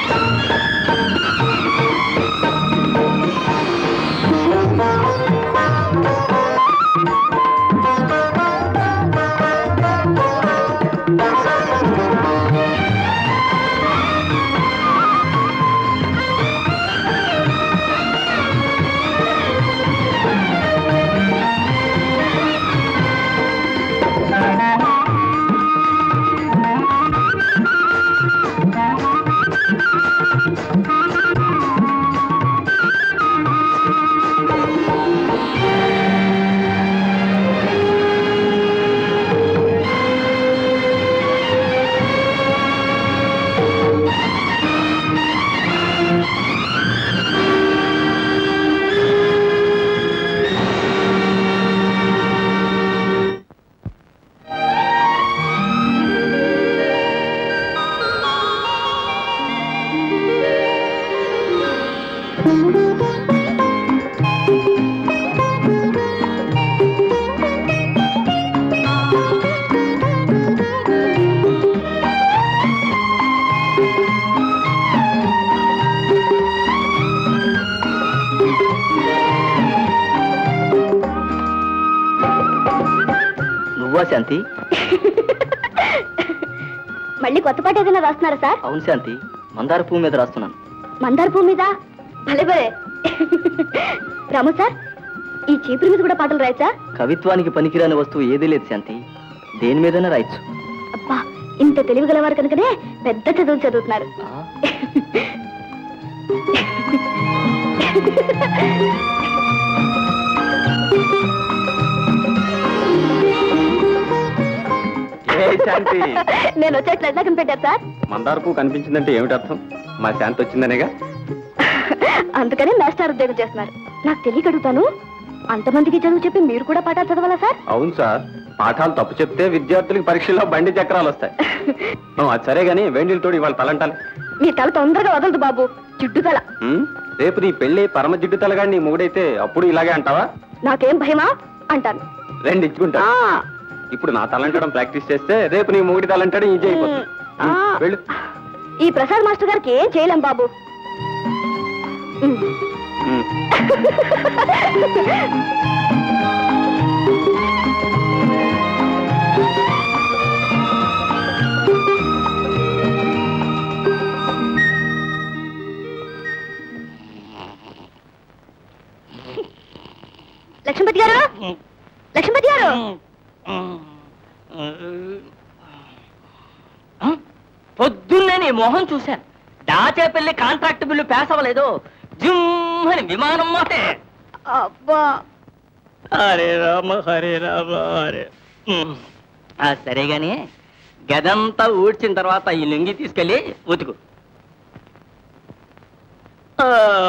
నువ్వా శాంతి మళ్ళీ కొత్త పాట ఏదైనా రాస్తున్నారా సార్ అవును శాంతి మందార పువ్వు మీద రాస్తున్నాను మందార పువ్వు మీద భలే భలే రాము సార్ ఈ చీపురు మీద కూడా పాటలు రాయచ్చా కవిత్వానికి పనికిరాని వస్తువు ఏదీ లేదు శాంతి దేని మీదైనా రాయొచ్చు అబ్బా ఇంత తెలివి గలవారు కనుకనే పెద్ద చదువులు చదువుతున్నారు ఆ, ఏ శాంతి నేను వచ్చేట్లు ఎట్లా కనిపెట్టారు సార్ మందార పువ్వు కనిపించిందంటే ఏమిటి అర్థం మా శాంతి వచ్చిందనేగా అందుకనే మాస్టర్ ఉద్యోగం చేస్తున్నారు నాకు తెలియక అడుగుతాను అంతమందికి చదువు చెప్పి మీరు కూడా పాఠాలు చదవాలా సార్ అవును సార్ పాఠాలు తప్పు చెప్తే విద్యార్థులకు పరీక్షల్లో బండి చక్రాలు వస్తాయి ఓ, అది సరే గానీ వేండిలు తోడి ఇవాళ తలంటాలి మీ తల తొందరగా వదలదు బాబు జిడ్డు తల ఉమ్, రేపు నీ పెళ్లి పరమ జిడ్డు తలగాడి నీ మూడైతే అప్పుడు ఇలాగే అంటావా నాకేం భయమా అంటాను రెండు ఇచ్చుకుంటా ఆ, ఇప్పుడు నా తలంటడం ప్రాక్టీస్ చేస్తే రేపు నీ మూడి తలంటడం ఈజీ అయిపోతుంది ఆ. ఉమ్, వెళ్ళు ఈ ప్రసాద్ మాస్టర్ గారికి ఏం చేయలేం బాబు ఉమ్. ఉమ్. లక్ష్మీపతి గారు లక్ష్మీపతి గారు పొద్దున్నే నీ మొహం చూశాను దాచేపల్లి కాంట్రాక్ట్ బిల్లు పాస్ అవ్వలేదు జిమ్ అని విమానం మాటే అబ్బా హరే రామ హరే రామ హరే ఉమ్. ఆ సరే గాని గదంతా ఊడ్చిన తర్వాత ఈ లుంగి తీసుకెళ్ళి ఉతుకు ఆ,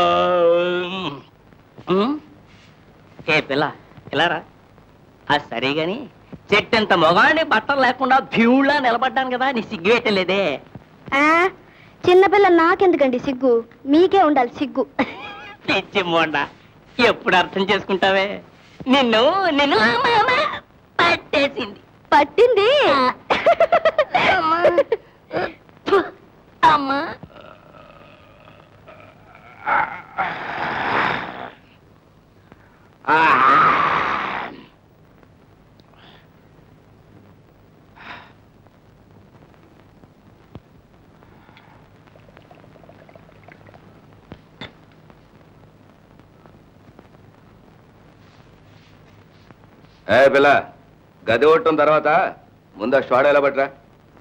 ఉమ్. ఏ పిల్ల ఇలారా ఆ సరే గాని చెట్టంత మొగాన్ని బట్టలు లేకుండా భీవుళ్ళ నిలబడ్డాను కదా నీ సిగ్గువేయటలేదే ఆ, చిన్నపిల్ల నాకెందుకండి సిగ్గు మీకే ఉండాలి సిగ్గు పిచ్చి మోండ ఎప్పుడు అర్థం చేసుకుంటావే నిన్ను నిన్ను అమ్మ పట్టేసింది పట్టింది అమ్మా ఏ పిల్ల గది కొట్టడం తర్వాత ముందు ఆ షాడ ఎలా పట్టరా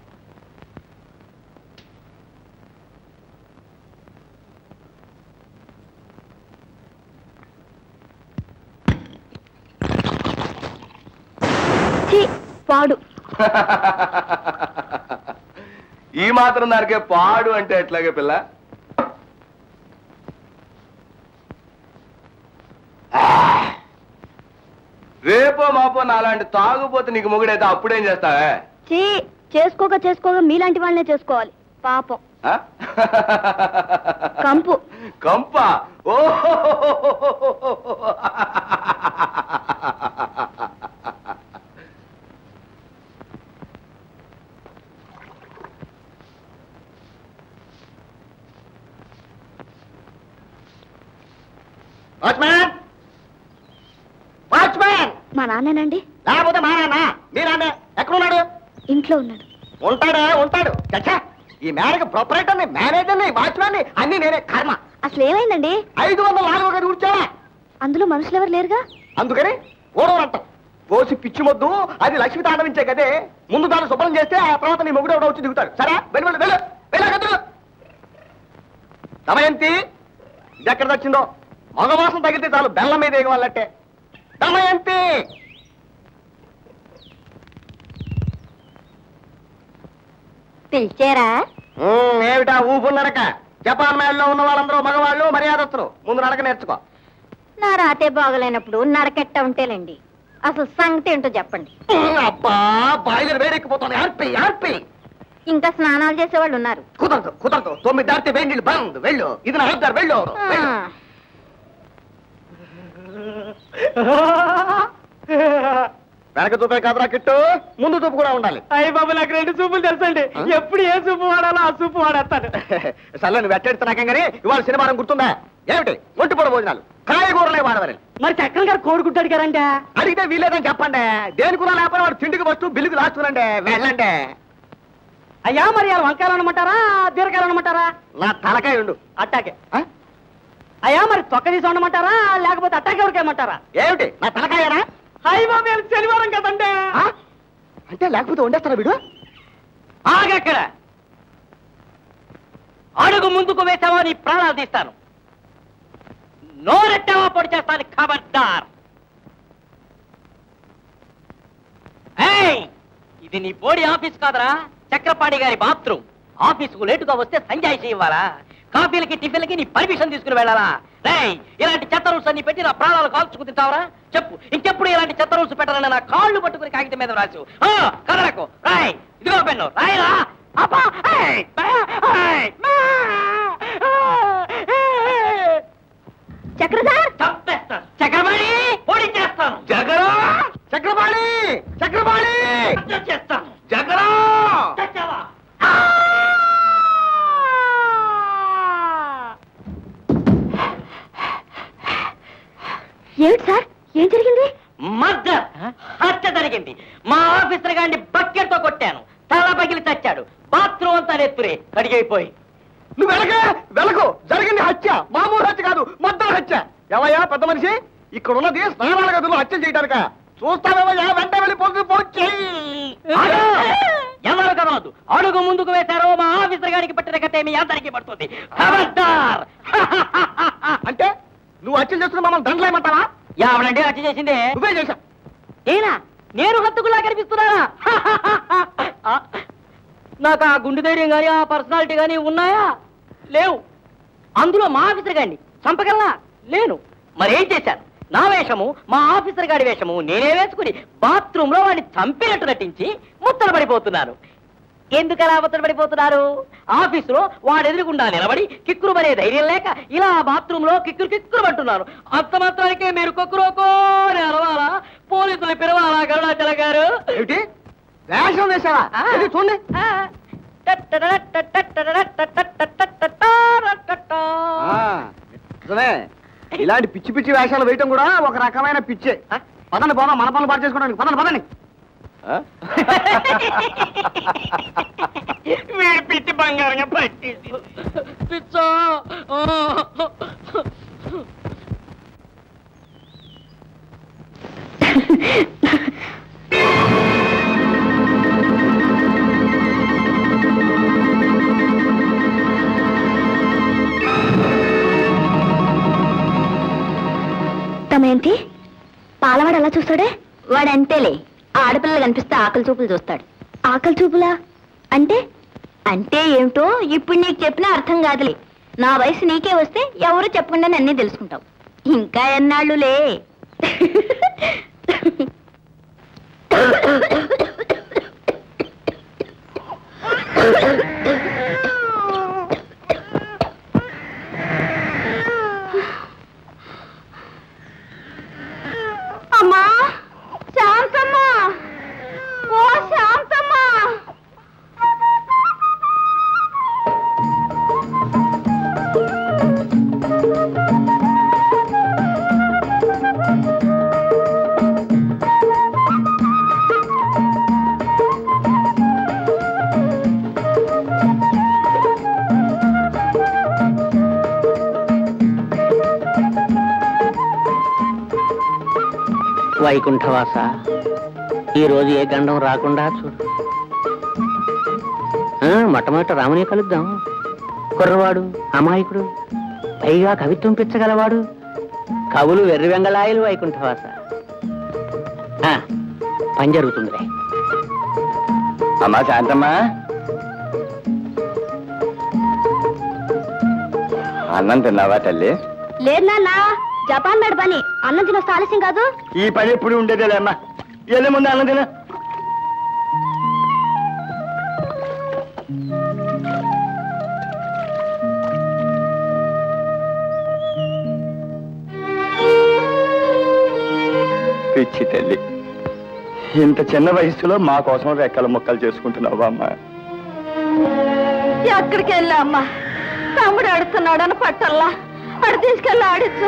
ఛీ, వాడు ఈ మాత్రం దానికే పాడు అంటే ఎట్లాగే పిల్ల రేపో మాపో నాలాంటి తాగుపోతే నీకు మొగుడైతే అప్పుడేం చేస్తావే చీ చేసుకోక చేసుకోక మీలాంటి వాళ్ళనే చేసుకోవాలి పాపం ఆ? కంపు కంప ఓ వాచ్మ్యాన్ వాచ్మ్యాన్ మా నాన్నేనండి లేకపోతే మా నాన్న మీ నాన్న ఎక్కడున్నాడు ఇంట్లో ఉన్నాడు ఉంటాడా ఉంటాడు చచ్చా ఈ మేరకు ప్రొపరేటర్ని మేనేజర్ని వాచ్మ్యాన్ని అన్ని నేనే కర్మ అసలు ఏమైందండి ఐదు వందల నాలుగు గది కూర్చోవా అందులో మనుషులు ఎవరు లేరుగా అందుకని ఓడవరంటాం పోసి పిచ్చి మొద్దు అది లక్ష్మి తాండవించే కదే ముందు దాన్ని శుభ్రం చేస్తే ఆ తర్వాత నీ మొగుడు ఎవడో వచ్చి దిగుతాడు సరే వెళ్ళి వెళ్ళు వెళ్ళు వెళ్ళు గదులు దమయంతి ఇది ఎక్కడ వచ్చిందో మగవాసం తగిలితే చాలు బెల్లం మీద ఎగవాలంటే దమయంతి పిలిచారా ఉమ్, ఏమిటా ఊపు నడక జపాన్ మేడలో ఉన్న వాళ్ళందరూ మగవాళ్ళు మర్యాదస్తులు ముందు నడక నేర్చుకో నా రాతే బాగలేనప్పుడు నరకెట్ట ఉంటేలేండి అసలు సంగతి ఏంటో చెప్పండి ఉమ్, అబ్బా బాయిలర్ వేడెక్కిపోతుంది ఆర్పి ఆర్పి ఇంకా స్నానాలు చేసేవాళ్ళు ఉన్నారు కుదరదు కుదరదు తొమ్మిది దాటితే వేడి నీళ్ళు బంద్ వెళ్ళు ఇది నా అడుగుతారు వెళ్ళు వెళ్ళు. వెనక చూపే కదరా కిట్టు ముందు చూపు కూడా ఉండాలి అయ్య బాబు నాకు రెండు చూపులు తెలుసండి ఆ? ఎప్పుడు ఏ చూపు వాడాలో ఆ చూపు వాడేస్తాను సర్లే నువ్వు వెట్టెడుతున్నాకేం కానీ ఇవాళ శనివారం గుర్తుందా ఏమిటి ఒంటి పొడ భోజనాలు కాయగూరలే వాడవని మరి చక్రం గారు కోరుకుంటాడు కదండి అడిగితే వీలేదని చెప్పండి దేనికి కూడా లేకపోతే వాడు తిండికి వస్తూ బిల్లుకి రాస్తునండి వెళ్ళండి అయ్యా మరి వాళ్ళు వంకాయలు అనమంటారా బీరకాయలు అనమంటారా నా తలకాయ ఉండు అట్టాకే ఆ? అయ్యా మరి తొక్క తీసి ఉండమంటారా లేకపోతే అట్టాకే ఉడకేయమంటారా ఏమిటి నా తలకాయనా అయ్య బాబు ఇవాళ శనివారం కదండి ఆ? అంటే లేకపోతే వండేస్తారా వీడు ఆగక్కడ అడుగు ముందుకు వేసావా నీ ప్రాణాలు తీస్తాను నోరెట్టావా పొడి చేస్తాను ఖబర్దార్ ఏయ్! ఇది నీ బోడి ఆఫీస్ కాదరా చక్రపాణి గారి బాత్రూమ్ ఆఫీసుకు లేటుగా వస్తే సంజాయిషి ఇవ్వాలా కాఫీలకి టిఫిన్లకి నీ పర్మిషన్ తీసుకుని వెళ్ళాలా రేయ్ ఇలాంటి చెత్త రూల్స్ అన్ని పెట్టి నా ప్రాణాలు కాల్చుకు తింటావరా చెప్పు ఇంకెప్పుడు ఇలాంటి చెత్త రూల్స్ పెట్టాలని నా కాళ్ళు పట్టుకుని కాగితం మీద రాసు ఆ, కదలకు రాయ్ ఇదిగో పెన్ను రాయరా అబ్బా ఏయ్! ఏయ్! చక్రధర్ చంపేస్తాను చక్రపాణి ఓడించేస్తాను జగరా చక్రపాణి చక్రపాణి చేస్తాను జగరా చచ్చావా ఏమిటి సార్ ఏం జరిగింది మర్డర్ హత్య జరిగింది మా ఆఫీసర్ గారిని బకెట్ తో కొట్టాను తల పగిలి చచ్చాడు బాత్రూమ్ అంతా నెత్తురే కడిగైపోయి నువ్వు వెనక వెలకు జరిగింది హత్య మామూలు హత్య కాదు మొత్తం హత్య ఏవయ్యా పెద్ద మనిషి ఇక్కడ ఉన్నది స్నానాల గదులు హత్య చేయడానిక చూస్తావేమయ్యా వెంట వెళ్ళి పొద్దు పోయి ఎవరు కదలదు అడుగు ముందుకు వేశారో మా ఆఫీసర్ గారికి పట్టిన కథ మీ అందరికీ పడుతుంది ఖబర్దార్ అంటే నువ్వు హత్యలు చేస్తున్న మమ్మల్ని దండలేమంటావా ఎవరంటే హత్య చేసిందే నువ్వే చేశావు ఏనా నేను హత్తుకులా కనిపిస్తున్నానా ఆ, నాకు ఆ గుండె ధైర్యం కానీ ఆ పర్సనాలిటీ కానీ ఉన్నాయా లేవు అందులో మా ఆఫీసర్ గారిని చంపగలనా లేను మరేం చేశాను నా వేషము మా ఆఫీసర్ గారి వేషము నేనే వేసుకుని బాత్రూమ్ లో వాడిని చంపినట్టు నటించి ముత్తలు పడిపోతున్నాను ఎందుకు అలా ముత్తలు పడిపోతున్నారు ఆఫీసులో వాడు ఎదురుగుండా నిలబడి కిక్కురు పడే ధైర్యం లేక ఇలా బాత్రూమ్ లో కిక్కురు కిక్కురు పట్టున్నారు అంత మాత్రానికే మీరు కొక్కురోకో అని అరవాలా పోలీసులు పిలవాలా గరుడాచల గారు ఏమిటి వేషం వేశావా ఇది చూడండి ఆ, నిజమే ఇలాంటి పిచ్చి పిచ్చి వేషాలు వేయటం కూడా ఒక రకమైన పిచ్చే పదండి పోదాం మన పనులు పాటు చేసుకోవడానికి పదండి పదండి వీడు పిచ్చి బంగారంగా పట్టేసి పిచ్చో తమేంటి పాలవాడు అలా చూస్తాడే వాడు అంతేలే ఆడపిల్లలు కనిపిస్తే ఆకలి చూపులు చూస్తాడు ఆకలి చూపులా అంటే అంటే ఏమిటో ఇప్పుడు నీకు చెప్పినా అర్థం కాదులే నా వయసు నీకే వస్తే ఎవరు చెప్పకుండా అన్నీ తెలుసుకుంటావు ఇంకా ఎన్నాళ్ళులే అమ్మా శాంతమ్మా ఓ శాంతమ్మా వైకుంఠవాస ఈ రోజు ఏ గండం రాకుండా చూడు ఆ, మొట్టమొదట రామునే కలుద్దాం కుర్రవాడు అమాయకుడు పైగా కవిత్వం పిచ్చగలవాడు కవులు వెర్రి వెంగళాయలు వైకుంఠవాస ఆ, పని జరుగుతుందిలే అమ్మా శాంతమ్మా అన్నం తిన్నావా తల్లి లేదు నాన్న జపాన్ మేడ పని అన్నం తినొస్తే ఆలస్యం కాదు ఈ పని ఎప్పుడు ఉండేదేలే అమ్మా వెళ్ళే ముందు అన్నం తిన పిచ్చి తల్లి ఇంత చిన్న వయసులో మా కోసం రెక్కల ముక్కలు చేసుకుంటున్నావా అమ్మా ఎక్కడికి వెళ్ళా అమ్మా తమ్ముడు ఆడుతున్నాడు అని పట్టల్లా అడు తీసుకెళ్ళి ఆడించు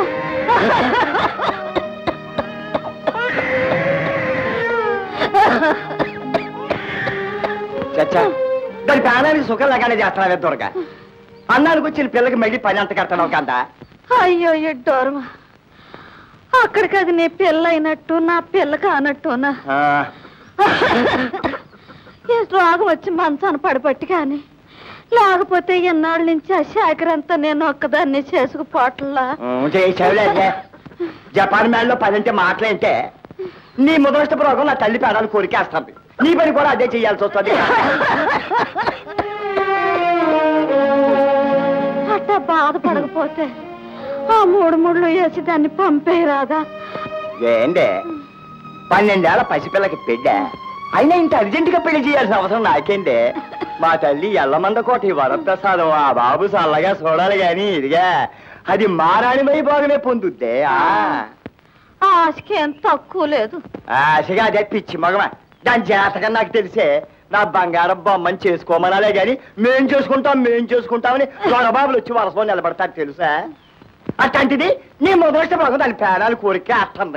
చచ్చా దాని ప్రాణానికి సుఖం లేగానే చేస్తున్నావే దొరక అన్నానికి వచ్చిన పిల్లకి మళ్ళీ పని అంత కట్టడం కదా అయ్యో ఎడ్డోరు అక్కడికి అది నీ పిల్ల అయినట్టు నా పిల్ల కానట్టునా ఈ రోగం వచ్చి మంచాన పడబట్టి కానీ లేకపోతే ఎన్నాళ్ళ నుంచి ఆ శాఖరంతా నేను ఒక్కదాన్ని చేసుకుపోవట్లా చేసావులే జపాన్ మేడలో పని అంటే మాటలేంటే నీ ముదరష్ట రోగం నా తల్లి పేడాలు కోరికేస్తుంది నీ పని కూడా అదే చేయాల్సి వస్తుంది అట్టా బాధపడకపోతే ఆ మూడు ముళ్ళు వేసి దాన్ని పంపేయరాదా ఏందే పన్నెండేళ్ల పసిపిల్లకి పెళ్ళ అయినా ఇంత అర్జెంటుగా పెళ్లి చేయాల్సిన అవసరం నాకేందే మా తల్లి ఎల్లమంద కోట ఈ వరప్రసాదం ఆ బాబు చల్లగా చూడాలి గాని ఇదిగా అది మారాణి వైభోగమే పొందుద్దే ఆ ఆ ఆశకి ఏం తక్కువ లేదు ఆశగా అదే పిచ్చి మగమా దాని జాతకం నాకు తెలిసే నా బంగారం బొమ్మని చేసుకోమనాలే గాని మేం చేసుకుంటాం మేం చేసుకుంటామని దొరబాబులు వచ్చి వరసలో నిలబడతారు తెలుసా అట్లాంటిది నీ మొదటి భాగం దాని పేడాలు కోరిక అట్టుంది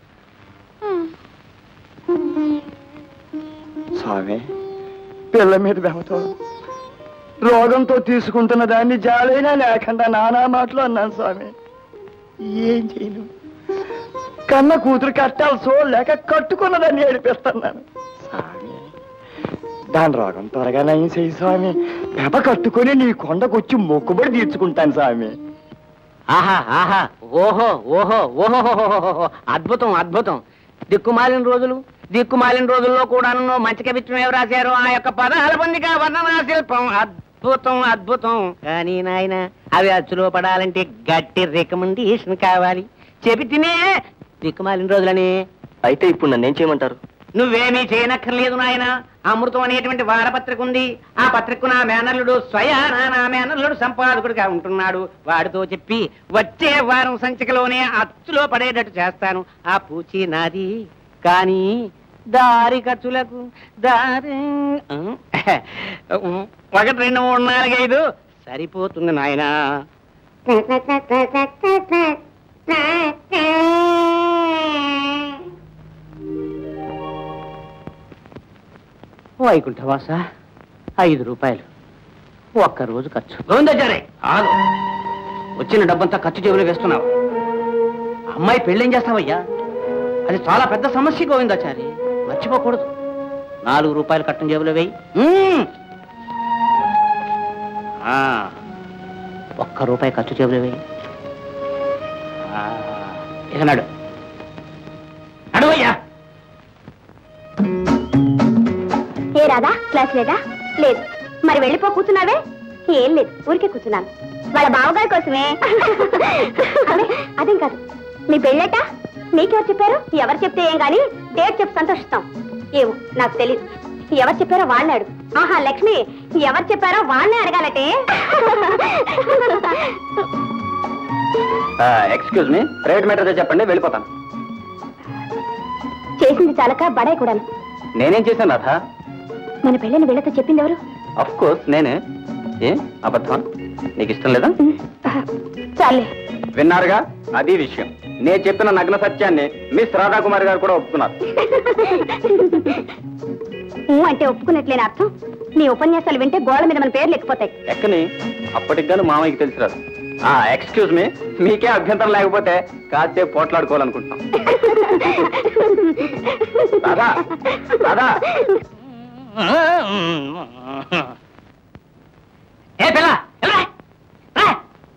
స్వామి పిల్ల మీద బెమతో రోగంతో తీసుకుంటున్న దాన్ని జాలైనా లేకుండా నానా మాటలు అన్నాను స్వామి ఏం చేయను కన్న కూతురు కట్టాలి సో లేక కట్టుకున్న దాన్ని ఏడిపిస్తున్నాను స్వామి దాని రోగం త్వరగా నయం చేయి స్వామి పెప కట్టుకొని నీ కొండకొచ్చి మొక్కుబడి తీర్చుకుంటాను స్వామి ఆహా ఆహా ఓహో ఓహో ఓహో అద్భుతం అద్భుతం దిక్కుమాలిన రోజులు దిక్కుమాలిన రోజుల్లో కూడా మంచి కవిత్వం ఎవరు రాశారు ఆ యొక్క పదాల పొందిక వర్ణనా శిల్పం అద్భుతం అద్భుతం కానీ నాయన అవి అచ్చులో పడాలంటే గట్టి రికమెండేషన్ కావాలి చెబితేనే దిక్కుమాలిన రోజులని అయితే ఇప్పుడు నన్ను ఏం చేయమంటారు నువ్వేమీ చేయనక్కర్లేదు నాయన అమృతం అనేటువంటి వారపత్రిక ఉంది ఆ పత్రిక నా మేనల్లుడు స్వయానా నా మేనల్లుడు సంపాదకుడిగా ఉంటున్నాడు వాడితో చెప్పి వచ్చే వారం సంచికలోనే అచ్చులో పడేటట్టు చేస్తాను ఆ పూచి నాది కానీ దారి ఖర్చులకు దారి ఆ, ఒకటి రెండు మూడు నాలుగు ఐదు సరిపోతుంది నాయనా వైకుంఠవాస ఐదు రూపాయలు ఒక్క రోజు ఖర్చు గోవిందాచారే ఆగు వచ్చిన డబ్బంతా ఖర్చు జేబులో వేస్తున్నావు అమ్మాయి పెళ్ళేం చేస్తావయ్యా అది చాలా పెద్ద సమస్య గోవిందాచారి మర్చిపోకూడదు నాలుగు రూపాయలు కట్టం జేబులో వేయి మ్మ్. ఆ, ఒక్క రూపాయి ఖర్చు జేబులో వేయి ఆ, ఇక నడు నడువయ్యా ఏ రాదా క్లాస్ లేదా లేదు మరి వెళ్ళిపో కూర్చున్నావే ఏం లేదు ఊరికే కూర్చున్నాను వాళ్ళ బావగారి కోసమే అదే, అదేం కాదు నీ పెళ్ళట నీకెవరు చెప్పారు ఎవరు చెప్తే ఏం గాని డేట్ చెప్పి సంతోషిస్తాం ఏమో నాకు తెలియదు ఎవరు చెప్పారో వాళ్ళని అడుగు ఆహా లక్ష్మి ఎవరు చెప్పారో వాళ్ళనే అడగాలటే ఎక్స్క్యూజ్ మీ ప్రైవేట్ మ్యాటర్ చెప్పండి వెళ్ళిపోతాను చేసింది చాలక బడాయి కూడాను నేనేం చేశాను రాధా మన పెళ్ళని వీళ్ళతో చెప్పింది ఎవరు అఫ్ కోర్స్ నేనే ఏ అబద్ధం నీకు ఇష్టం లేదా చాలే విన్నారుగా అది విషయం నేను చెప్పిన నగ్న సత్యాన్ని మిస్ రాధాకుమారి గారు కూడా ఒప్పుకున్నారు ఊ అంటే ఒప్పుకున్నట్లేని అర్థం నీ ఉపన్యాసాలు వింటే గోడ మీద మన పేర్లు ఎక్కిపోతాయి ఎక్కని అప్పటికి గాను మామయ్యకి తెలిసి రాదు ఎక్స్క్యూజ్ మీ మీకే అభ్యంతరం లేకపోతే కాసేపు పోట్లాడుకోవాలనుకుంటున్నాం రాధా రాధా ఏ పిల్ల ఎలా రా.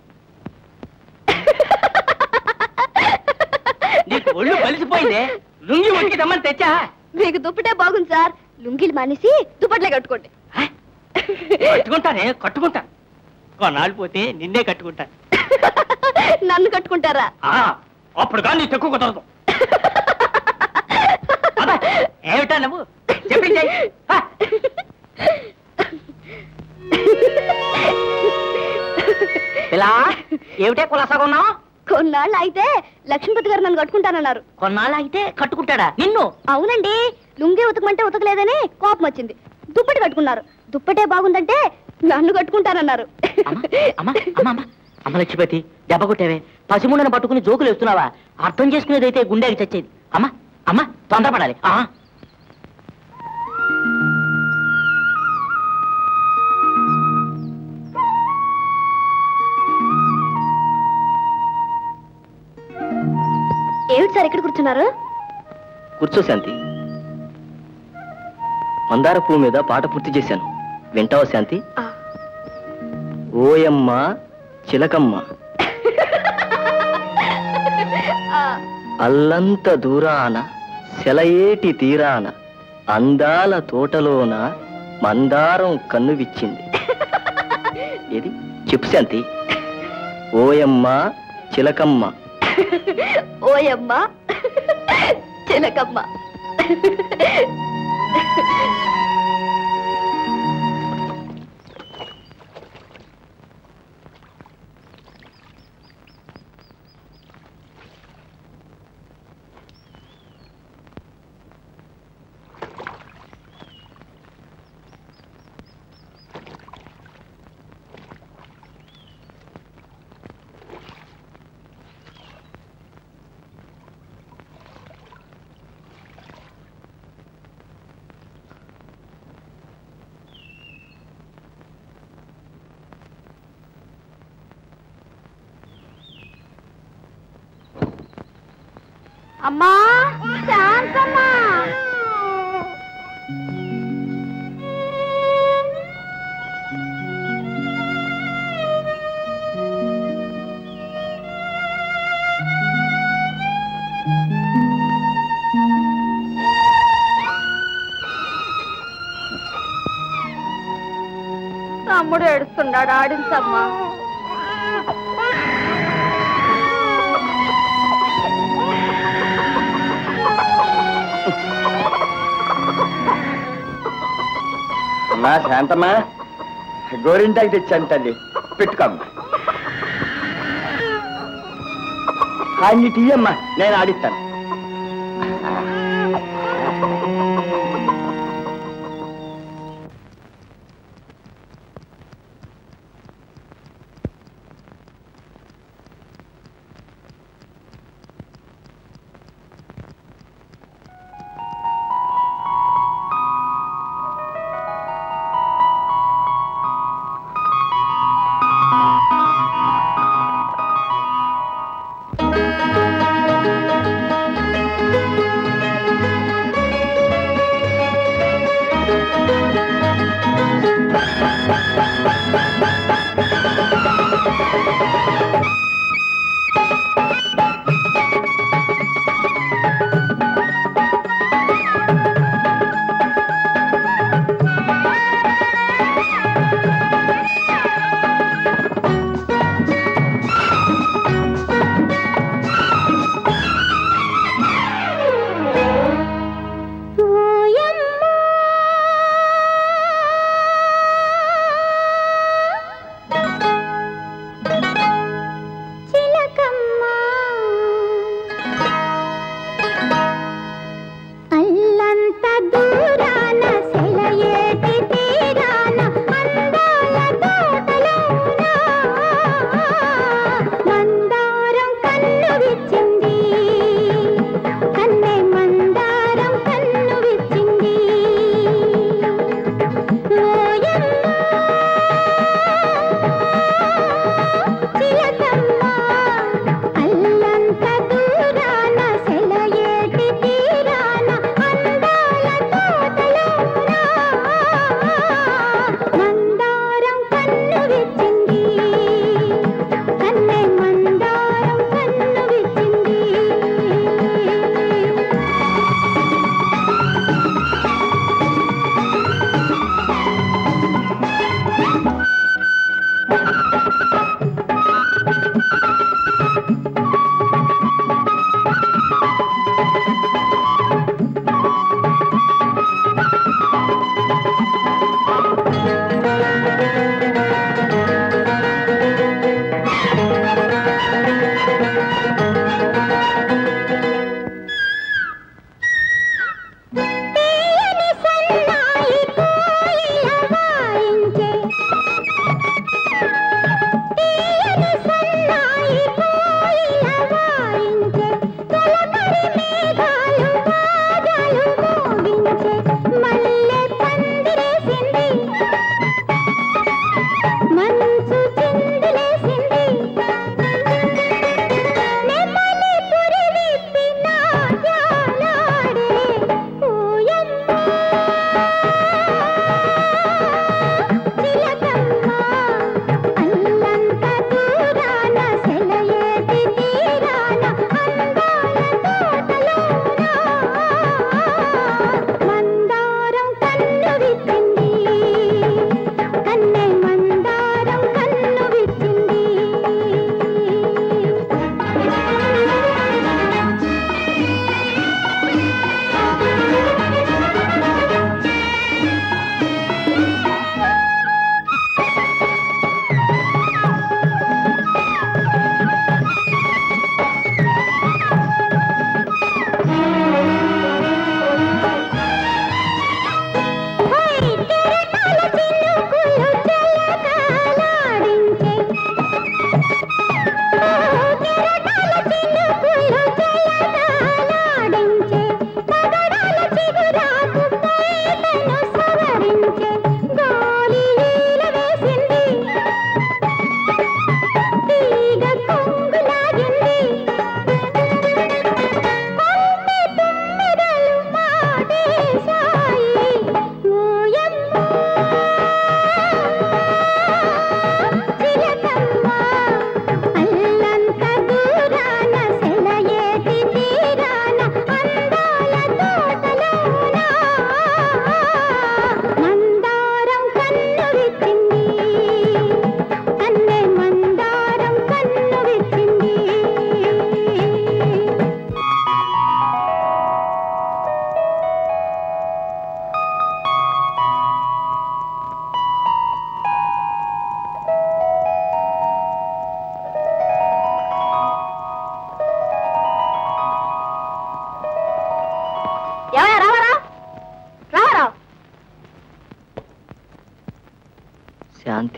నీకు ఒళ్ళు బలిసిపోయింది లుంగి ఉడికి దమ్మని తెచ్చా మీకు దుప్పటే బాగుంది సార్ లుంగీలు మానేసి దుప్పట్లే కట్టుకోండి కట్టుకుంటానే కట్టుకుంటాను కొన్నాళ్ళు పోతే నిన్నే కట్టుకుంటాను నన్ను కట్టుకుంటారా ఆ, అప్పుడు కానీ నీ తక్కువ కుదరదు అబ్బా, ఏమిటా నువ్వు చెప్పింది ఇలా ఏమిటే కులాసాగా ఉన్నావు కొన్నాళ్ళు అయితే లక్ష్మీపతి గారు నన్ను కట్టుకుంటానన్నారు కొన్నాళ్ళు అయితే కట్టుకుంటాడా నిన్ను అవునండి లుంగి ఉతకమంటే ఉతకలేదని కోపం వచ్చింది దుప్పటి కట్టుకున్నారు దుప్పటే బాగుందంటే నన్ను కట్టుకుంటానన్నారు అమ్మ అమ్మ అమ్మ అమ్మ అమ్మ లక్ష్మీపతి దెబ్బ కొట్టావే పసిముండను పట్టుకుని జోకులు వేస్తున్నావా అర్థం చేసుకునేదైతే గుండెకి చచ్చేది అమ్మ అమ్మ తొందరపడాలి ఆ ఏమిటి సార్ ఇక్కడ కూర్చున్నారు కూర్చో శాంతి మందార పువ్వు మీద పాట పూర్తి చేశాను వింటావా శాంతి ఆ, ఓయమ్మ చిలకమ్మ ఆ, అల్లంత దూరాన సెలయేటి తీరాన అందాల తోటలోన మందారం కన్ను విచ్చింది ఏది చెప్పు శాంతి ఓయమ్మ చిలకమ్మ ఓయమ్మ చిలకమ్మ అమ్మా శాంతమ్మా తమ్ముడు ఏడుస్తున్నాడు ఆడించమ్మా అమ్మా శాంతమ్మా గోరింటాకి తెచ్చాను తల్లి పెట్టుకోమ్మా అన్ని టీయమ్మా నేను ఆడిస్తాను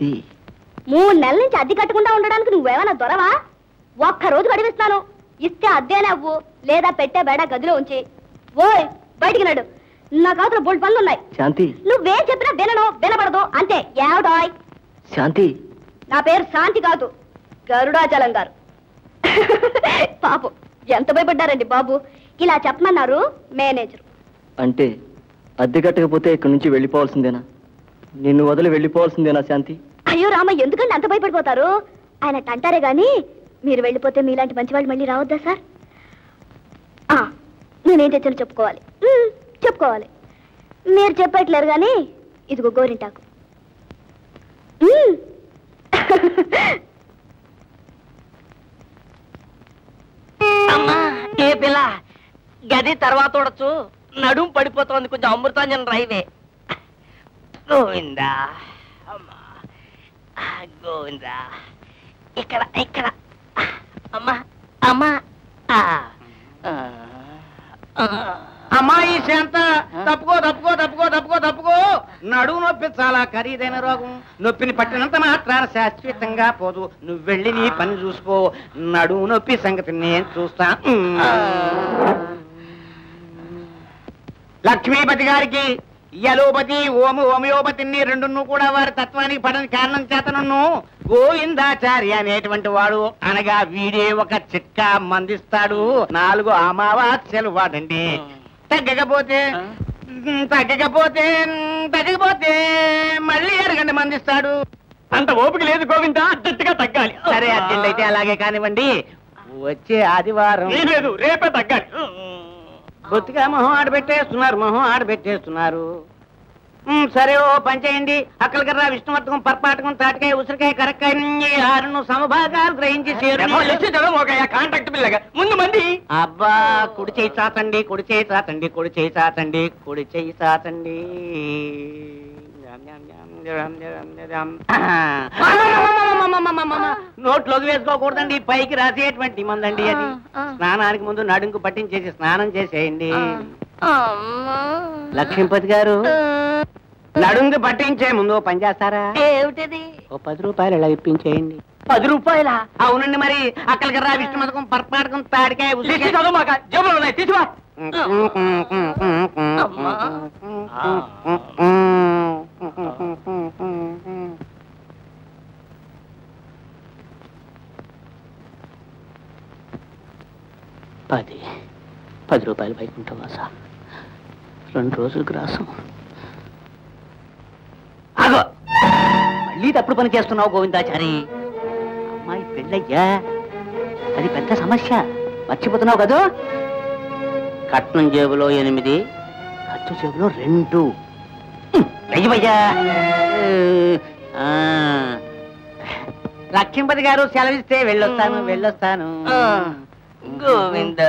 శాంతి మూడు నెలల నుంచి అద్దె కట్టకుండా ఉండడానికి నువ్వేమైనా దొరవా ఒక్క రోజు గడిపిస్తాను ఇస్తే అద్దే నవ్వు లేదా పెట్టే బేడ గదిలో ఉంచి ఓయ్ బయటికి నడు నా కాతులు బోల్డ్ పనులు ఉన్నాయి శాంతి నువ్వేం చెప్పినా వినను వినపడదు అంతే ఏవడాయ్ శాంతి నా పేరు శాంతి కాదు గరుడాచలం గారు పాపం ఎంత భయపడ్డారండి బాబు ఇలా చెప్పమన్నారు మేనేజర్ అంటే అద్దె కట్టకపోతే ఇక్కడి నుంచి వెళ్ళిపోవాల్సిందేనా నిన్ను వదిలి వెళ్ళిపోవాల్సిందేనా శాంతి అయ్యో రామ ఎందుకండి అంత భయపడిపోతారు ఆయన అంటారే గాని మీరు వెళ్ళిపోతే మీలాంటి మంచి వాళ్ళు మళ్ళీ రావద్దా సార్ ఆ, నేనేం తెచ్చాను చెప్పుకోవాలి ఉమ్, చెప్పుకోవాలి మీరు చెప్పట్లేరు కానీ ఇదిగో గోరింటాకు ఉమ్. అమ్మా ఏ పిల్ల గది తర్వాత చూడొచ్చు నడుం పడిపోతోంది కొంచెం అమృతాంజన్ రైవే గోవిందా అమ్మా ఆ, గోవిందా ఇక్కడ ఇక్కడ అమ్మా అమ్మా ఆ, ఆ, ఆ. అమ్మాయి శాంత తప్పుకో తప్పుకో తప్పుకో తప్పుకో తప్పుకో నడువు నొప్పి చాలా ఖరీదైన రోగం నొప్పిని పట్టినంత మాత్రాన శాశ్వతంగా పోదు నువ్వు వెళ్ళి నీ పని చూసుకో నడువు నొప్పి సంగతి నేను చూస్తా లక్ష్మీపతి గారికి యలోపతి ఓము హోమియోపతిని రెండును కూడా వారి తత్వానికి పడని కారణం చేతనన్ను గోవిందాచార్య అనేటువంటి వాడు అనగా వీడే ఒక చిట్కా మందిస్తాడు నాలుగు అమావాస్యలు వాడండి తగ్గకపోతే ఉమ్, తగ్గకపోతే ఉమ్, తగ్గకపోతే మళ్ళీ అరగండి మందిస్తాడు అంత ఓపిక లేదు గోవిందా అర్జెంటుగా తగ్గాలి సరే అర్జెంట్ అయితే అలాగే కానివ్వండి వచ్చే ఆదివారం లేదు రేపే తగ్గాలి బొత్తిగా మొహం ఆడబెట్టేస్తున్నారు మొహం ఆడబెట్టేస్తున్నారు ఉమ్, సరే ఓ పని చేయండి అక్కలకర్ర విష్ణువర్తకం పర్పాటకం తాటికాయ ఉసిరికాయ కరక్కాయ ఈ ఆరును సమభాగాలు గ్రహించి చేరు కాంటాక్ట్ బిల్లగా ముందు మంది అబ్బా కుడి చేయి చాతండి కుడి చేయి చాతండి కుడి చేయి చాతండి కుడి చేయి చాతండి నోట్లోకి వేసుకోకూడదండి పైకి రాసేటువంటి మందండి అది స్నానానికి ముందు నడుంకు పట్టించేసి స్నానం చేసేయండి లక్ష్మీపతి గారు నడుంకు పట్టించే ముందు ఓ పని చేస్తారా ఏమిటది ఓ పది రూపాయలు ఇలా ఇప్పించేయండి పది రూపాయల అవునండి మరి అక్కడికి రా విష్ణుమతకం పర్పాటకం తాడికాయ ఉసిరికాయ చదువు మాక జేబులో ఉన్నాయి తీసువా అమ్మా. పది పది రూపాయలు వైకుంఠం సార్ రెండు రోజులు గ్రాసం ఆగో మళ్ళీ తప్పుడు పని చేస్తున్నావు గోవిందాచారి అమ్మాయి పెళ్ళయ్యా అది పెద్ద సమస్య మర్చిపోతున్నావు కదా కట్నం జేబులో ఎనిమిది ఖర్చు జేబులో రెండు హ్మ్, వెయ్యవయ్యా ఆ. లక్ష్మీపతి గారు సెలవిస్తే వెళ్ళొస్తాను వెళ్ళొస్తాను గోవింద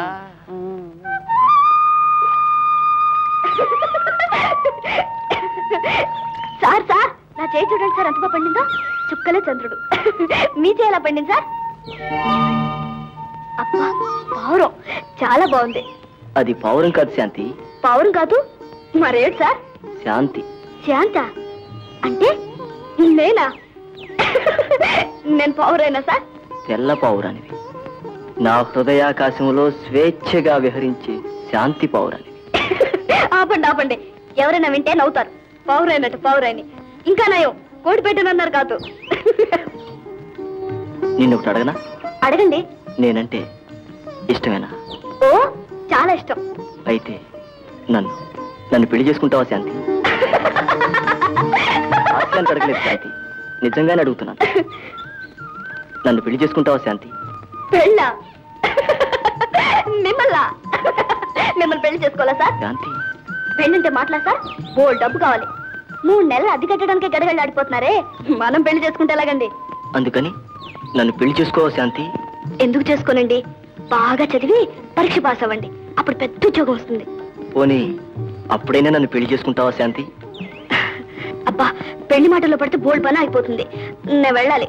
సార్ సార్ నా చేయి చూడండి సార్ ఎంత బాగా పండిందో చుక్కలే చంద్రుడు మీ చేయి ఎలా పండింది సార్ అబ్బా పావురం చాలా బాగుంది అది పౌరం కాదు శాంతి పావురం కాదు మరేంటి సార్ శాంతి శాంత అంటే నేనా నేను పావురైనా సార్ తెల్ల పౌరానివి నా హృదయాకాశంలో స్వేచ్ఛగా విహరించే శాంతి పౌరానివి ఆపండి ఆపండి ఎవరైనా వింటే నవ్వుతారు పౌరైనట్టు పౌరైని ఇంకా నయం కోడి పెట్టనన్నారు కాదు నిన్ను ఒకటి అడగనా అడగండి నేనంటే ఇష్టమేనా ఓ చాలా ఇష్టం అయితే నన్ను నన్ను పెళ్లి చేసుకుంటావా శాంతి హాస్యానికి అడగలేదు శాంతి నిజంగానే అడుగుతున్నాను నన్ను పెళ్లి చేసుకుంటావా శాంతి పెళ్ళ మిమ్మల్లా మిమ్మల్ని పెళ్లి చేసుకోవాలా సార్ శాంతి పెళ్ళంటే మాట్లా సార్ బోల్ డబ్బు కావాలి మూడు నెలలు అద్దె కట్టడానికి గడగళ్ళు ఆడిపోతున్నారే మనం పెళ్లి చేసుకుంటే ఎలాగండి అందుకని నన్ను పెళ్లి చేసుకోవా శాంతి ఎందుకు చేసుకోనండి బాగా చదివి పరీక్ష పాస్ అవ్వండి అప్పుడు పెద్ద ఉద్యోగం వస్తుంది పోనీ అప్పుడైనా నన్ను పెళ్లి చేసుకుంటావా శాంతి అబ్బా పెళ్లి మాటల్లో పడితే బోల్డ్ పని అయిపోతుంది నేను వెళ్ళాలి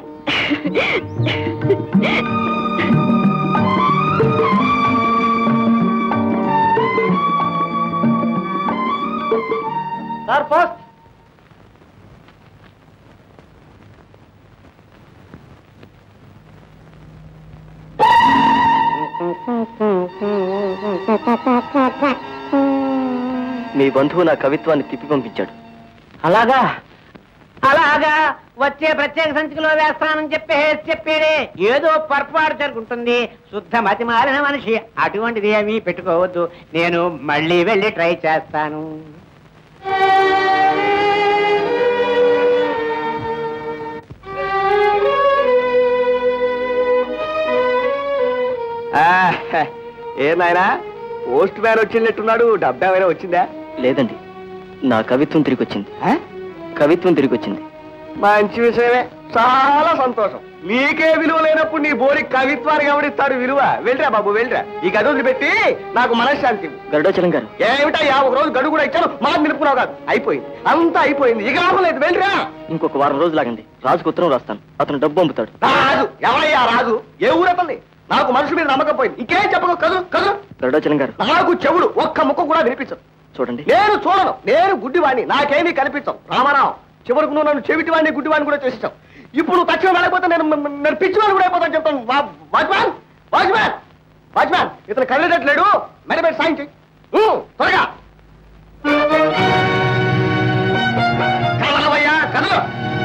సార్ పోస్ట్ మీ బంధువు నా కవిత్వాన్ని తిప్పి పంపించాడు అలాగా అలాగా వచ్చే ప్రత్యేక సంచికలో వేస్తానని చెప్పేసి చెప్పేడే ఏదో పొరపాటు జరుగుతుంది శుద్ధ మతి మారిన మనిషి అటువంటిది ఏమీ పెట్టుకోవద్దు నేను మళ్ళీ వెళ్ళి ట్రై చేస్తాను ఏ నాయనా పోస్ట్ మ్యాన్ వచ్చినట్టున్నాడు డబ్బా ఏమైనా వచ్చిందా లేదండి నా కవిత్వం తిరిగి వచ్చింది కవిత్వం తిరిగి వచ్చింది మంచి విషయమే చాలా సంతోషం నీకే విలువ లేనప్పుడు నీ బోరి కవిత్వానికి ఎవడిస్తాడు విలువ వెళ్ళరా బాబు వెళ్ళరా ఈ గది వదిలిపెట్టి నాకు మనశ్శాంతి ఇవ్వు. గరుడాచలం గారు ఏమిటయ్యా ఒక రోజు గడువు కూడా ఇచ్చాను మళ్ళీ నిలుపుకున్నావు కాదు అయిపోయింది అంతా అయిపోయింది ఇక లాభం లేదు వెళ్ళరా ఇంకొక వారం రోజులు ఆగండి రాజుకు ఉత్తరం రాస్తాను అతను డబ్బు పంపుతాడు రాజు ఎవరయ్యా రాజు ఏ ఊరతంది నాకు మనుషుల మీద నమ్మకం పోయింది ఇంకేం చెప్పదు కదు కదు గరుడాచలం గారు నాకు చెవుడు ఒక్క ముక్క కూడా వినిపించదు చూడండి నేను చూడను నేను గుడ్డివాణ్ణి నాకేమీ కనిపించవు రామారావు చివరకు నువ్వు నన్ను చెవిటివాణ్ణి గుడ్డివాణ్ణి కూడా చేసేసావు ఇప్పుడు నువ్వు తక్షణం వెళ్ళకపోతే నేను నేను పిచ్చివాణ్ణి కూడా అయిపోతాను చెప్తాను వా- వాచ్మ్యాన్ వాచ్మ్యాన్ వాచ్మ్యాన్ ఇతను కదిలేటట్లేడు మెడబెట్టి సాయం చెయ్యి ఊ, త్వరగా కదలవయ్యా కదలు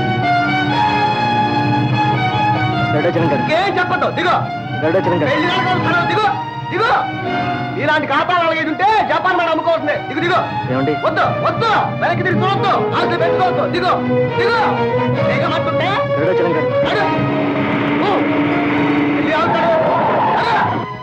గరుడాచలం గారు ఇంకేం చెప్పద్దు దిగో గరుడాచలం గారు పెళ్లి నాటకాలు చదవదు, దిగు దిగు ఇలాంటి ఖాతా నాలుగైదు ఉంటే జపాన్ మనం అమ్ముకోవాల్సిందే దిగు దిగు ఏమండి వద్దు వద్దు వెనక్కి తిరిగి చూడొద్దు ఆస్తి పెట్టుకోవద్దు దిగు దిగు దిగమంటుంటే గరుడాచలం గారు నడు. ఊ. వెళ్ళి ఆగుతాడు. నడు.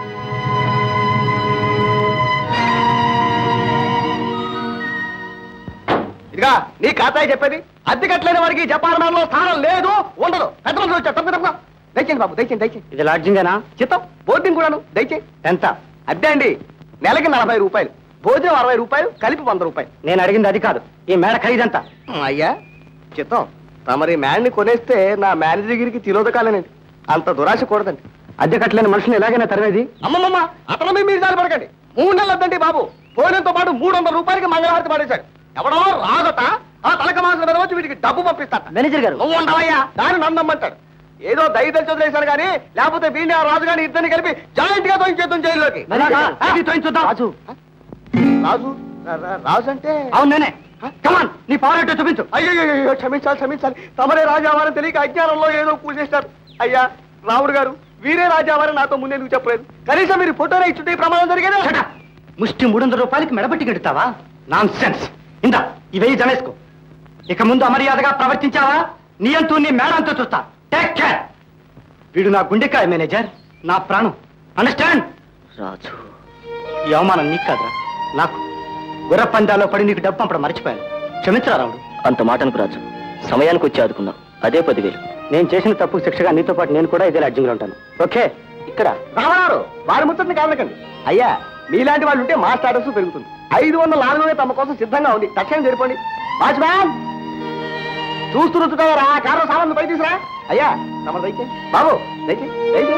ఇదిగా నీ ఖాతా చెప్పేది అద్దె కట్టలేని వాడికి జపాన్ మనలో స్థానం లేదు ఉండదు పెద్ద మనుషులు వచ్చారు తప్పక తప్పక దయచేయండి బాబు దయచేయండి దయచేయండి ఇది లాడ్జింగేనా చిత్తం బోర్డింగ్ కూడాను దయచేయి ఎంత అద్దె అండి నెలకి నలభై రూపాయలు భోజనం అరవై రూపాయలు కలిపి వంద రూపాయలు నేను అడిగింది అది కాదు ఈ మేడ ఖరీదంతా అయ్యా చిత్తం తమరి మ్యాన్ని కొనేస్తే నా మేనేజర్ దగ్గరికి తిలోదకాలేనండి అంత దురాశ కూడదండి అద్దె కట్టలేని మనుషులు ఎలాగైనా తరివేది అమ్మమ్మమ్మ అతను మీ మీరు జాలి పడకండి మూడు నెలలు వద్దండి బాబు భోజనంతో పాటు మూడు వందల రూపాయలకి మంగళహారతి పడేశాడు ఎవడో రాదట ఆ తలక మాసిన మీద వచ్చి వీటికి డబ్బు పంపిస్తాట మేనేజర్ గారు నువ్వు ఉండవయ్యా దాన్ని నన్ను నమ్మంటాడు ఏదో దయదలు చదివేశారు కానీ లేకపోతే వీడిని ఆ రాజు గాని ఇద్దరిని కలిపి జాయింట్ గా తోయించేద్దాం జైల్లోకి అలాగా? ఆ? ఇది తోయించుద్దాం. రాజు రాజు రా- రా- రాజు అంటే అవును నేనే కమాన్ నీ పవర్ ఏంటో చూపించు అయ్యో క్షమించాలి క్షమించాలి తమరే రాజావారని తెలియక అజ్ఞానంలో ఏదో పూజేస్తారు అయ్యా రాముడు గారు వీరే రాజావారని నాతో ముందెందుకు చెప్పలేదు కనీసం మీరు ఫోటోనే ఇచ్చుంటే ఈ ప్రమాదం జరిగేదా Shut up. ముష్టి మూడు వందల రూపాయలకి మెడబట్టి గెడుతావా నాన్ సెన్స్ ఇందా ఇవేయి జమేసుకో ఇక ముందు అమర్యాదగా ప్రవర్తించావా నీ అంతూ నీ మేడంతో చూస్తా టేక్ కేర్ వీడు నా గుండెకాయ మేనేజర్ నా ప్రాణం అండర్స్టాండ్ రాజు ఈ అవమానం నీకు కాదురా నాకు గుర్ర పందాల్లో పడి నీకు డబ్బు పంపడం మర్చిపోయాను క్షమించరా రాముడు అంత మాటనుకు రాజు సమయానికి వచ్చి ఆదుకున్నావు అదే పదివేలు నేను చేసిన తప్పు శిక్షగా నీతో పాటు నేను కూడా ఇదే అడ్జింగ్లో ఉంటాను ఓకే ఇక్కడ రామరారు వారి ముచ్చటిని కాదనకండి అయ్యా మీలాంటి వాళ్ళు ఉంటే మా స్టాటస్ పెరుగుతుంది ఐదు వందల నాలుగునే తమ కోసం సిద్ధంగా ఉంది తక్షణం జరిపోండి వాచ్మ్యాన్ చూస్తూ రుచుకోవరా కారణం సామాన్ పై తీసురా అయ్యా తమ దయచే బాబు దయచే దయచే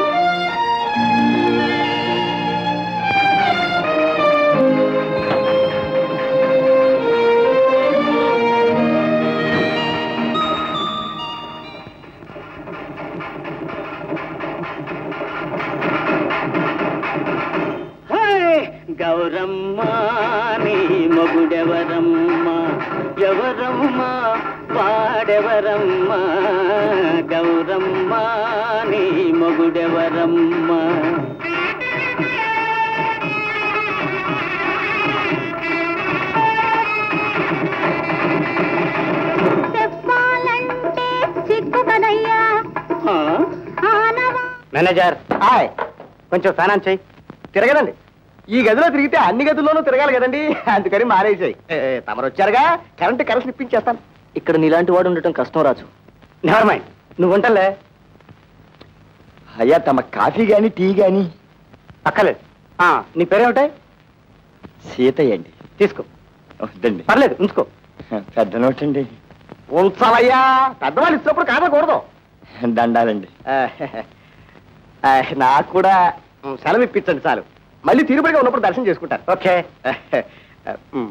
గౌరమ్మ నీ మొగుడెవరమ్మ ఎవరమ్మ వాడెవరమ్మ గౌరమ్మ నీ మొగుడెవరమ్మ చెప్పాలంటే సిగ్గు కదయ్యా ఆనవా మేనేజర్ హాయ్ కొంచెం ఫైనాన్స్ చేయి తిరగదండి ఈ గదిలో తిరిగితే అన్ని గదుల్లోనూ తిరగాలి కదండి అందుకని మారేసాయి తమరు వచ్చారుగా కరెంట్ కరెక్ట్ ఇప్పించేస్తాను ఇక్కడ నీలాంటి వాడు ఉండటం కష్టం రాజు నెవర్ మైండ్ నువ్వు ఉంటలే అయ్యా తమ కాఫీ గాని టీ గాని అక్కర్లేదు ఆ, నీ పేరేమిటాయి సీతయ్య అండి తీసుకో వద్దండి పర్లేదు ఉంచుకో పెద్ద నోట్ అండి ఉంచాలయ్యా పెద్దవాళ్ళు ఇచ్చినప్పుడు కాదకూడదు దండాలండి నాకు కూడా ఉమ్, సెలవు ఇప్పించండి చాలు మళ్ళీ తిరుపతిగా ఉన్నప్పుడు దర్శనం చేసుకుంటారు ఓకే ఉమ్.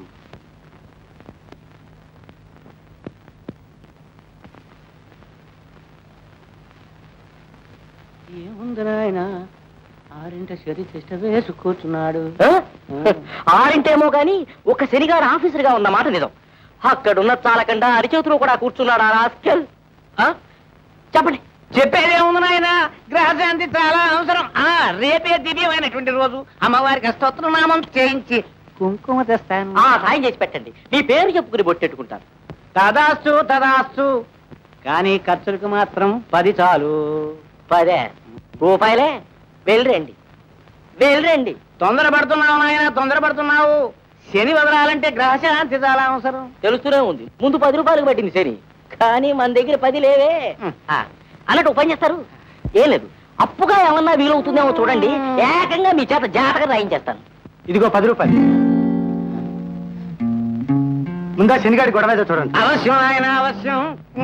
ఏముంది నాయన ఆరింట సరి తిష్ట వేసి కూర్చున్నాడు ఆ? ఆరింటేమో గాని ఒక శనిగారు ఆఫీసర్గా ఉన్న మాట నిజం అక్కడున్న చాలకుండా అరిచేతిలో కూడా కూర్చున్నాడు ఆ రాస్కెల్. ఆ చెప్పండి చెప్పేదేముంది నాయన గ్రహశాంతి చాలా అవసరం ఆ రేపే దివ్యమైనటువంటి రోజు అమ్మవారికి స్తోత్రనామం చేయించి కుంకుమ తెస్తాను ఆ సాయం చేసి పెట్టండి మీ పేరు చెప్పుకుని బొట్టెట్టుకుంటాను తదాస్తు తదాస్తు కానీ ఖర్చులకు మాత్రం పది చాలు పదే రూపాయలే వెళ్ళరండి వెళ్ళరండి తొందరపడుతున్నావు నాయన తొందరపడుతున్నావు శని వదలాలంటే గ్రహశాంతి చాలా అవసరం తెలుస్తూనే ఉంది ముందు పది రూపాయలకు పట్టింది సరి కానీ మన దగ్గర పది లేవే ఆ, అన్నట్టు ఒక పని చేస్తారు ఏం లేదు అప్పుగా ఏమన్నా వీలవుతుందేమో చూడండి ఏకంగా మీ చేత జాతకం రాయించేస్తాను ఇదిగో పది రూపాయలు ముందా శనిగాడి గొడవ ఏదో చూడండి అవశ్యం ఆయన అవశ్యం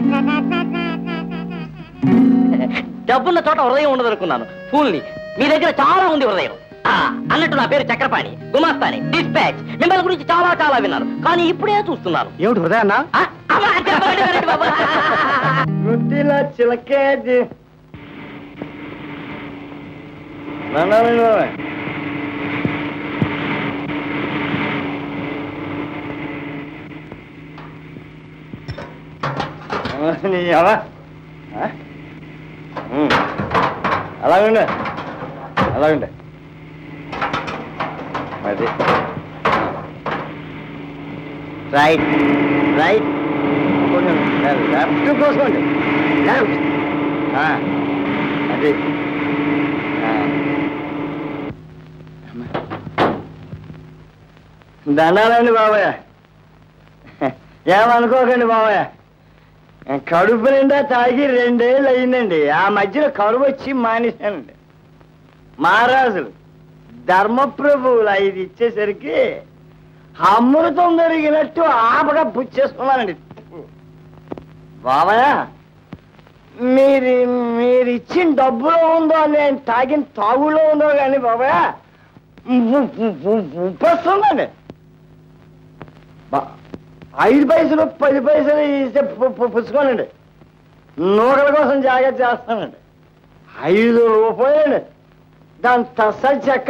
డబ్బున్న చోట హృదయం ఉండదు అనుకున్నాను ఫూల్ని మీ దగ్గర చాలా ఉంది హృదయం ఆ, అన్నట్టు నా పేరు చక్రపాణి గుమాస్తాని డిస్పాచ్ మిమ్మల్ని గురించి చాలా చాలా విన్నాను కానీ ఇప్పుడే చూస్తున్నాను ఏమిటి హృదయన్నా ఆ, అబ్బా, చెప్పండి, వినండి బాబు. గుడ్డిలా చిలకేది అలాగండి అలాగండి అది రైట్ రైట్ లెఫ్ట్ కోసుకోండి లెఫ్ట్ అది దండాలండి బాబాయ్ ఏమనుకోకండి బాబాయ్ కడుపు నిండా తాగి రెండేళ్ళు అయిందండి ఆ మధ్యలో కరువు వచ్చి మానేశానండి మహారాజులు ధర్మప్రభువులు ఐదు ఇచ్చేసరికి అమృతం దొరికినట్టు ఆపగా పుచ్చేసుకున్నానండి బాబాయ్ మీరు మీరు ఇచ్చిన డబ్బులో ఉందో నేను తాగిన తాగులో ఉందో కానీ బాబాయ్ ఉప్పొస్తుందండి బా- ఐదు పైసలు పది పైసలు ఇస్తే పు- పు- పుచ్చుకోనండి నూకల కోసం జాగ్రత్త చేస్తానండి ఐదు రూపాయలండి దాని తస చెక్క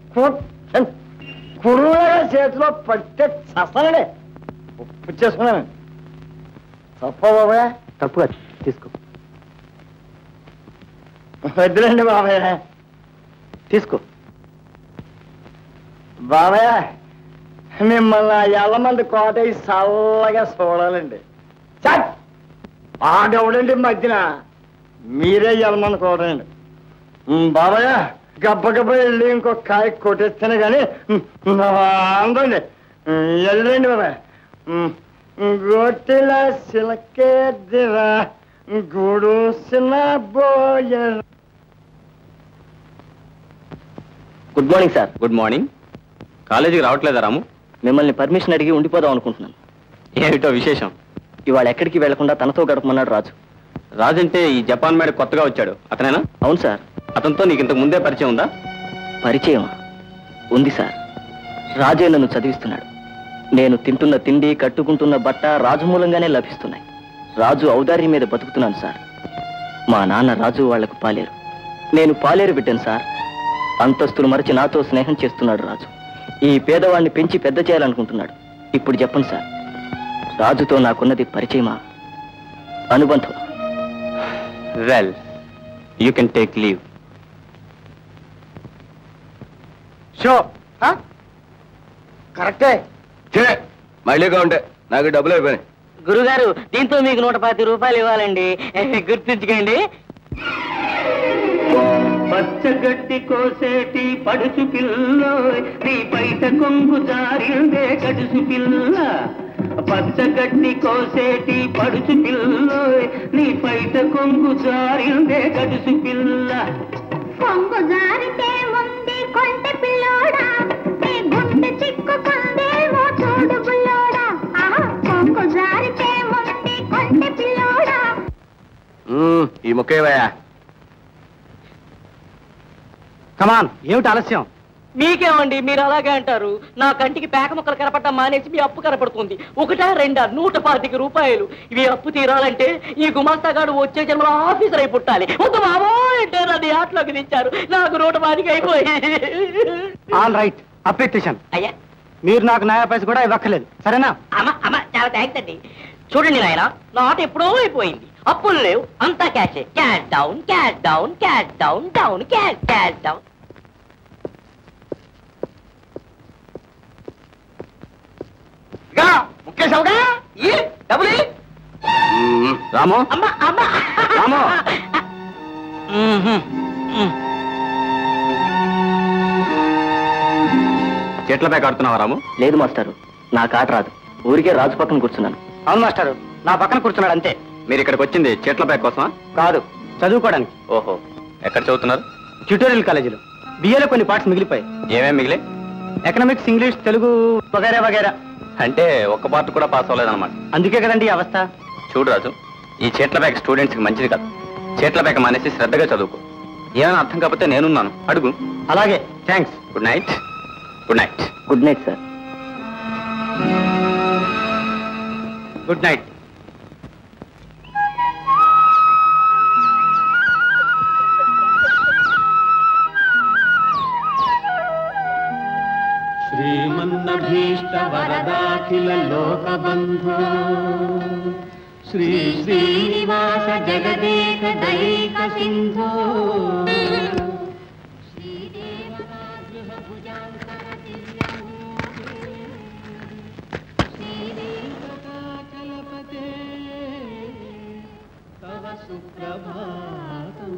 కురువుగా చేతిలో పట్టే చస్తానండి పుచ్చేసుకున్నానండి తప్ప బాబాయ్ తప్పుగా తీసుకో వద్దులండి బాబాయ్ తీసుకో బాబాయ్ మిమ్మల్ని ఆ ఎల్లమంది కోట చల్లగా చూడాలండి చట్ ఆడెవడండి మధ్యన మీరే ఎల్లమంది కోటండి బాబాయ్ గబ్బ గబ్బ వెళ్ళి ఇంకో కాయ కొట్టేస్తాను కానీ అందండి వెళ్ళండి బాబాయ్ గొట్టిల సిలకే దిరా గూడు సిన్న బోయ good morning sir good morning కాలేజీకి రావట్లేదా రాము మిమ్మల్ని పర్మిషన్ అడిగి ఉండిపోదాం అనుకుంటున్నాను ఏమిటో విశేషం ఇవాళ ఎక్కడికి వెళ్లకుండా తనతో గడపమన్నాడు రాజు రాజంటే ఈ జపాన్ మేడ కొత్తగా వచ్చాడు అతనేనా అవును సార్ అతనితో నీకు ఇంతకు ముందే పరిచయం ఉందా పరిచయం ఉంది సార్ రాజే నన్ను చదివిస్తున్నాడు నేను తింటున్న తిండి కట్టుకుంటున్న బట్ట రాజు మూలంగానే లభిస్తున్నాయి రాజు ఔదార్యం మీద బతుకుతున్నాను సార్ మా నాన్న రాజు వాళ్లకు పాలేరు నేను పాలేరు బిడ్డాను సార్ అంతస్తులు మరచి నాతో స్నేహం చేస్తున్నాడు రాజు ఈ పేదవాడిని పెంచి పెద్ద చేయాలనుకుంటున్నాడు ఇప్పుడు చెప్పండి సార్ రాజుతో నాకున్నది పరిచయమా అనుబంధం well you can take leave షో కరెక్టే ఛే, మళ్ళీగా ఉంటే నాకు డబ్బులు అయిపోయినాయి గురుగారు దీంతో మీకు నూట పది రూపాయలు ఇవ్వాలండి గుర్తుంచుకోండి పచ్చగడ్డి కోసేటి పడుచు పిల్ల నీ బయట కొంగు జారిందే కడుసు పిల్ల పచ్చగడ్డి కోసేటి పడుచు పిల్ల నీ బయట కొంగు జారిందే కడుసు పిల్ల కొంగు జారితే ఉంది కొంటె పిల్లోడా నీ గుండె చిక్కుకుందే ఓ చూడు బుల్లోడా ఆహా, కొంగు జారితే ఉంది కొంటె పిల్లోడా మ్మ్, ఈ ముఖ్యమయ్యా కమాన్ ఏమిటి ఆలస్యం మీకేమండి మీరు అలాగే అంటారు నా కంటికి పేక ముక్కలు కనపడటం మానేసి మీ అప్పు కనపడుతుంది ఒకటా రెండా నూట పాతిక రూపాయలు ఇవి అప్పు తీరాలంటే ఈ గుమాస్తాగాడు వచ్చే జన్మలో ఆఫీసర్ అయి పుట్టాలి వద్దు బాబోయ్ అంటే నాది ఆటలోకి తెచ్చారు నాకు నూట పాతికి అయిపోయి ఆల్ రైట్ అప్లికేషన్ అయ్యా మీరు నాకు న్యాయ పైస కూడా ఇవ్వక్కర్లేదు సరేనా అమ్మ అమ్మ చాలా థ్యాంక్స్ అండి చూడండి నాయన నా ఆట ఎప్పుడో అయిపోయింది అప్పులు లేవు అంతా cash cash down cash down cash down down cash cash down ముఖ్యసావుగా ఈ డబ్బులు ఇయ్యి. మ్మ్. రాము అమ్మ అమ్మ రాము. చెట్ల పైకి ఆడుతున్నావా రాము లేదు మాస్టారు నాకు ఆట రాదు ఊరికే రాజు పక్కన కూర్చున్నాను అవును మాస్టారు నా పక్కన కూర్చున్నాడు అంతే మీరు ఇక్కడికి వచ్చింది చెట్ల పైకి కోసమా కాదు చదువుకోవడానికి ఓహో ఎక్కడ చదువుతున్నారు ట్యూటోరియల్ కాలేజీలో బిఏలో కొన్ని పార్ట్స్ మిగిలిపోయాయి ఏమేమి మిగిలే ఎకనామిక్స్ ఇంగ్లీష్ తెలుగు వగైరా వగైరా అంటే ఒక్క పార్ట్ కూడా పాస్ అవ్వలేదన్నమాట అందుకే కదండి ఈ అవస్థ చూడు రాజు ఈ చెట్ల బ్యాగ్ స్టూడెంట్స్ కి మంచిది కాదు చెట్ల బ్యాగ్ మానేసి శ్రద్ధగా చదువుకో ఏమైనా అర్థం కాకపోతే నేనున్నాను అడుగు అలాగే thanks good night good night good night sir good night శ్రీమన్నభీష్ట వరదాఖిల లోకబంధో శ్రీ శ్రీనివాస జగదేక దైక సింధో తవ సుప్రభాతం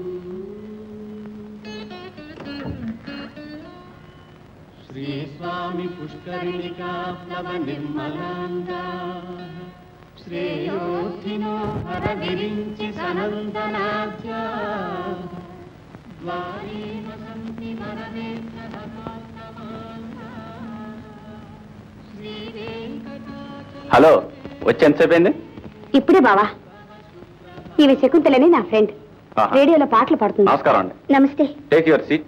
శ్రీ స్వామి పుష్కరిణికా ప్లవ నిర్మలాంగా శ్రేయోధినో హర విరించి సనందనాద్యా ద్వారే వసంతి వరవేంకట శ్రీ వెంకటాచల హలో వచ్చి ఎంతసేపు అయింది ఇప్పుడే బావా ఈమె శకుంతలని నా ఫ్రెండ్ ఆహా. రేడియోలో పాటలు పాడుతుంది నమస్కారం అండి నమస్తే టేక్ యువర్ సీట్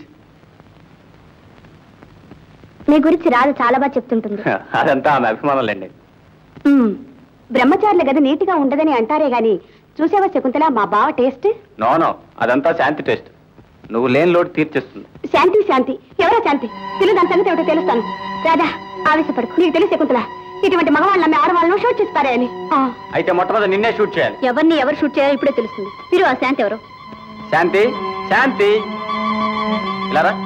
నీ గురించి రాదు చాలా బాగా చెప్తుంటుంది అదంతా ఆమె అభిమానం లేండి ఉమ్, బ్రహ్మచారుల గది నీటిగా ఉండదని అంటారే గాని చూసావా శకుంతల మా బావ టేస్ట్ నో నో అదంతా శాంతి టెస్ట్ నువ్వు లేని లోటు తీర్చేస్తుంది శాంతి శాంతి ఎవరో శాంతి పిల్లలు దాని సంగతి ఏమిటో తెలుస్తాను రాజా ఆవేశపడు నీకు తెలుసు శకుంతల ఇటువంటి మగవాళ్ళని నమ్మి ఆడవాళ్ళను షూట్ చేసి పారేయాలి ఆ, అయితే మొట్టమొదటి నిన్నే షూట్ చేయాలి ఎవరిని ఎవరు షూట్ చేయాలో ఇప్పుడే తెలుస్తుంది మీరు ఆ శాంతి ఎవరు శాంతి శాంతి ఇలా రా.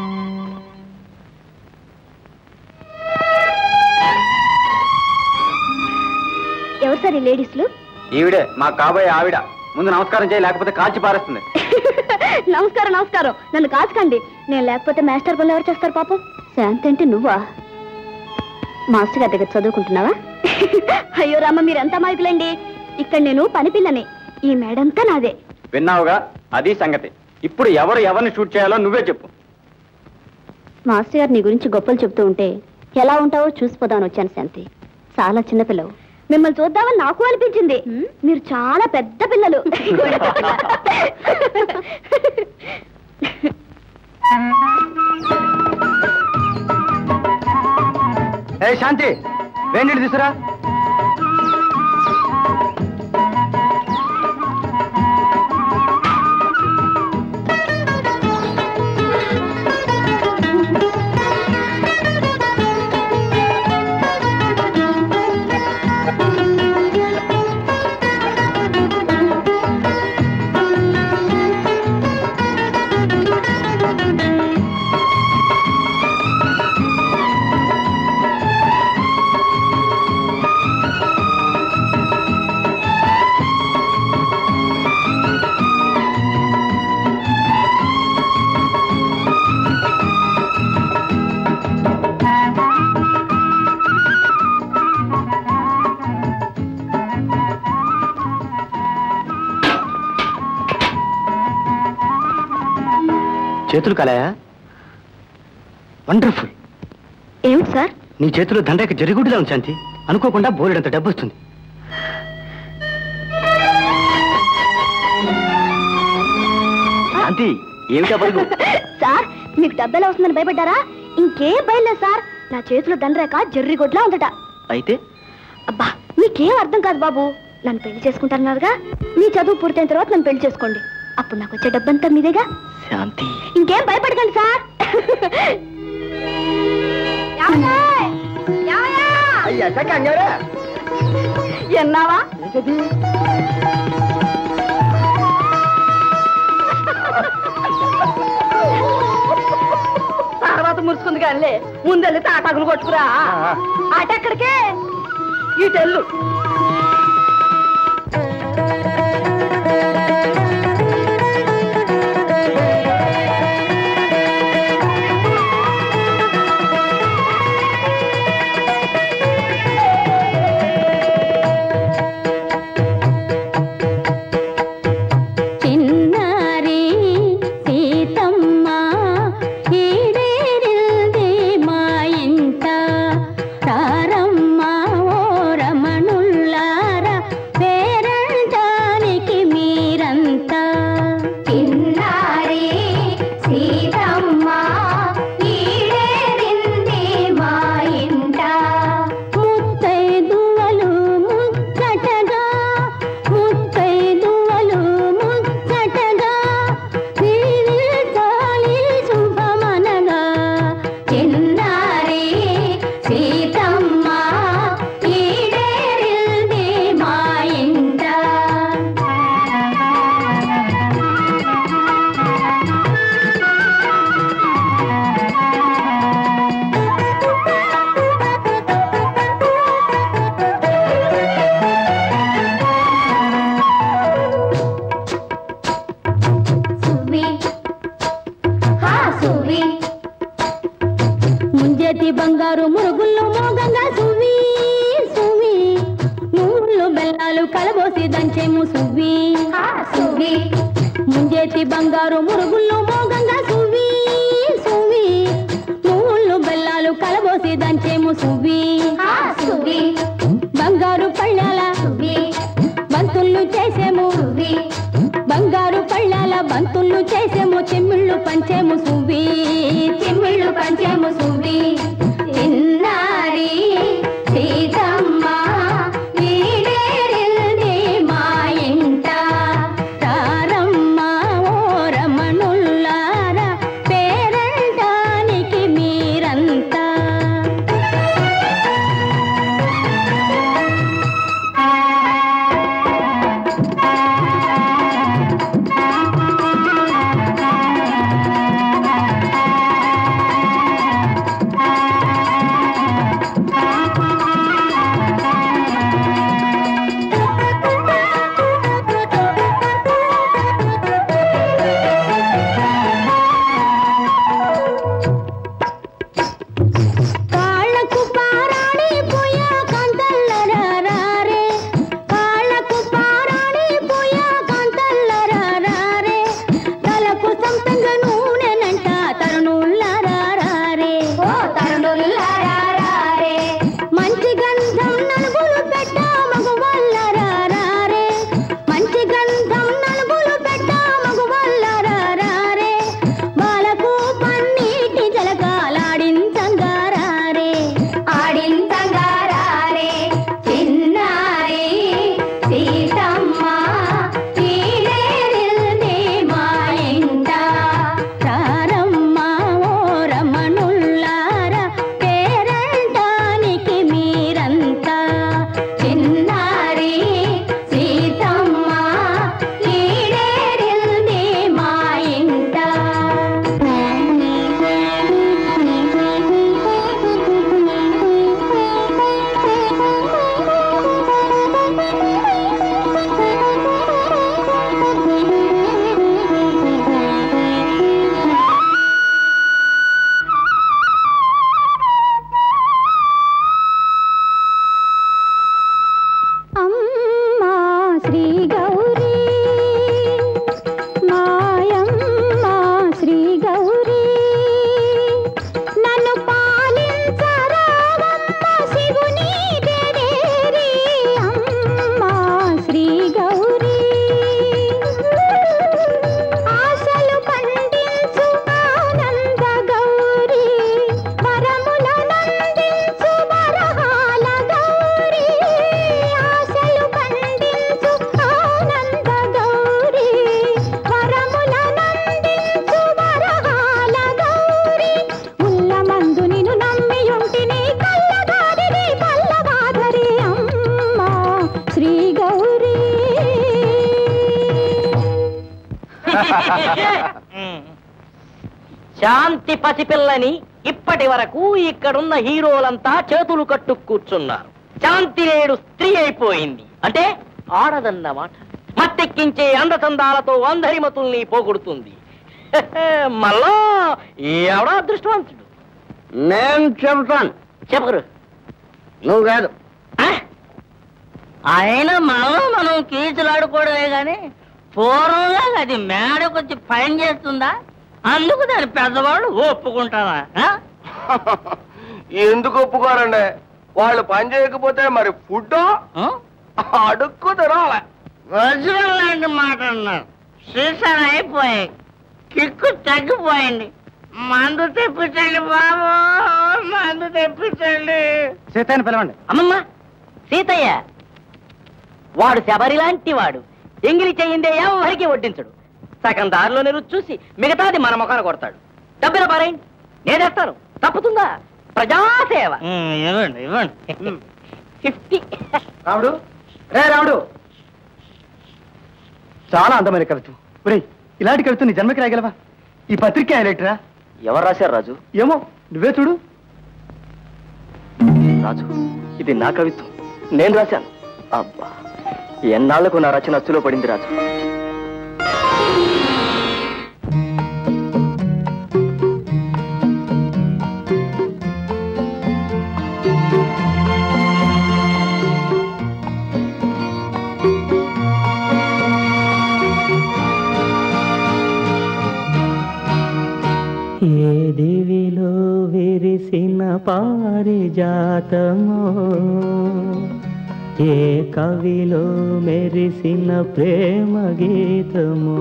ఎవరు సార్ ఈ లేడీస్లు ఈవిడే మా కాబోయే ఆవిడ ముందు నమస్కారం చేయి లేకపోతే కాల్చి పారేస్తుంది నమస్కారం నమస్కారం నన్ను కాచుకోండి నేను లేకపోతే మాస్టర్ పనులు ఎవరు చేస్తారు పాపం శాంతి అంటే నువ్వా మాస్టర్ గారి దగ్గర చదువుకుంటున్నావా అయ్యో రామ్మ మీరెంత మాయకులండి ఇక్కడ నేను పని పిల్లని ఈ మేడంతా నాదే విన్నావుగా అది సంగతి ఇప్పుడు ఎవరు ఎవరిని షూట్ చేయాలో నువ్వే చెప్పు మాస్టర్ గారు నీ గురించి గొప్పలు చెప్తూ ఉంటే ఎలా ఉంటావో చూసిపోదామని వచ్చాను శాంతి చాలా చిన్న పిల్లవు మిమ్మల్ని చూద్దామని నాకు అనిపించింది మీరు చాలా పెద్ద పిల్లలు ఏ శాంతి వేణీళ్ళు తీసురా చేతులు కలయా వండర్ఫుల్ ఏమిటి సార్ నీ చేతిలో దండకి జరిగుడిలా ఉంది శాంతి అనుకోకుండా బోలెడంత డబ్బు వస్తుంది శాంతి ఏమిటా పరుగు సార్ మీకు డబ్బెలా వస్తుందని భయపడ్డారా ఇంకేం భయలేదు సార్ నా చేతిలో దండరేక జర్రి గొడ్లా ఉందట అయితే అబ్బా మీకేం అర్థం కాదు బాబు నన్ను పెళ్లి చేసుకుంటున్నారుగా మీ చదువు పూర్తయిన తర్వాత నన్ను పెళ్లి చేసుకోండి అప్పుడు నాకు వచ్చే డబ్బంతా మీదేగా శాంతి ఇంకేం భయపడకండి సార్ అయ్యా కంగారా ఎన్నావా ఏంటది తర్వాత మురుసుకుంది కానీ ముందెళ్ళి తాటాకులు కొట్టుకురా అటెక్కడికే ఇటెల్లు చిన్నారి సీతమ్మ ఈడేరిల్ది మా ఇంట తారమ్మ ఓ రమణుల్లారా పేరంటానికి మీరంతా చిన్నారి సీతమ్మ ఈడేరింది మా ఇంట ముత్తైదువలు ముచ్చటగా ముత్తైదువలు ముచ్చటగా చాలి శుభమనగా చిన్నారి సీతమ్మ ఈడేరింది మా ఇంట సువి హా సువి ముంజేతి బంగారు మురుగుల్లో మోగంగా సువి సువి నూళ్ళు బెల్లాలు కలబోసి దంచేము సువి సువి ముంజేతి బంగారు మురుగుల్లో మోగంగా సువి సువి నూళ్ళు బెల్లాలు కలబోసి దంచేము సువి సువి బంగారు పళ్ళాల సువి బంతుళ్ళు చేసేము సువి బంగారు పళ్ళాల బంతుళ్ళు చేసేము చెమ్మిళ్ళు పంచేము సువి చెమ్మిళ్ళు పంచేము సువి చిన్నారి సీతమ్మ ఈడేరింది మా ఇంట తారమ్మ ఓ రమణుల్లారా పేరంటానికి మీరంతా శాంతి పసిపిల్లని ఇప్పటి వరకు ఇక్కడున్న హీరోలంతా చేతులు కట్టు కూర్చున్నారు శాంతి నేడు స్త్రీ అయిపోయింది అంటే ఆడదన్నమాట మత్తెక్కించే అందచందాలతో అందరి మతుల్ని పోగొడుతుంది మళ్ళా ఎవడా అదృష్టవంతుడు నేను చెబుతాను చెప్పరు నువ్వు కాదు ఆయన మనం మనం కీచులాడుకోవడమే గాని పూర్వంగా అది మేడకొచ్చి పని చేస్తుందా అందుకు దాని పెద్దవాళ్ళు ఒప్పుకుంటారా ఆ? ఎందుకు ఒప్పుకోరండి వాళ్ళు పని చేయకపోతే మరి ఫుడ్ ఆ? అడుక్కు తినాలి వజ్రం లాంటి మాట అన్నారు సీసాలు అయిపోయాయి కిక్కు తగ్గిపోయింది మందు తెప్పించండి బాబు మందు తెప్పించండి సీతాన్ని పిలవండి అమ్మమ్మ సీతయ్య వాడు శబరి లాంటి వాడు ఎంగిలి చెయ్యిందే ఎవరికి వడ్డించడు సగం దారిలోనే రుచి చూసి మిగతాది మన ముఖాన కొడతాడు డబ్బుల పారేయండి నేనేస్తాను తప్పుతుందా ప్రజాసేవ ఇవ్వండి ఇవ్వండి ఫిఫ్టీ రాముడు రే రాముడు చాలా అందమైన కవిత్వం ఒరేయ్ ఇలాంటి కవిత్వం నీ జన్మకి రాగలవా ఈ పత్రిక హైలైటరా ఎవరు రాశారు రాజు ఏమో నువ్వే చూడు రాజు ఇది నా కవిత్వం నేను రాశాను అబ్బా ఎన్నాళ్లకు నా రచన అచ్చులో పడింది రాజు ఏ దివిలో విరిసిన పారిజాతమో ఏ కవిలో మెరిసిన ప్రేమ గీతమో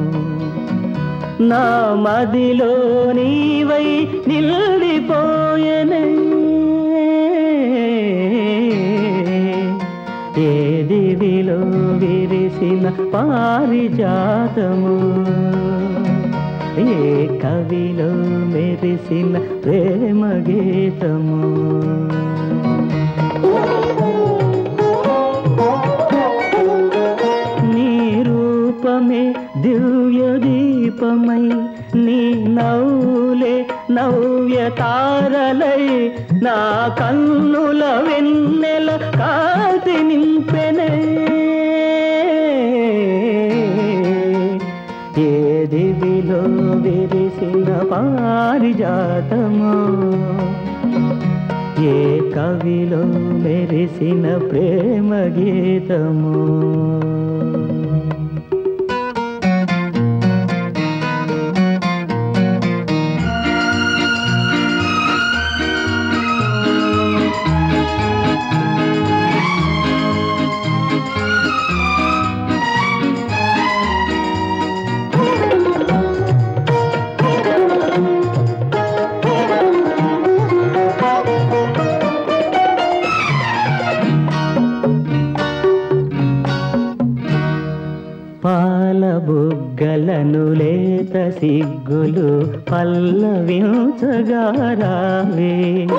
నా మదిలో నీవై నిల్లిపోయనే ఏ దివిలో విరిసిన పారిజాతము ఏ కవిలో మెరిసిన ప్రేమ గీతము నీ రూపమే దివ్య దీపమై నీ నవ్వులే నవ్య తారలై నా కన్నుల వెన్నెల కాతి నింపెనే ఏ దివిలో విరిసిన పారిజాతమో ఏ కవిలో మెరిసిన ప్రేమ గీతము పాల బుగ్గలను లేత సిగ్గులు పల్లవించగారావే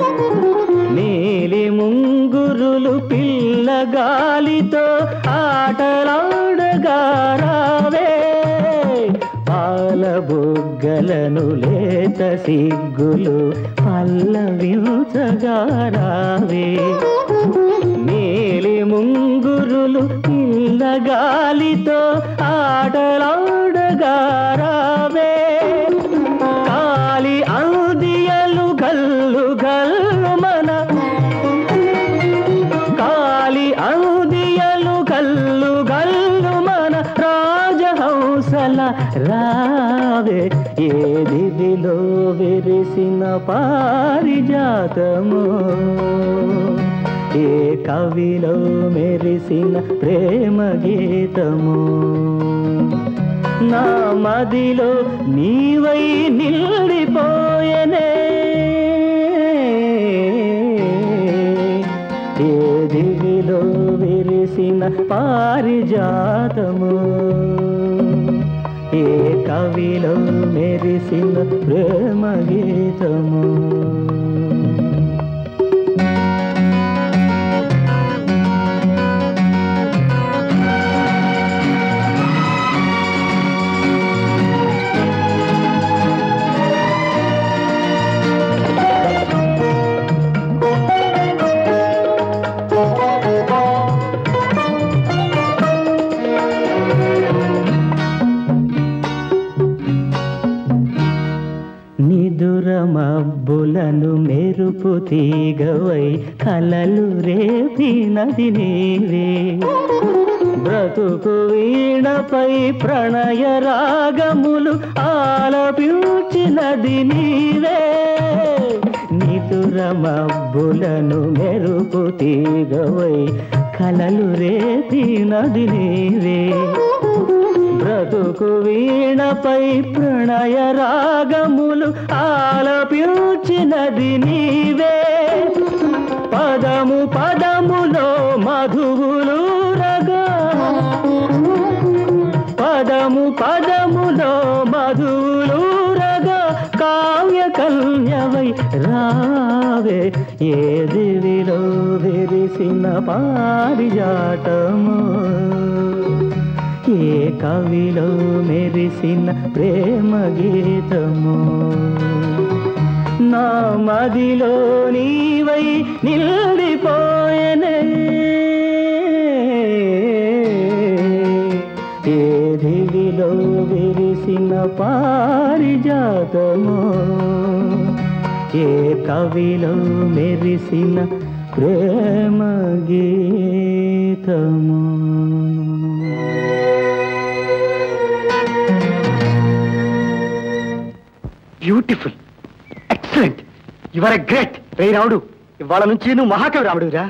నీలి ముంగురులు పిల్లగాలితో ఆటలాడగారావే పాల బుగ్గలను లేత సిగ్గులు పల్లవించగారావే నీలి ముంగురులు పిల్లగాలితో ఆటలాడగారావే కాలి అందియలు గల్లు గల్లు మన కాలి అందియలు గల్లు గల్లు మన రాజహంసల రావే ఏ దివిలో విరిసిన పారిజాతము ఏ కవిలో మెరిసిన ప్రేమ గీతము నా మదిలో నీవై నిల్లిపోయనే ఏ దివిలో విరిసిన పారిజాతము ఏ కవిలో మెరిసిన ప్రేమ గీతము నిదుర మబ్బులను మెరుపు తీగవై కలలు రేపినది నీవే బ్రతుకు వీణపై ప్రణయ రాగములు ఆలపించినది నీవే నిదుర మబ్బులను మెరుపు తీగవై కలలు రేపినది నీవే బ్రతుకు వీణపై ప్రణయ రాగములు ఆలపించినది నీవే పదము పదములో మధువులు రగా పదము పదములో మధువులు రగా కావ్య కన్యవై రావే ఏ దివిలో విరిసిన పారిజాటము ఏ కవిలో మెరిసిన ప్రేమ గీతము నా మదిలో నీవై నిలిపోయనే ఏ దివిలో విరిసిన పారిజాతము ఏ కవిలో మెరిసిన ప్రేమ గీతము beautiful excellent your a great రే రావుడు ఇవాళ నుంచి నువ్వు మహాకవి రావుడురా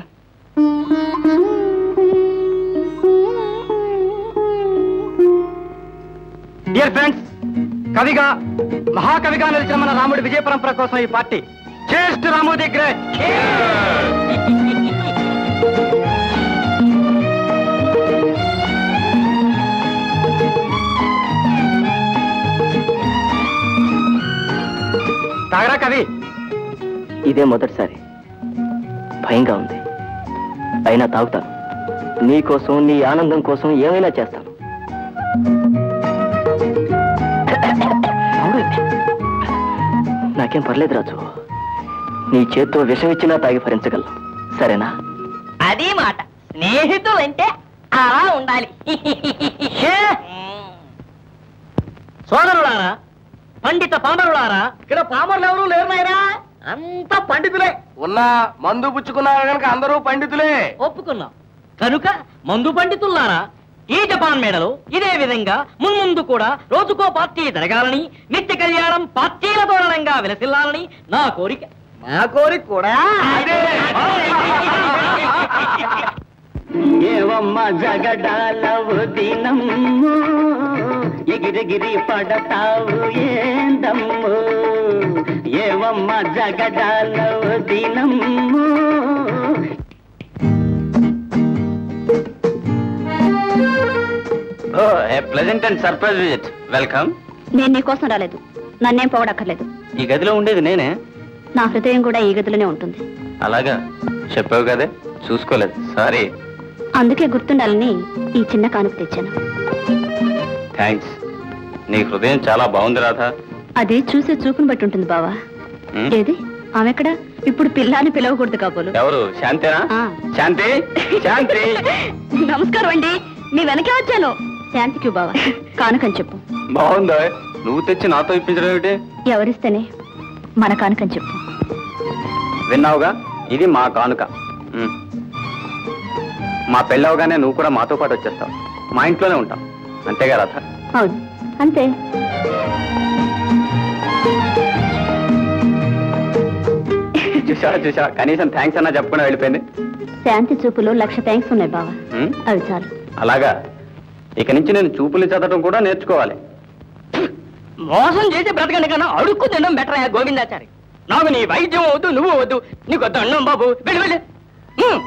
డియర్ ఫ్రెండ్స్ కవిగా మహాకవిగా నిలిచిన మన రాముడి విజయ పరంపర కోసం ఈ పార్టీ చేస్ట్ రాము ది గ్రేట్ తాగరా కవి ఇదే మొదటిసారి భయంగా ఉంది అయినా తాగుతాను నీ కోసం నీ ఆనందం కోసం ఏమైనా చేస్తాను నాకేం పర్లేదు రాజు నీ చేత్తో విషం ఇచ్చినా తాగి భరించగలను సరేనా అది మాట స్నేహితులంటే అలా ఉండాలి సోదరులారా పండిత పామరులారా ఇక్కడ పామర్లు ఎవరు లేరు నాయనా అంతా పండితులే ఉన్నా మందు పుచ్చుకున్నారు కనుక అందరూ పండితులే ఒప్పుకున్నాం కనుక మందు పండితుల్లారా ఈ జపాన్ మేడలో ఇదే విధంగా మున్ముందు కూడా రోజుకో పార్టీ జరగాలని నిత్య కళ్యాణం పార్టీల తోరణంగా విలసిల్లాలని నా కోరిక మా కోరిక కూడా ఏవమ్మ జగడాలవు దినమ్ము ఎగిరెగిరి పడతావు ఏందమ్ము ఏవమ్మ జగడాలవు దినమ్ము pleasant and surprise visit welcome నేను నీ కోసం రాలేదు నన్నేం పోవడక్కర్లేదు ఈ గదిలో ఉండేది నేనే నా హృదయం కూడా ఈ గదిలోనే ఉంటుంది అలాగా చెప్పావు కదే చూసుకోలేదు సారీ అందుకే గుర్తుండాలని ఈ చిన్న కానుక తెచ్చాను థ్యాంక్స్ నీ హృదయం చాలా బాగుంది రాధా అది చూసే చూపును బట్టి ఉంటుంది బావా ఉమ్, ఏది ఆమెక్కడ ఇప్పుడు పిల్ల అని పిలవకూడదు కాబోలు ఎవరు శాంతేనా ఆ. శాంతి శాంతి నమస్కారం అండి మీ వెనకే వచ్చాను శాంతికి బావా కానుకని చెప్పు బాగుందా నువ్వు తెచ్చి నాతో ఇప్పించడం ఏమిటి ఎవరిస్తేనే మన కానుకని చెప్పు విన్నావుగా ఇది మా కానుక ఉమ్. మా పెళ్ళవగానే నువ్వు కూడా మాతో పాటు వచ్చేస్తావు మా ఇంట్లోనే ఉంటావు అంతేగా రాధ అవును అంతే చూసా చూసా కనీసం థ్యాంక్స్ అన్నా చెప్పకుండా వెళ్ళిపోయింది శాంతి చూపులో లక్ష థ్యాంక్స్ ఉన్నాయి బావా ఉమ్, అవి చాలు అలాగా ఇక నుంచి నేను చూపులు చదవడం కూడా నేర్చుకోవాలి మోసం చేసి బ్రతకండి కన్నా అడుక్కు తినడం బెటర్ అయ్యా గోవిందాచారి నాకు నీ వైద్యం వద్దు నువ్వు వద్దు నీకు వద్దు అన్నం బాబు వెళ్ళి వెళ్ళి ఉమ్.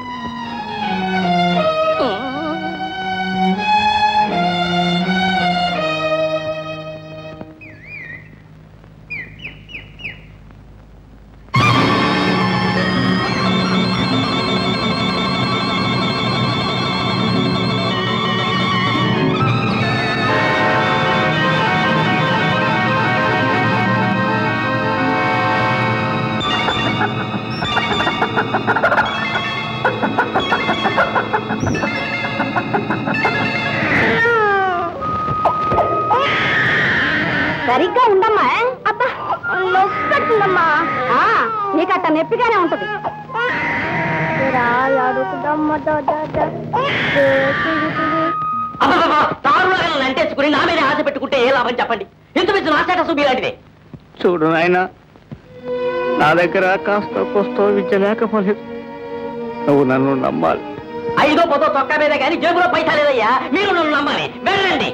నీకు అట్ట నొప్పిగానే ఉంటది అబ్బబ్బబ్బా, తారులాగా అంటేసుకుని నా మీద ఆశ పెట్టుకుంటే ఏ లాభం చెప్పండి ఎంత పెద్ద నాచాట సుబ్బి లాంటిదే చూడు నాయన నా దగ్గర కాస్త కోస్తో విద్య లేకపోలేదు నువ్వు నన్ను నమ్మాలి ఐదో పదో తొక్క మీద కానీ జేబులో పైసా లేదయ్యా మీరు నన్ను నమ్మాలి వెళ్ళండి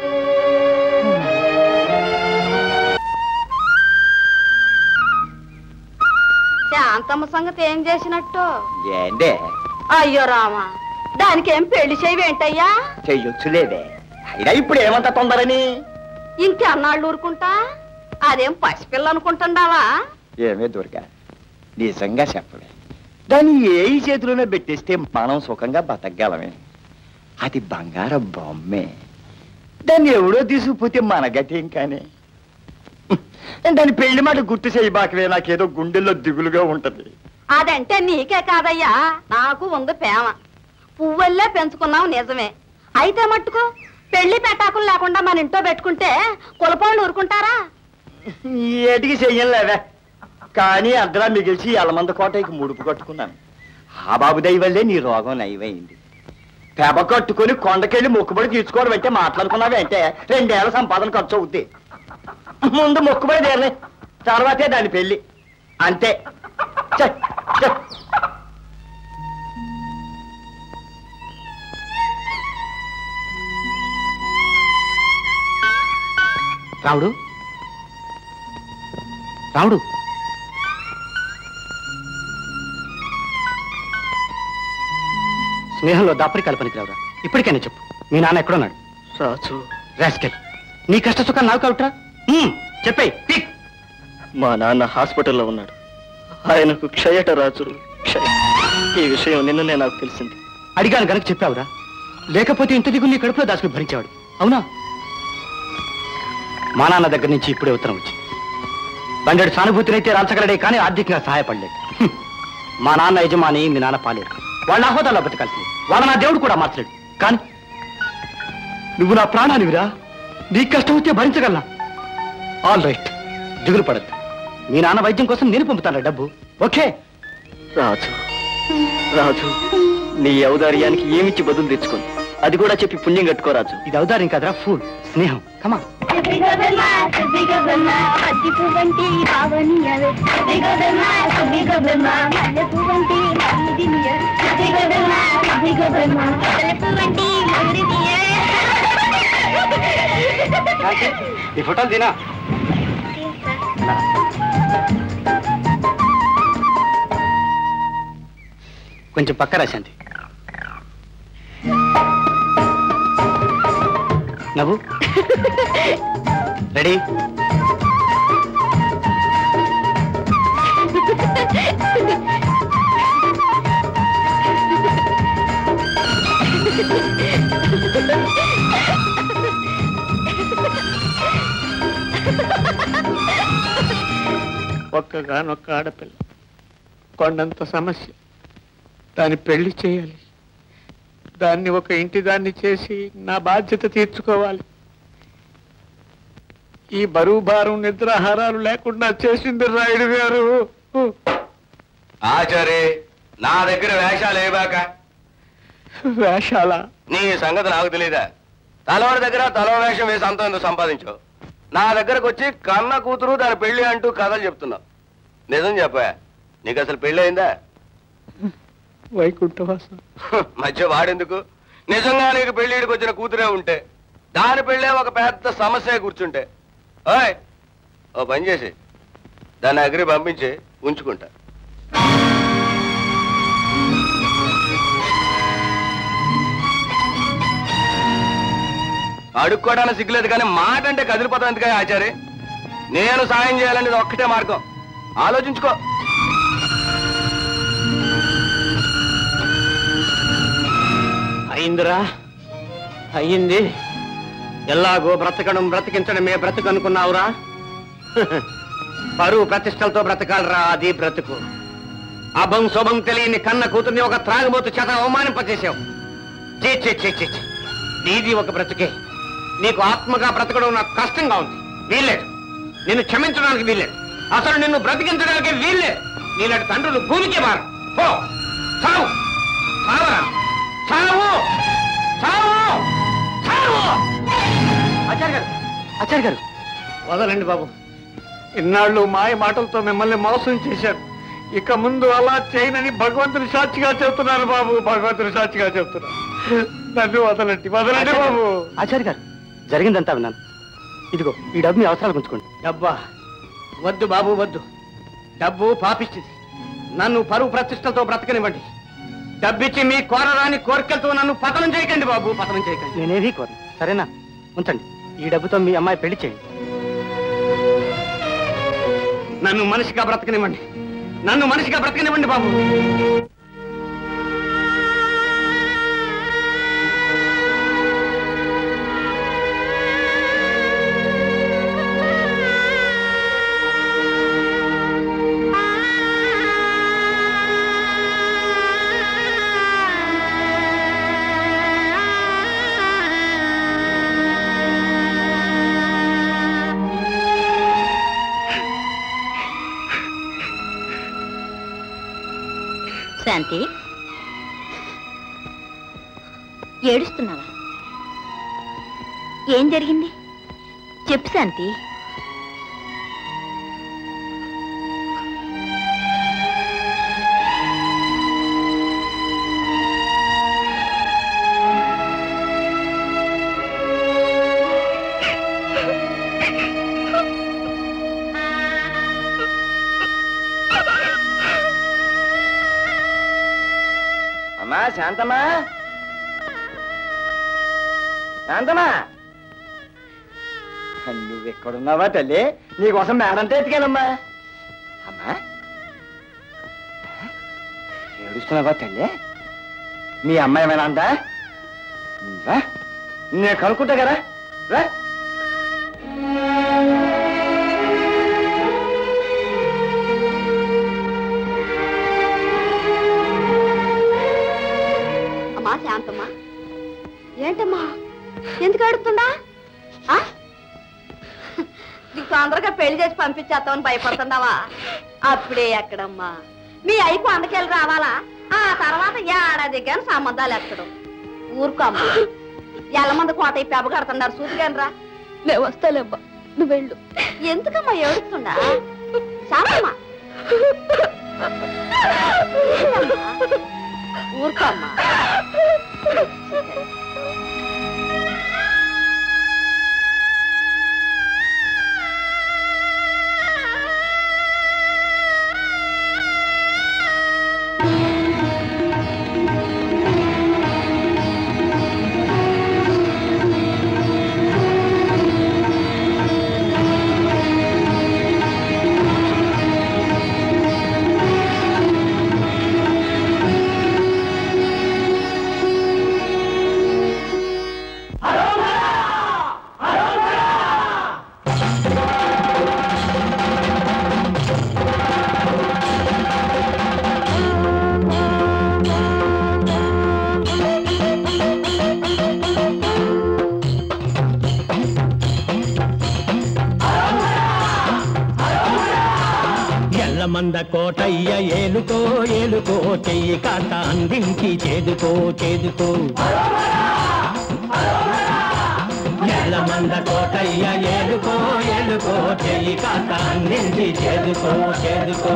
శాంతమ్మ సంగతి ఏం చేసినట్టు ఏంటే అయ్యో రామా దానికి ఏం పెళ్లి చేయవేంటయ్యా చెయ్యొచ్చులేదే అయినా ఇప్పుడు ఏమంత తొందరని ఇంకెన్నాళ్ళు ఊరుకుంటా అదేం పసిపిల్ల అనుకుంటుండావా ఏమే దొరికా నిజంగా చెప్పలే దాన్ని ఏ చేతిలోనే పెట్టేస్తే మనం సుఖంగా బతకగలమే అది బంగారం బొమ్మే దాన్ని ఎవడో తీసుకుపోతే మన గతేం కానీ దాని పెళ్లి మాట గుర్తు చేయబాకలే నాకేదో గుండెల్లో దిగులుగా ఉంటది అదంటే నీకే కాదయ్యా నాకు ఉంది ప్రేమ పువ్వుల్లే పెంచుకున్నావు నిజమే అయితే మట్టుకు పెళ్లి పెటాకులు లేకుండా మన ఇంట్లో పెట్టుకుంటే కులపోళ్ళు ఊరుకుంటారా ఏటికి చెయ్యలేవే కానీ అద్దరా మిగిల్చి ఎలమంద కోటకి ముడుపు కట్టుకున్నాను ఆ బాబు దయ వల్లే నీ రోగం నయమైంది పెబ కట్టుకుని కొండకెళ్ళి మొక్కుబడి తీర్చుకోవడం అంటే మాట్లాడుకున్నావే అంటే రెండేళ్ల సంపాదన ఖర్చు అవుద్ది ముందు మొక్కుబడి తీరని తర్వాతే దాని పెళ్లి అంతే ఛ, ఛ. రావుడు రావుడు స్నేహంలో దాపరి కల్పనికి రావురా ఇప్పటికైనా చెప్పు మీ నాన్న ఎక్కడున్నాడు రాజు రాస్కెల్ నీ కష్ట సుఖాలు నాకు కావుట్రా చెప్పే మా నాన్న హాస్పిటల్లో ఉన్నాడు ఆయనకు క్షయట రాజు క్షయ ఈ విషయం నిన్ననే నాకు తెలిసింది అడిగాను కనుక చెప్పావురా లేకపోతే ఇంత దిగులు నీ కడుపులో దాచుకుని భరించేవాడు అవునా మా నాన్న దగ్గర నుంచి ఇప్పుడే ఉత్తరం వచ్చింది బండెడు సానుభూతినైతే రాల్చగలడే కానీ ఆర్థికంగా సహాయపడలేదు హ్మ్. మా నాన్న యజమాని మీ నాన్న పాలేరు వాళ్ళ హోదాలో బతకాల్సింది వాళ్ళ నా దేవుడు కూడా మార్చలేడు కానీ నువ్వు నా ప్రాణానివిరా నీ కష్టం వచ్చే భరించగలనా ఆల్ రైట్ దిగులు పడద్దు మీ నాన్న వైద్యం కోసం నేను పంపుతాను డబ్బు ఓకే రాజు రాజు నీ ఔదార్యానికి ఏమిచ్చి బదులు తెచ్చుకుంది అది కూడా చెప్పి పుణ్యం కట్టుకో రాజు ఇది అవుదారం కాదురా ఫూల్ స్నేహం కమా ఈ ఫోటోలు తినా కొంచెం పక్క రాశాంతి నవ్వు రెడీ ఒక్కగానొక్క ఆడపిల్ల కొండంత సమస్య దాన్ని పెళ్లి చేయాలి దాన్ని ఒక ఇంటి దాన్ని చేసి నా బాధ్యత తీర్చుకోవాలి ఈ బరువు భారం నిద్రాహారాలు లేకుండా చేసింది రాయుడు గారు ఆచారి నా దగ్గర వేషాలు ఏవాక వేషాల నీ సంగతి నాకు తెలీదా తలవాడి దగ్గర తలవ వేషం వేసి అంత ఎందుకు సంపాదించావు నా దగ్గరకు వచ్చి కన్న కూతురు దాని పెళ్లి అంటూ కథలు చెప్తున్నావు నిజం చెప్పా నీకు అసలు పెళ్లి అయిందా వైకుంఠవాసం మధ్య వాడెందుకు నిజంగా నీకు పెళ్లిడికి వచ్చిన కూతురే ఉంటే దాని పెళ్ళే ఒక పెద్ద సమస్య కూర్చుంటే ఓయ్ ఓ పని చేసి దాన్ని అగ్రి పంపించి ఉంచుకుంటా అడుక్కోవడానికి సిగ్గులేదు కానీ మాట అంటే కదిలిపోతాం ఎందుక ఆచారి నేను సాయం చేయాలనేది ఒక్కటే మార్గం ఆలోచించుకో అయిందిరా అయ్యింది ఎలాగో బ్రతకడం బ్రతికించడమే బ్రతుకు అనుకున్నావురా పరువు ప్రతిష్టలతో బ్రతకాలరా అది బ్రతుకు అభం శుభం తెలియని కన్న కూతుర్ని ఒక త్రాగుబోతు చేత అవమానింపచేసావు చీ చీ చీ చీ చీ. నీది ఒక బ్రతుకే నీకు ఆత్మగా బ్రతకడం నాకు కష్టంగా ఉంది వీల్లేదు నిన్ను క్షమించడానికి వీల్లేదు అసలు నిన్ను బ్రతికించడానికి వీల్లేదు నీలాంటి తండ్రులు భూమికే మారు పో సావు సావరా సావు సావు సావు ఆచార్య గారు ఆచార్య గారు వదలండి బాబు ఇన్నాళ్ళు మాయ మాటలతో మిమ్మల్ని మోసం చేశాను ఇక ముందు అలా చేయనని భగవంతుని సాక్షిగా చెప్తున్నాను బాబు భగవంతుని సాక్షిగా చెప్తున్నాను నన్ను వదలండి వదలండి బాబు ఆచార్య గారు జరిగిందంతా విన్నాను ఇదిగో ఈ డబ్బు మీ అవసరాలు ఉంచుకోండి డబ్బా వద్దు బాబు వద్దు డబ్బు పాపిస్తుంది నన్ను పరువు ప్రతిష్టలతో బ్రతకనివ్వండి డబ్బిచ్చి మీ కోరరాని కోరికలతో నన్ను పతనం చేయకండి బాబు పతనం చేయకండి నేనేది కోరను సరేనా ఉంచండి ఈ డబ్బుతో మీ అమ్మాయి పెళ్లి చేయండి నన్ను మనిషిగా బ్రతకనివ్వండి నన్ను మనిషిగా బ్రతకనివ్వండి బాబు శాంతి ఏడుస్తున్నావా ఏం జరిగింది చెప్పు శాంతి అమ్మా శాంతమ్మా శాంతమ్మా నువ్వెక్కడున్నావా తల్లి నీకోసం మేడంతా ఎత్తుకెళ్ళమ్మా అమ్మా ఏడుస్తున్నావా తల్లి మీ అమ్మాయి ఏమైనా అందా రా నేను కనుక్కుంటా కదా రా అమ్మా శాంతమ్మా ఏంటమ్మా ఎందుకు అడుగుతుందా ఆ? నీకు తొందరగా పెళ్లి చేసి పంపించేస్తామని భయపడుతున్నావా అప్పుడే ఎక్కడమ్మా మీ అయిపు అందుకెళ్ళి రావాలా ఆ తర్వాత ఏడాది కానీ సంబంధాలు ఎక్కడం ఊరుకోమ్మా ఎల్లమంది కోట పెబ్బ కడుతున్నారు చూసుగాని రా నేను వస్తాలేమ్మా నువ్వు వెళ్ళు ఎందుకమ్మా ఏడుస్తుండా శాంతమ్మా ఊరుకోమ్మా ఎల్లమంద కోటయ్య ఏలుకో ఏలుకో చెయ్యి కాట అందించి చేదుకో చేదుకో ఎల్లమంద కోటయ్య ఏలుకో ఏలుకో చెయ్యి కాట అందించి చేదుకో చేదుకో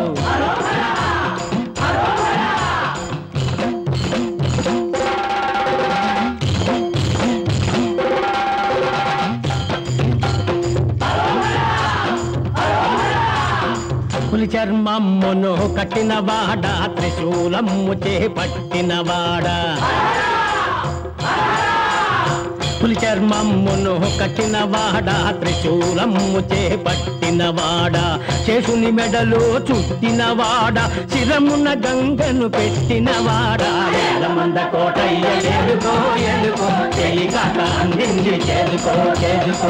పులి చర్మమ్మును కట్టినవాడ త్రిశూలమ్ము చేపట్టినవాడ పులి చర్మమ్మును కట్టినవాడ త్రిశూలమ్ము చేపట్టినవాడ చేసుని మెడలో చుట్టినవాడ శిరమున గంగను పెట్టినవాడ వేలమంద కోటయ్య ఎదుకో ఎదుకో చెయ్యి కాక అందించి చేదుకో చేదుకో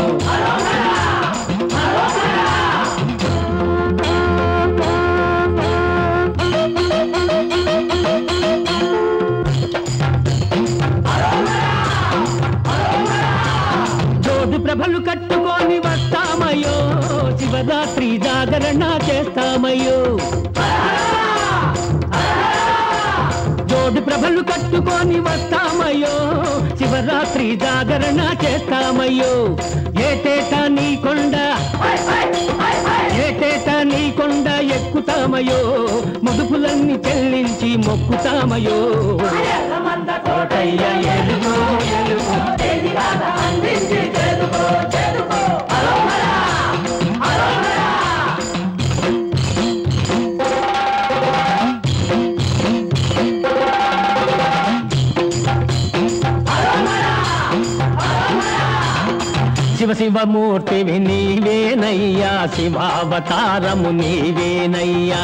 జోడు ప్రభలు కట్టుకొని వస్తామయ్యో శివరాత్రి జాగరణ చేస్తామయ్యో చీరలు కట్టుకొని వస్తామయ్యో శివరాత్రి జాగరణ చేస్తామయ్యో ఏటేటా నీ కొండ ఏటేటా నీ కొండ ఎక్కుతామయ్యో ముదుపులన్నీ చెల్లించి మొక్కుతామయ్యో కోటయ్య ఎలుగో ఎలుగో అందించి చేదుకో చేదుకో శివ శివమూర్తివి నీవేనయ్యా శివావతారము నీవేనయ్యా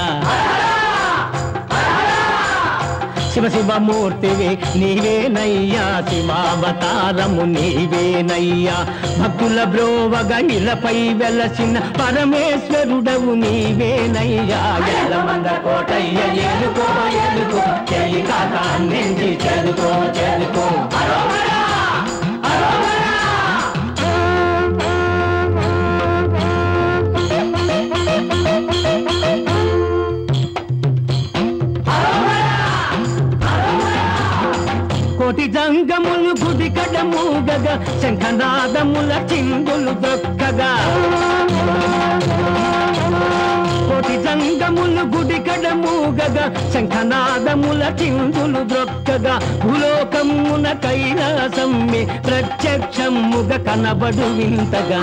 శివ శివమూర్తివి నీవేనయ్యా శివావతారము నీవేనయ్యా భక్తుల బ్రోవగ ఇలపై వెలసిన పరమేశ్వరుడవు నీవేనయ్యా ఎల్లమంద కోటయ్య ఎలుకో ఎలుకో చెయ్యి కాక అందించి చెదుకో చెదుకో కోటి జంగములు గుడి కడమూగగ శంఖనాదముల చిందులు దొక్కగా కోటి జంగములు గుడి కడమూగగ శంఖనాదముల చిందులు దొక్కగా భూలోకమున కైలాసమ్మి ప్రత్యక్షముగ కనబడు వింతగా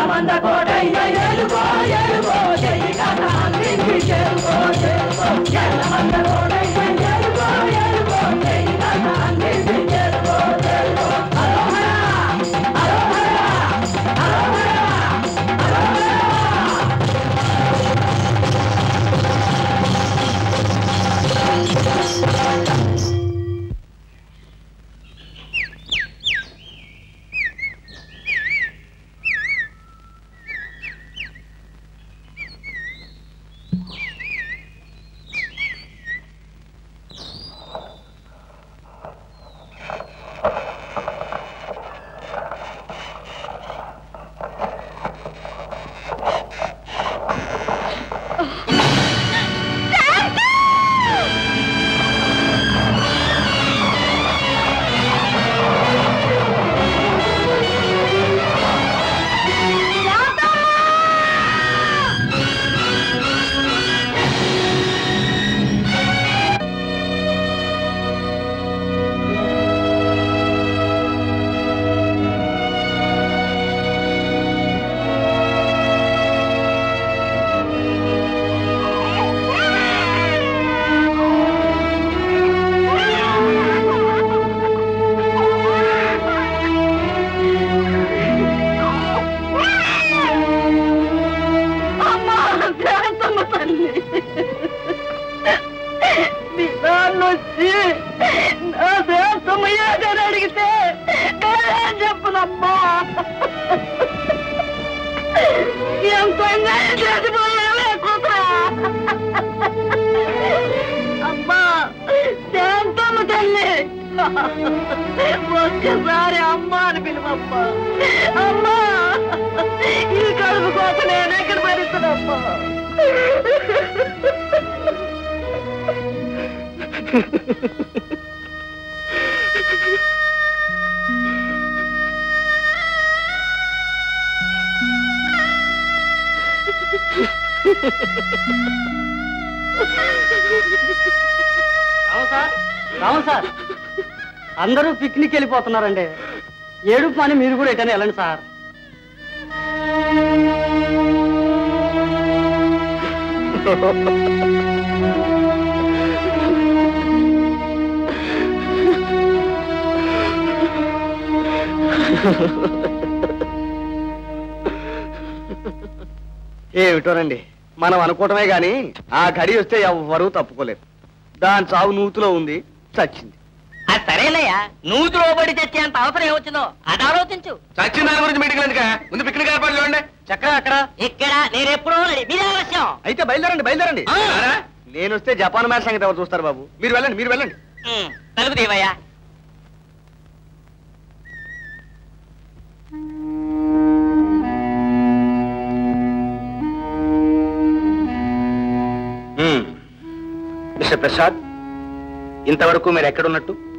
అమ్మా శాంతమ్మ తల్లి మీ నాన్న వచ్చి నా శాంతమ్మ ఏదని అడిగితే నేనేం చెప్పనమ్మా ఎంత అన్యాయం చేసిపోయావే కూతురా అమ్మా శాంతమ్మ తల్లి ఒక్కసారి అమ్మ అని పిలువమ్మా అమ్మా ఈ కడుపు కోసం నేను ఎక్కడ భరిస్తున్నామ్మా రావు సార్ రావు సార్ అందరూ పిక్నిక్ వెళ్ళిపోతున్నారండి ఏడుపు పని మీరు కూడా ఎటనే వెళ్ళండి సార్ ఏమిటోనండి మనం అనుకోవటమే గాని ఆ గడి వస్తే ఎవ్వరూ తప్పుకోలేరు దాని చావు నూతులో ఉంది చచ్చింది అది సరేనయ్యా నువ్వు ద్రోబడి తెచ్చేంత అవసరం ఏమొచ్చిందో అది ఆలోచించు చచ్చిన దాని గురించి మీటింగ్ ఎందుక ముందు పిక్నిక్ ఏర్పాటు చూడండి చక్కగా అక్కడ ఇక్కడ నేను ఎప్పుడో మీదే ఆలస్యం అయితే బయలుదేరండి బయలుదేరండి రారా? నేను వస్తే జపాన్ మ్యాచ్ సంగతి ఎవరు చూస్తారు బాబు మీరు వెళ్ళండి మీరు వెళ్ళండి ఉమ్, తలుపు తీవయ్యా మిస్టర్ ప్రసాద్ ఇంతవరకు మీరు ఎక్కడున్నట్టు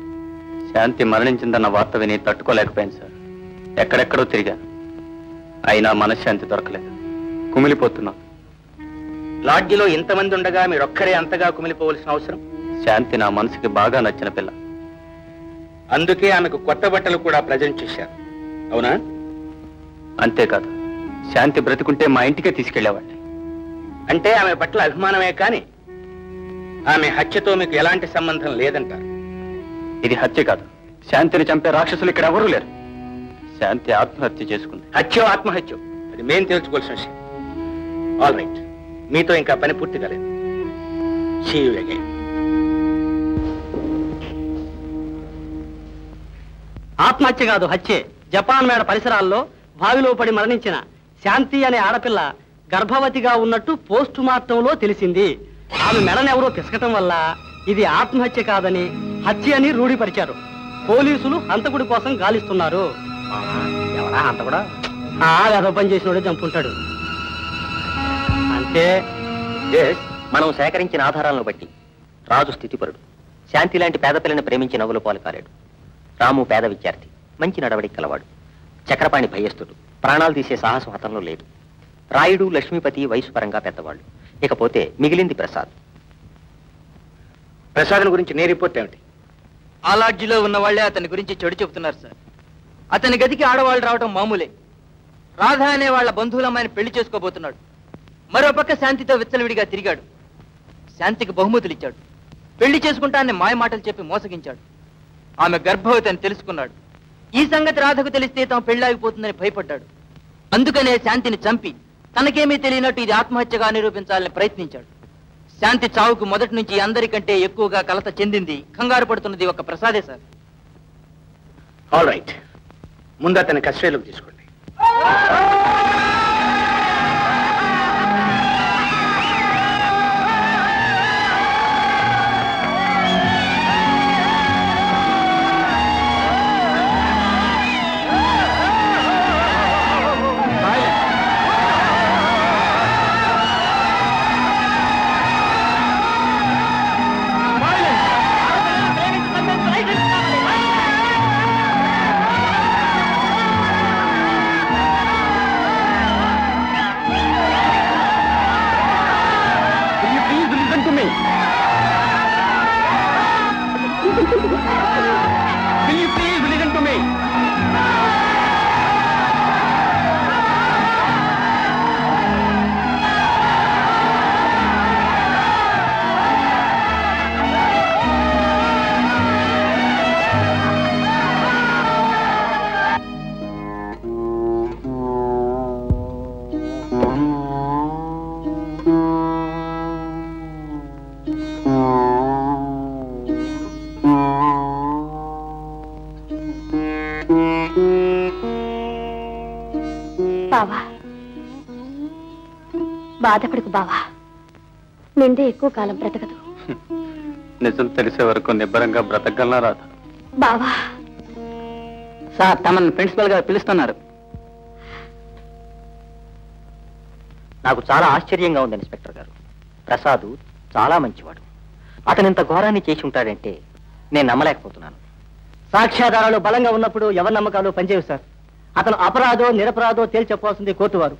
శాంతి మరణించిందన్న వార్త విని తట్టుకోలేకపోయాను సార్ ఎక్కడెక్కడో తిరిగాను అయినా మనశ్శాంతి దొరకలేదు కుమిలిపోతున్నాను లాడ్జిలో ఇంతమంది ఉండగా మీరొక్కరే అంతగా కుమిలిపోవలసిన అవసరం శాంతి నా మనసుకి బాగా నచ్చిన పిల్ల అందుకే ఆమెకు కొత్త బట్టలు కూడా ప్రజెంట్ చేశారు అవునా అంతేకాదు శాంతి బ్రతికుంటే మా ఇంటికే తీసుకెళ్లేవాడిని అంటే ఆమె పట్ల అభిమానమే కాని ఆమె హత్యతో మీకు ఎలాంటి సంబంధం లేదంటారు ఇది హత్య కాదు శాంతిని చంపే రాక్షసులు ఇక్కడ ఎవరూ లేరు శాంతి ఆత్మహత్య చేసుకుంది హత్యో ఆత్మహత్యో అది మేం తేల్చుకోవాల్సిన విషయం ఆల్ రైట్ మీతో ఇంకా పని పూర్తి కాలేదు See you again. ఆత్మహత్య కాదు హత్యే జపాన్ మేడ పరిసరాల్లో బావిలో పడి మరణించిన శాంతి అనే ఆడపిల్ల గర్భవతిగా ఉన్నట్టు పోస్ట్ మార్టంలో తెలిసింది ఆమె మెడనెవరో పిసకటం వల్ల ఇది ఆత్మహత్య కాదని హత్య అని రూఢిపరిచారు పోలీసులు హంతకుడి కోసం గాలిస్తున్నారు ఎవరా అంత కూడా ఆ వెధ పని చేసినోడే చంపుంటాడు అంటే మనం సేకరించిన ఆధారాలను బట్టి రాజు స్థితిపరుడు శాంతి లాంటి పేద పిల్లని ప్రేమించి నవ్వుల పాలు కాలేడు రాము పేద విద్యార్థి మంచి నడవడికి కలవాడు చక్రపాణి భయస్థుడు ప్రాణాలు తీసే సాహసం అతనిలో లేదు రాయుడు లక్ష్మీపతి వయసు పరంగా పెద్దవాళ్ళు ఇకపోతే మిగిలింది ప్రసాద్ ప్రసాదం గురించి నీ రిపోర్ట్ ఏమిటి ఆ లాడ్జిలో ఉన్న వాళ్ళే అతని గురించి చెడు చెబుతున్నారు సార్ అతని గదికి ఆడవాళ్ళు రావడం మామూలే రాధా అనే వాళ్ళ బంధువులమ్మాయిని పెళ్లి చేసుకోబోతున్నాడు మరోపక్క శాంతితో విచ్చలవిడిగా తిరిగాడు శాంతికి బహుమతులు ఇచ్చాడు పెళ్లి చేసుకుంటానని మాయ మాటలు చెప్పి మోసగించాడు ఆమె గర్భవతి అని తెలుసుకున్నాడు ఈ సంగతి రాధకు తెలిస్తే తమ పెళ్లాగిపోతుందని భయపడ్డాడు అందుకనే శాంతిని చంపి తనకేమీ తెలియనట్టు ఇది ఆత్మహత్యగా నిరూపించాలని ప్రయత్నించాడు శాంతి చావుకు మొదటి నుంచి అందరికంటే ఎక్కువగా కలత చెందింది కంగారు పడుతున్నది ఒక ప్రసాదే సార్ ఆల్ రైట్ ముందు అతని కస్టడీలోకి తీసుకోండి Will you please listen to me? Will you please listen to me? బావా బాధపడకు బావా నిందే ఎక్కువ కాలం బ్రతకదు నిజం తెలిసే వరకు నిబ్బరంగా బ్రతకగలనా రాధ బావా సార్ తమను ప్రిన్సిపల్ గారు పిలుస్తున్నారు నాకు చాలా ఆశ్చర్యంగా ఉంది ఇన్స్పెక్టర్ గారు ప్రసాద్ చాలా మంచివాడు అతను ఇంత ఘోరాన్ని చేసి ఉంటాడంటే నేను నమ్మలేకపోతున్నాను సాక్ష్యాధారాలు బలంగా ఉన్నప్పుడు ఎవరి నమ్మకాలు పనిచేయవు సార్ అతను అపరాధో నిరపరాధో తేల్చి చెప్పాల్సింది కోర్టు వారు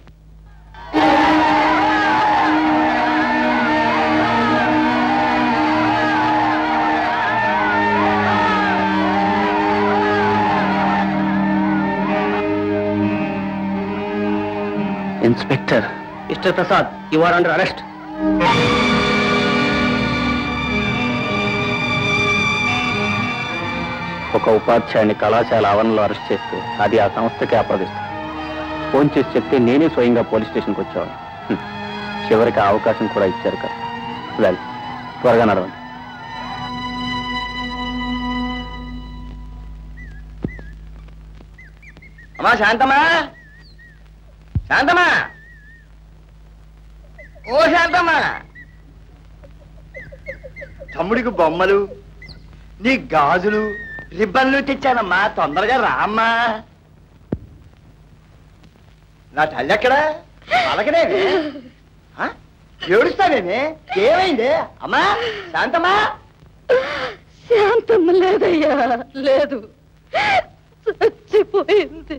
inspector mister Prasad you are under arrest ఒక ఉపాధ్యాయుని కళాశాల ఆవరణలో అరెస్ట్ చేస్తే అది ఆ సంస్థకే అప్పగిస్తాను ఫోన్ చేసి చెప్తే నేనే స్వయంగా పోలీస్ స్టేషన్కి వచ్చేవాడిని హ్మ్. చివరికి ఆ అవకాశం కూడా ఇచ్చారు కదా వెల్ త్వరగా నడవండి అమ్మా శాంతమా శాంతమా ఓ శాంతమ్మా తమ్ముడికి బొమ్మలు నీ గాజులు రిబ్బన్లు తెచ్చానమ్మా తొందరగా రామ్మా నా తల్లి ఎక్కడ అలాగనేవి ఏడుస్తావేమి ఏమైంది అమ్మా శాంతమ్మా శాంతం లేదయ్యా లేదు చచ్చిపోయింది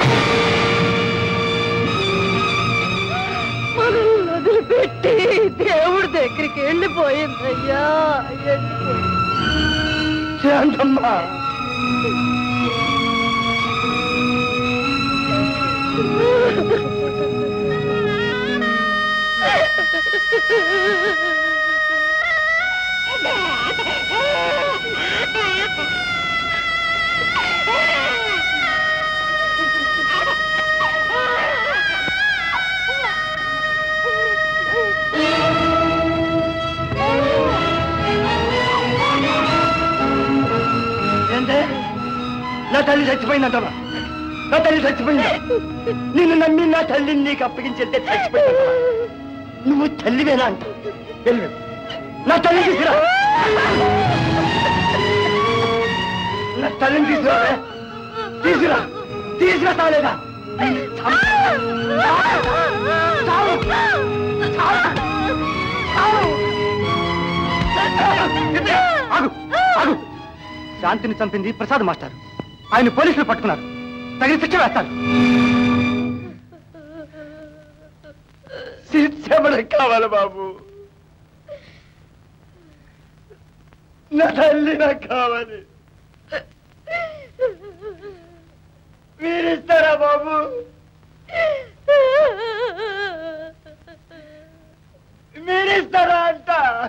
మనల్ని వదిలిపెట్టి దేవుడి దగ్గరికి వెళ్ళిపోయిందయ్యా వెళ్ళిపోయింది శాంతమ్మా ఏంటే నా తల్లి చచ్చిపోయిందంటవా నా తల్లి చచ్చిపోయిందా నిన్ను నమ్మి నా తల్లిని నీకు అప్పగించేస్తే చచ్చిపోయిందంటవా నువ్వు తల్లివేనా అంట వెళ్ళి నా తల్లిని తీసుకురా నా తల్లిని తీసుకురా తీసుకురా తీసుకురా తాలేదా ఆగు ఆగు శాంతిని చంపింది ప్రసాద్ మాస్టర్ ఆయన పోలీసులు పట్టుకున్నారు తగిన శిక్ష వేస్తారు శిక్ష మనకు కావాలి బాబు నా తల్లి నాకు కావాలి మీరిస్తారా బాబు మీరిస్తారా అంట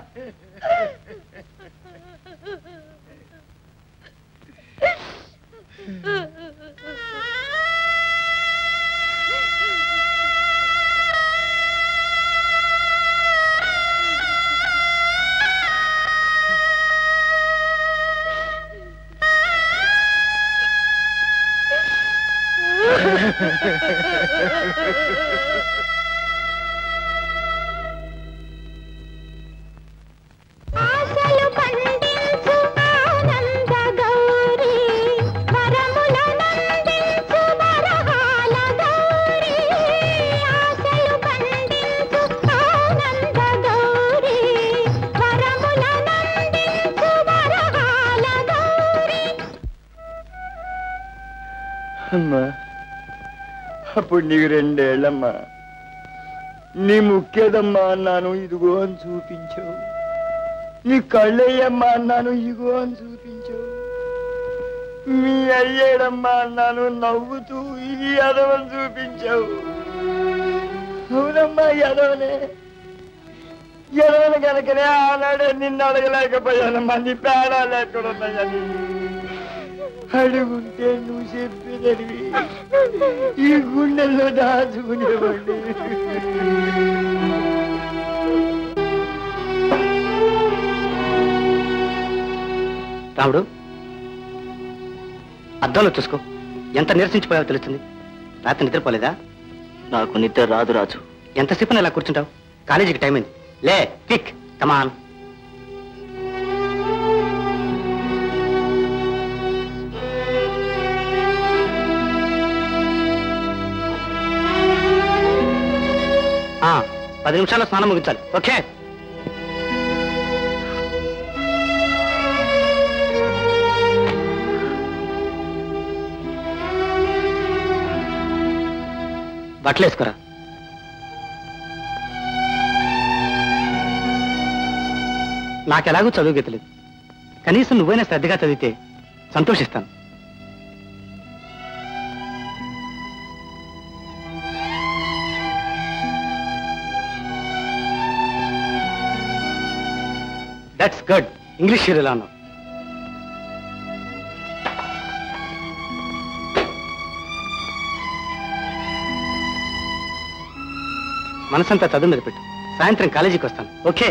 ఆశలు పండించు ఆనంద గౌరీ వరముల నందించు వరహాల గౌరీ ఆశలు పండించు ఆనంద గౌరీ వరముల నందించు వరహాల గౌరీ అమ్మా అప్పుడు నీకు రెండేళ్ళమ్మా నీ ముఖ్యదమ్మా అన్నాను ఇదిగో అని చూపించావు నీ కళ్ళయ్యమ్మా అన్నాను ఇదిగో అని చూపించావు మీ అయ్యేడమ్మా అన్నాను నవ్వుతూ ఇది యదవని చూపించావు అవునమ్మా యదవనే యదవని కనుకనే ఆనాడే నిన్ను అడగలేకపోయానమ్మా నీ పేడాలు ఎక్కడున్నాయని అడుగుంటే నువ్వు చెప్పేదనివి ఈ గుండెల్లో దాచుకునేవాడిని రాముడు అద్దంలో చూసుకో ఎంత నిరసించిపోయావో తెలుస్తుంది రాత్రి నిద్రపోలేదా నాకు నిద్ర రాదు రాజు ఎంతసేపు ఇలా కూర్చుంటావు కాలేజీకి టైం అయింది లే క్విక్ కమాన్ పది నిమిషాల్లో స్నానం ముగించాలి ఓకే బట్టలు వేసుకోరా నాకెలాగూ చదువు గీతలేదు కనీసం నువ్వైనా శ్రద్ధగా చదివితే సంతోషిస్తాను దట్స్ గుడ్ ఇంగ్లీష్ హీరోలా ఉన్నావు మనసంతా చదువు మీద పెట్టు సాయంత్రం కాలేజీకి వస్తాను ఓకే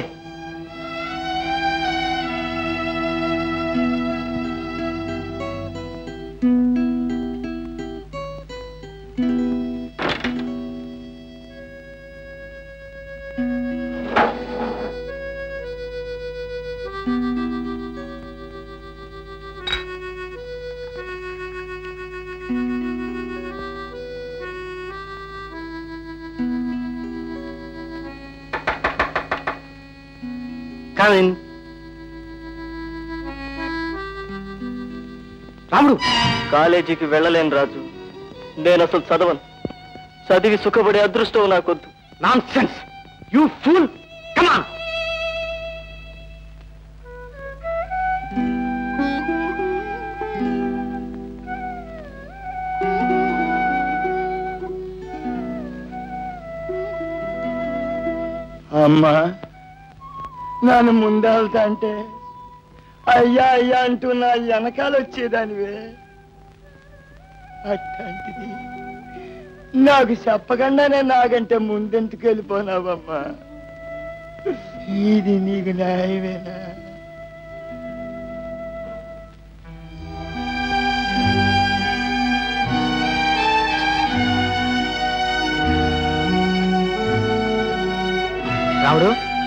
Come in. రాముడు కాలేజీకి వెళ్ళలేను రాజు నేను అసలు చదవను చదివి సుఖపడే అదృష్టం నాకొద్దు nonsense you fool come on అమ్మా నన్ను ముందెళ్తా అంటే అయ్యా అయ్యా అంటూ నా వెనకాల వచ్చేదానివే అట్లాంటిది నాకు చెప్పకుండానే నాకంటే ముందెందుకు వెళ్ళిపోనావమ్మా ఇది నీకు న్యాయమేనా రాముడు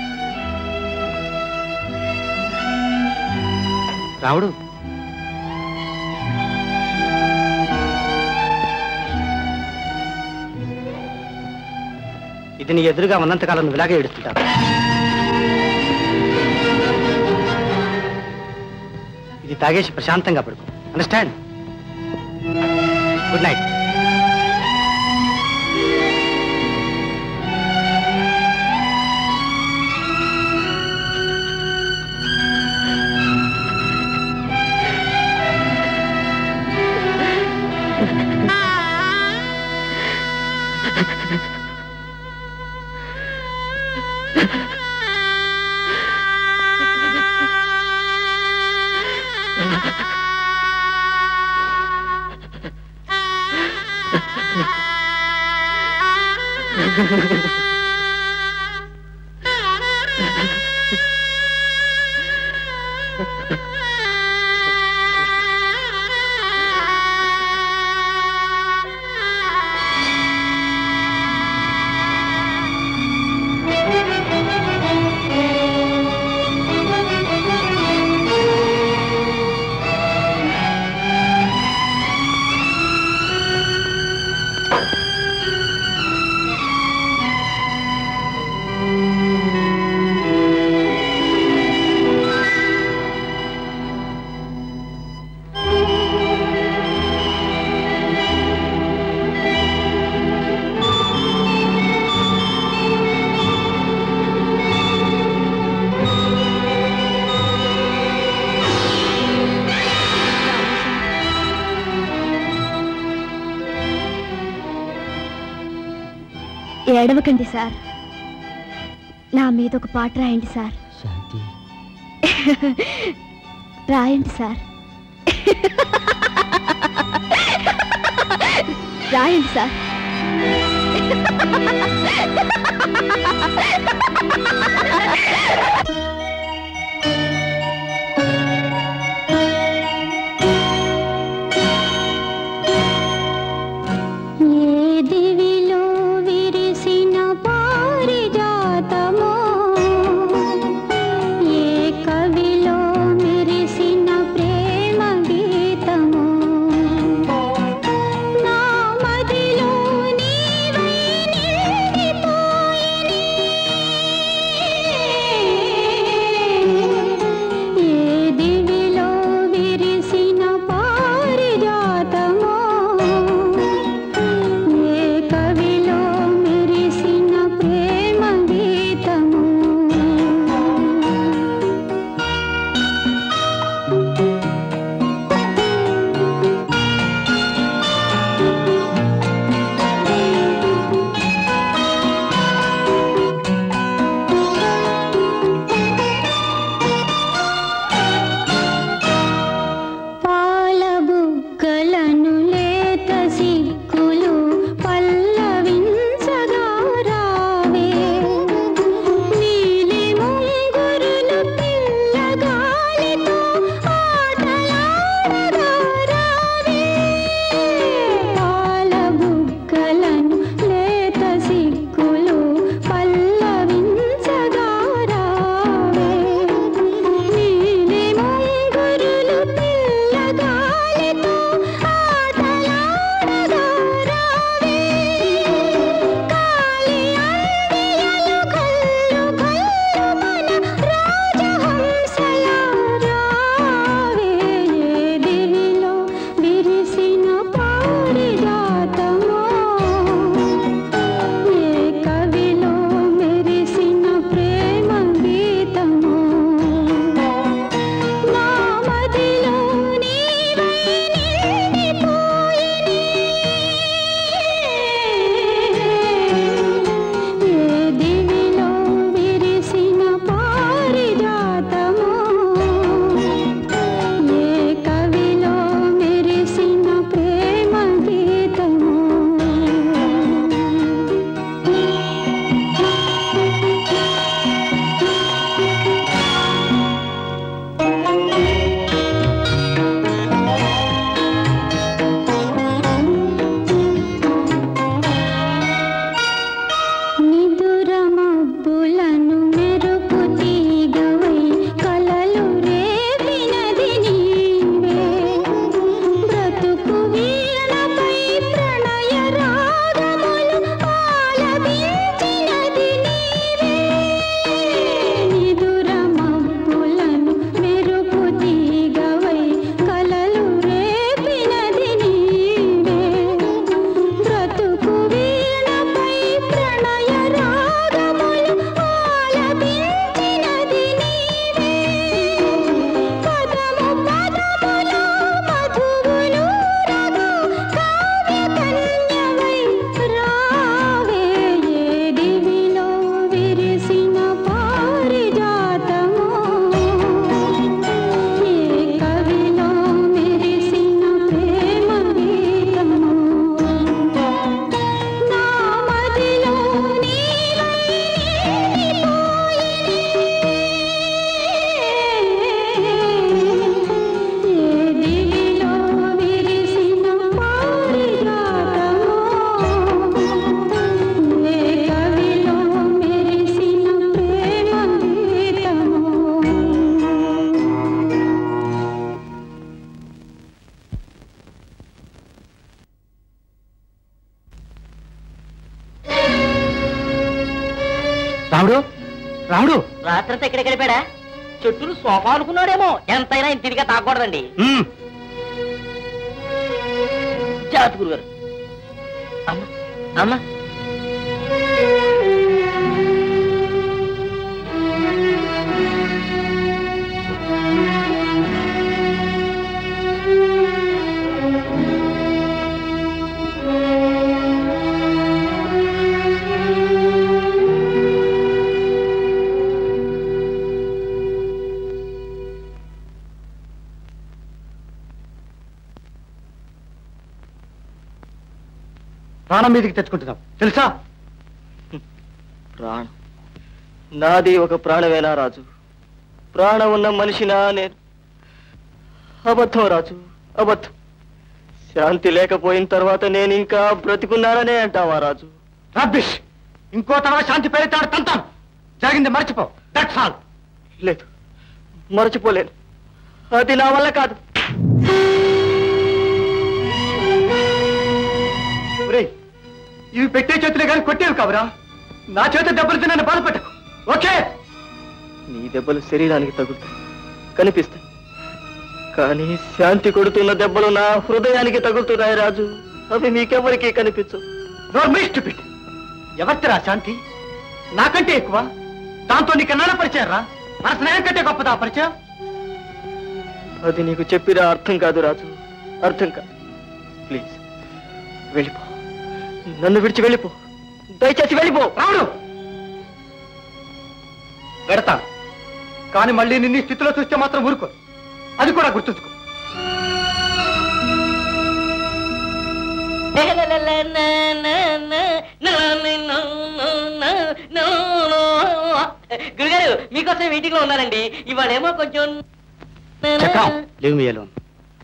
రాముడు ఇది నీ ఎదురుగా ఉన్నంతకాలం నువ్వు ఇలాగే ఏడుస్తుంటావు ఇది తాగేసి ప్రశాంతంగా పడుకో అండర్స్టాండ్ గుడ్ నైట్ ఏడవకండి సార్ నా మీద ఒక పాట రాయండి సార్ రాయండి సార్ రాయండి సార్ ఏ దివిలో విరిసిన పారిజాతమో ఏ కవిలో మెరిసిన ప్రేమ గీతమో నా మదిలో నీవై నిండిపోయినే రాత్రంతా ఇక్కడ గడిపాడా చెట్టులు సోఫా అనుకున్నాడేమో ఎంతైనా ఇంటిగా తాగకూడదండి జాగ్రత్త గురుగారు అమ్మ అమ్మ ప్రాణం మీదకి తెచ్చుకుంటున్నాం తెలుసా ప్రాణం నాది ఒక ప్రాణమేనా రాజు ప్రాణం ఉన్న మనిషినా నేను అబద్ధం రాజు అబద్ధం శాంతి లేకపోయిన తర్వాత నేను ఇంకా బ్రతికున్నాననే అంటావా రాజు రబ్బిష్ ఇంకో తర్వాత శాంతి పేరెత్తాడు తంతాం జరిగింది మర్చిపో దట్స్ ఆల్ లేదు మరచిపోలేను అది నా వల్ల కాదు ఒరేయ్ ఇవి పెట్టే చేతులే కానీ కొట్టేవి కావురా నా చేత దెబ్బలు నన్ను బాధపెట్టకు ఓకే నీ దెబ్బలు శరీరానికి తగులుతాయి కనిపిస్తాయి కానీ శాంతి కొడుతున్న దెబ్బలు నా హృదయానికి తగులుతున్నాయి రాజు అవి మీకెవరికీ కనిపించవు నోర్మిస్టుపిట్ ఎవరిరా శాంతి నాకంటే ఎక్కువ దాంతో నీకు ఎన్నాళ్ళ పరిచయం రా మన స్నేహం కంటే గొప్పదా ఆ పరిచయం అది నీకు చెప్పిరా అర్థం కాదు రాజు అర్థం కాదు ప్లీజ్ వెళ్ళిపో నన్ను విడిచి వెళ్ళిపో దయచేసి వెళ్ళిపో రావుడు పెడతాను కానీ మళ్ళీ నిన్ను ఈ స్థితిలో చూస్తే మాత్రం ఊరుకో అది కూడా గుర్తుంచుకో గురుగారు మీకోసం మీటింగ్ లో ఉన్నానండి ఇవాళేమో కొంచెం చక్రం లివ్ మీ అలోన్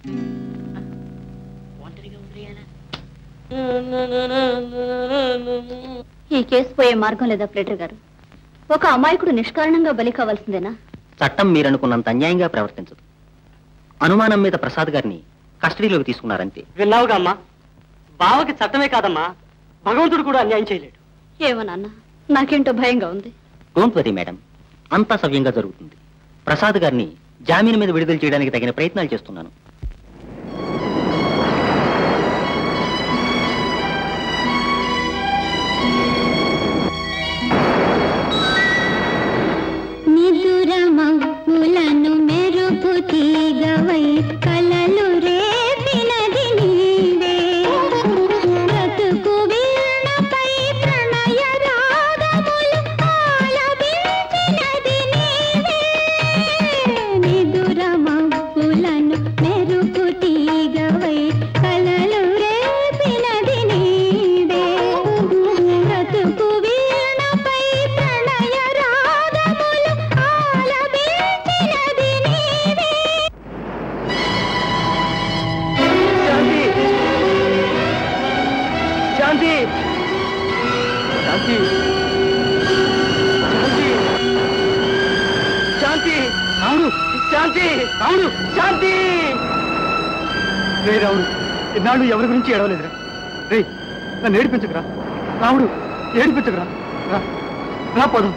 ఈ కేసు పోయే మార్గం లేదా ప్లేటర్ గారు ఒక అమాయకుడు నిష్కారణంగా బలి కావాల్సిందేనా చట్టం మీరనుకున్నంత అన్యాయంగా ప్రవర్తించదు అనుమానం మీద ప్రసాద్ గారిని కస్టడీలోకి తీసుకున్నారంతే విన్నావుగా అమ్మా బావకి చట్టమే కాదమ్మా భగవంతుడు కూడా అన్యాయం చేయలేడు ఏమో నాన్న నాకేంటో భయంగా ఉంది డోంట్ వరీ మేడం అంతా సవ్యంగా జరుగుతుంది ప్రసాద్ గారిని జామీన్ మీద విడుదల చేయడానికి తగిన ప్రయత్నాలు చేస్తున్నాను నిదురమబ్బులను మెరుపు తీగవై కలలు రేపినది నీవే బ్రతుకు వీణపై ప్రణయ రాగములు ఆలపించినది నీవే నిదురమబ్బులను మెరుపు తీగవై కలలు రేపినది నీవే బ్రతుకు వీణపై ప్రణయ రాగములు ఆలపించినది నీవే శాంతి శాంతి శాంతి శాంతి రాముడు శాంతి రాముడు శాంతి రే రాముడు ఇన్నాళ్ళు ఎవరి గురించి ఏడవలేదురా రే నన్ను ఏడిపించకురా రాముడు ఏడిపించకురా రా రా పోదాం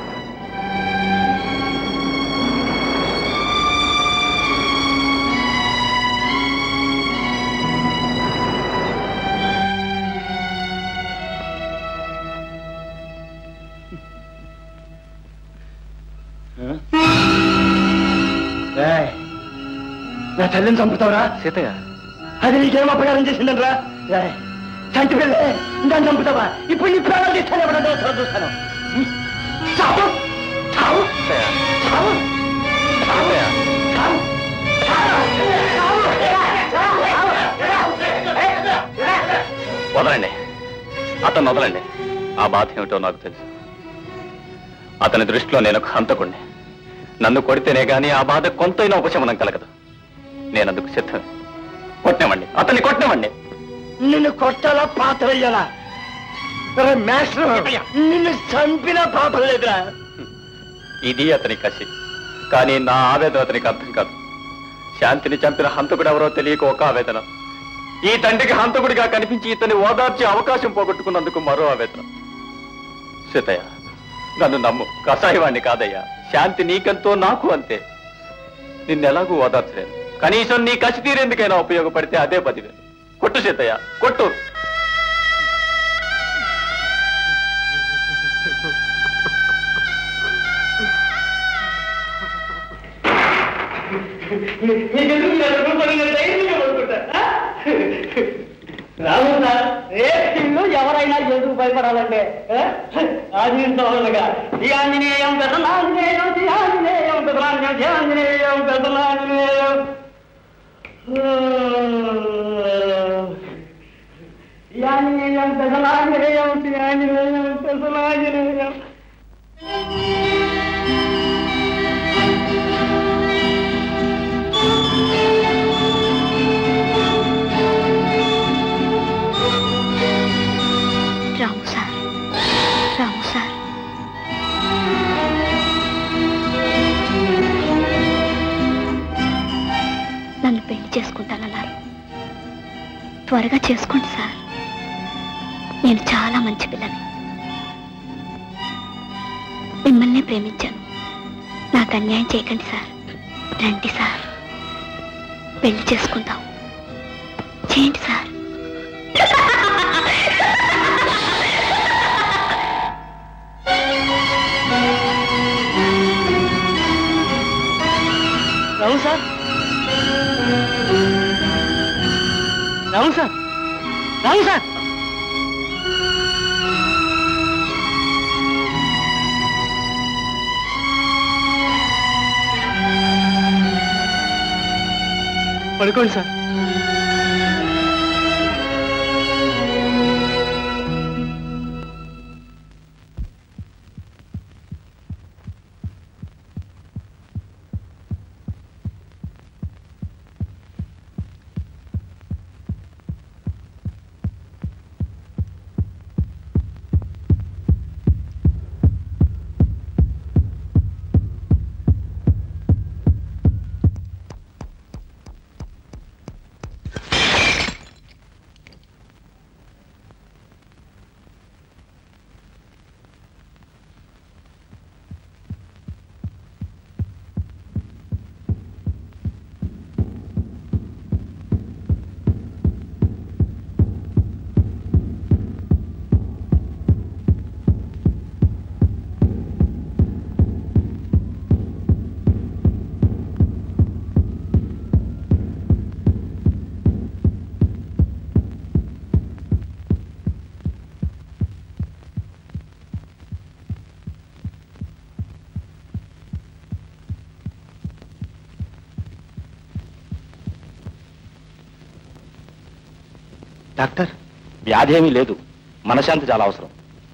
ఏయ్, నా తల్లిని చంపుతావురా సీతయ్య అది నీకేం అపకారం చేసిందనరా చంటి వెళ్ళే దాన్ని చంపుతావా ఇప్పుడు నీ ప్రాణాలు తీస్తాను ఎవడో చూస్తాను హ్మ్? చావు చావు చావు చావు చావు వదలండి అతను వదలండి ఆ బాధ ఏమిటో నాకు తెలుసు అతని దృష్టిలో నేను ఒక హంతకుణ్ణి నన్ను కొడితేనే గాని ఆ బాధ కొంతైనా ఉపశమనం కలగదు నేను అందుకు సిద్ధమే కొట్టినవ్వండి అతన్ని కొట్టినవ్వండి నిన్ను కొట్టాలా పాత్ర వేయాలా అరే మాస్టర్ నిన్ను చంపిన పాపం లేదురా ఇది అతని కసి కానీ నా ఆవేదన అతనికి అర్థం కాదు శాంతిని చంపిన హంతకుడు ఎవరో తెలియక ఒక ఆవేదన ఈ తండ్రికి హంతకుడిగా కనిపించి ఇతని ఓదార్చే అవకాశం పోగొట్టుకున్నందుకు మరో ఆవేదన సీతయ్య నన్ను నమ్ము కసాయివాణ్ణి కాదయ్యా శాంతి నీకెంతో నాకు అంతే నిన్నెలాగూ ఓదార్చలేను కనీసం నీ కసి తీరేందుకైనా ఉపయోగపడితే అదే పదివేలు కొట్టు సీతయ్య కొట్టు రాము సార్ రేటింగ్లో ఎవరైనా ఎందుకు భయపడాలంటే ఆంజనేయుగా శ్రీ ఆంజనేయం పెద్దలాంజనేయం శ్రీ ఆంజనేయం పెద్దలాంజనేయం శ్రీ ఆంజనేయం పెద్దలాంజనేయం శ్రీ ఆంజనేయం పెద్దలాంజనేయం శ్రీ ఆంజనేయం పెద్దలాంజనేయం రాము సార్ రాము సార్ నన్ను పెళ్లి చేసుకుంటానన్నారు త్వరగా చేసుకోండి సార్ నేను చాలా మంచి పిల్లని మిమ్మల్నే ప్రేమించాను నాకు అన్యాయం చేయకండి సార్ రండి సార్ పెళ్లి చేసుకుందాం చేయండి sir Ramu sir Ramu sir Ramu sir పడుకోండి సార్ డాక్టర్ వ్యాధి ఏమీ లేదు మనశాంతి చాలా అవసరం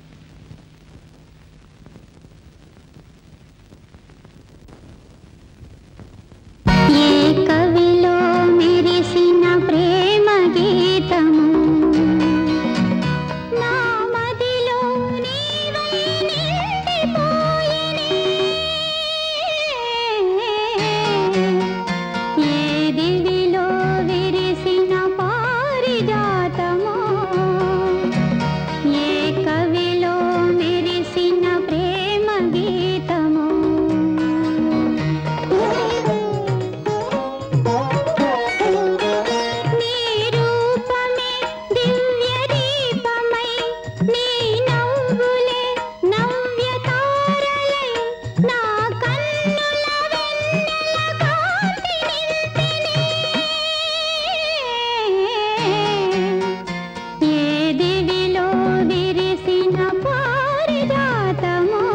ఏ కవిలో మెరిసిన ప్రేమ గీతము నా మదిలో నీవై నిండిపోయినే. ఏ దివిలో విరిసిన పారిజాతమో ఏ కవిలో మెరిసిన ప్రేమ గీతమో నీ రూపమే దివ్య దీపమై నీ నవ్వులే నవ్య తారలై నా కన్నుల వెన్నెల కాంతి నింపినే. ఏ దివిలో విరిసిన పారిజాతమో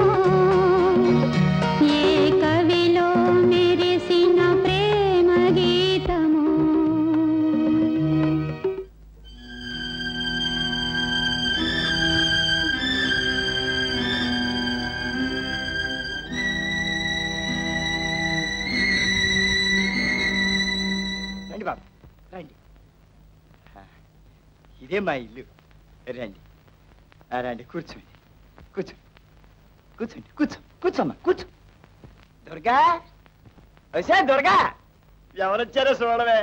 ఏ కవిలో మెరిసిన ప్రేమ గీతమో రండి బాబు రండి ఆ, ఇదే మా ఇల్లు రండి ఆ, రండి కూర్చోండి కూర్చోండి కూర్చోండి కూర్చో కూర్చోమ్మా కూర్చో దుర్గా వచ్చా దుర్గా ఎవరొచ్చారో చూడవే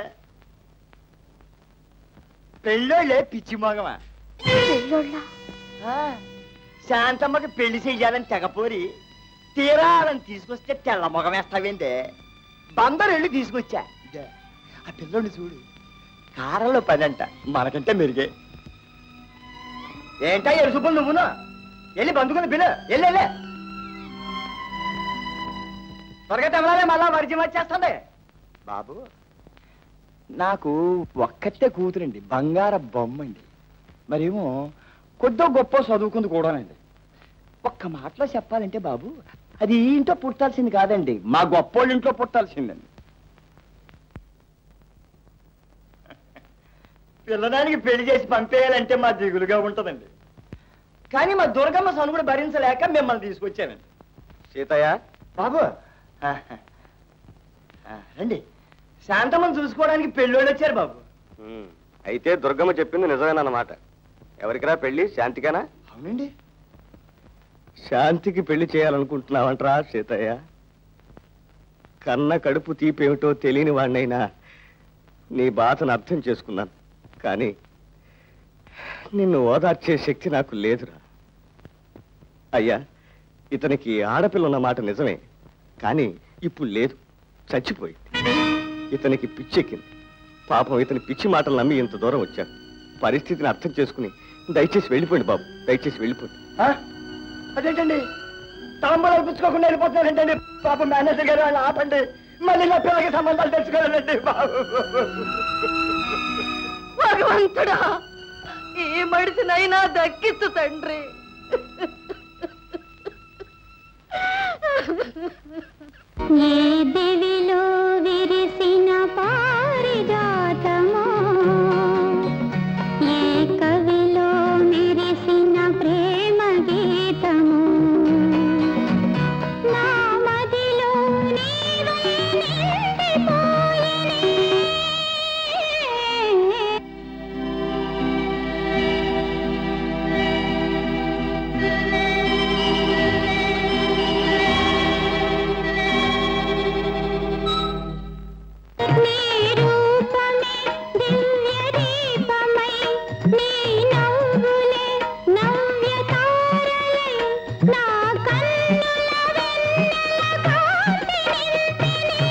పెళ్ళోళ్ళే పిచ్చి మగమా ఆ, శాంతమ్మకి పెళ్లి చెయ్యాలని తెగపోరి తీరాలని తీసుకొస్తే తెల్ల మొగం వేస్తావేంటే బందరు వెళ్ళి తీసుకొచ్చా ఇదే, ఆ పిల్లోని చూడు కారంలో పని అంట మనకంటే మెరుగే ఏంటా ఎరుసుకుని నువ్వును వెళ్ళి బంధుకుని పిలు వెళ్ళి వెళ్ళే త్వరగా తెమలాలే మళ్ళా మరిచి వచ్చేస్తుంది బాబు నాకు ఒక్కతే కూతురండి బంగార బొమ్మండి మరేమో కొద్దో గొప్ప చదువుకుంది కూడానండి ఒక్క మాటలో చెప్పాలంటే బాబు అది ఈ ఇంట్లో పుట్టాల్సింది కాదండి మా గొప్పోళ్ళ ఇంట్లో పుట్టాల్సిందండి పిల్లదానికి పెళ్లి చేసి పంపేయాలంటే మా దిగులుగా ఉంటుందండి కానీ మా దుర్గమ్మ సనుగుడు భరించలేక మిమ్మల్ని తీసుకొచ్చానండి సీతయ్య బాబు ఆ, ఆ, రండి శాంతమ్మని చూసుకోవడానికి పెళ్ళోళ్ళు వచ్చారు బాబు ఉమ్, అయితే దుర్గమ్మ చెప్పింది నిజమేనన్నమాట ఎవరికిరా పెళ్లి శాంతికేనా అవునండి శాంతికి పెళ్లి చేయాలనుకుంటున్నావంటరా సీతయ్య కన్న కడుపు తీపేమిటో తెలియని వాడినైనా నీ బాధను అర్థం చేసుకున్నాను కానీ నిన్ను ఓదార్చే శక్తి నాకు లేదురా అయ్యా ఇతనికి ఆడపిల్ల ఉన్న మాట నిజమే కానీ ఇప్పుడు లేదు చచ్చిపోయింది ఇతనికి పిచ్చెక్కింది పాపం ఇతని పిచ్చి మాటలు నమ్మి ఇంత దూరం వచ్చాను పరిస్థితిని అర్థం చేసుకుని దయచేసి వెళ్ళిపోండి బాబు దయచేసి వెళ్ళిపోండి ఆ? అదేంటండి తాంబూలాలు పుచ్చుకోకుండా వెళ్ళిపోతున్నారంటండి పాప మేనేజర్ గారు ఆయన ఆపండి మళ్ళీ నా పిల్లకి సంబంధాలు తెచ్చుకోవాలండి బాబు భగవంతుడా ఈ మడిసినైనా దక్కిత్తు తండ్రి ఏ దివిలో విరిసిన పారిజాతమో ఏ కవిలో మెరిసిన ప్రేమ గీతము నా మదిలో నీవై నిండిపోయినే. నీ రూపమే దివ్య దీపమై నీ నవ్వులే నవ్య తారలై నా కన్నుల వెన్నెల కాంతి నింపినే.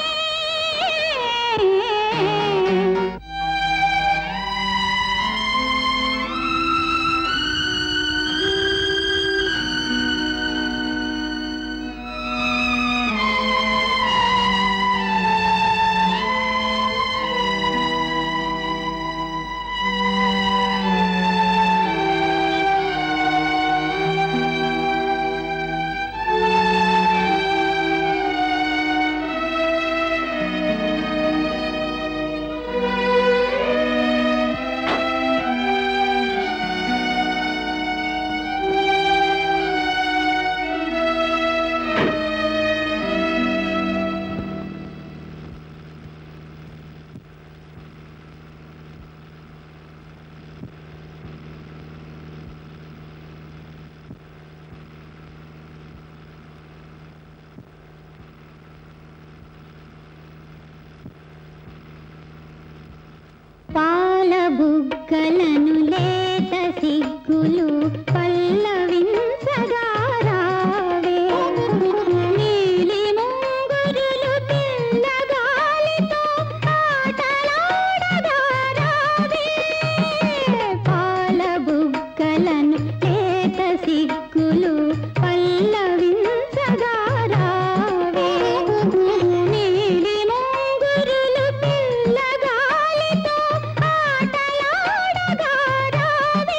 పాల బుగ్గలను లేత సిగ్గులు పల్లవించగా రావే నీలి ముంగురులు పిల్లగాలితో ఆటలాడగా రావే పాల బుగ్గలను లేత సిగ్గులు పల్లవించగా రావే నీలి ముంగురులు పిల్లగాలితో ఆటలాడగా రావే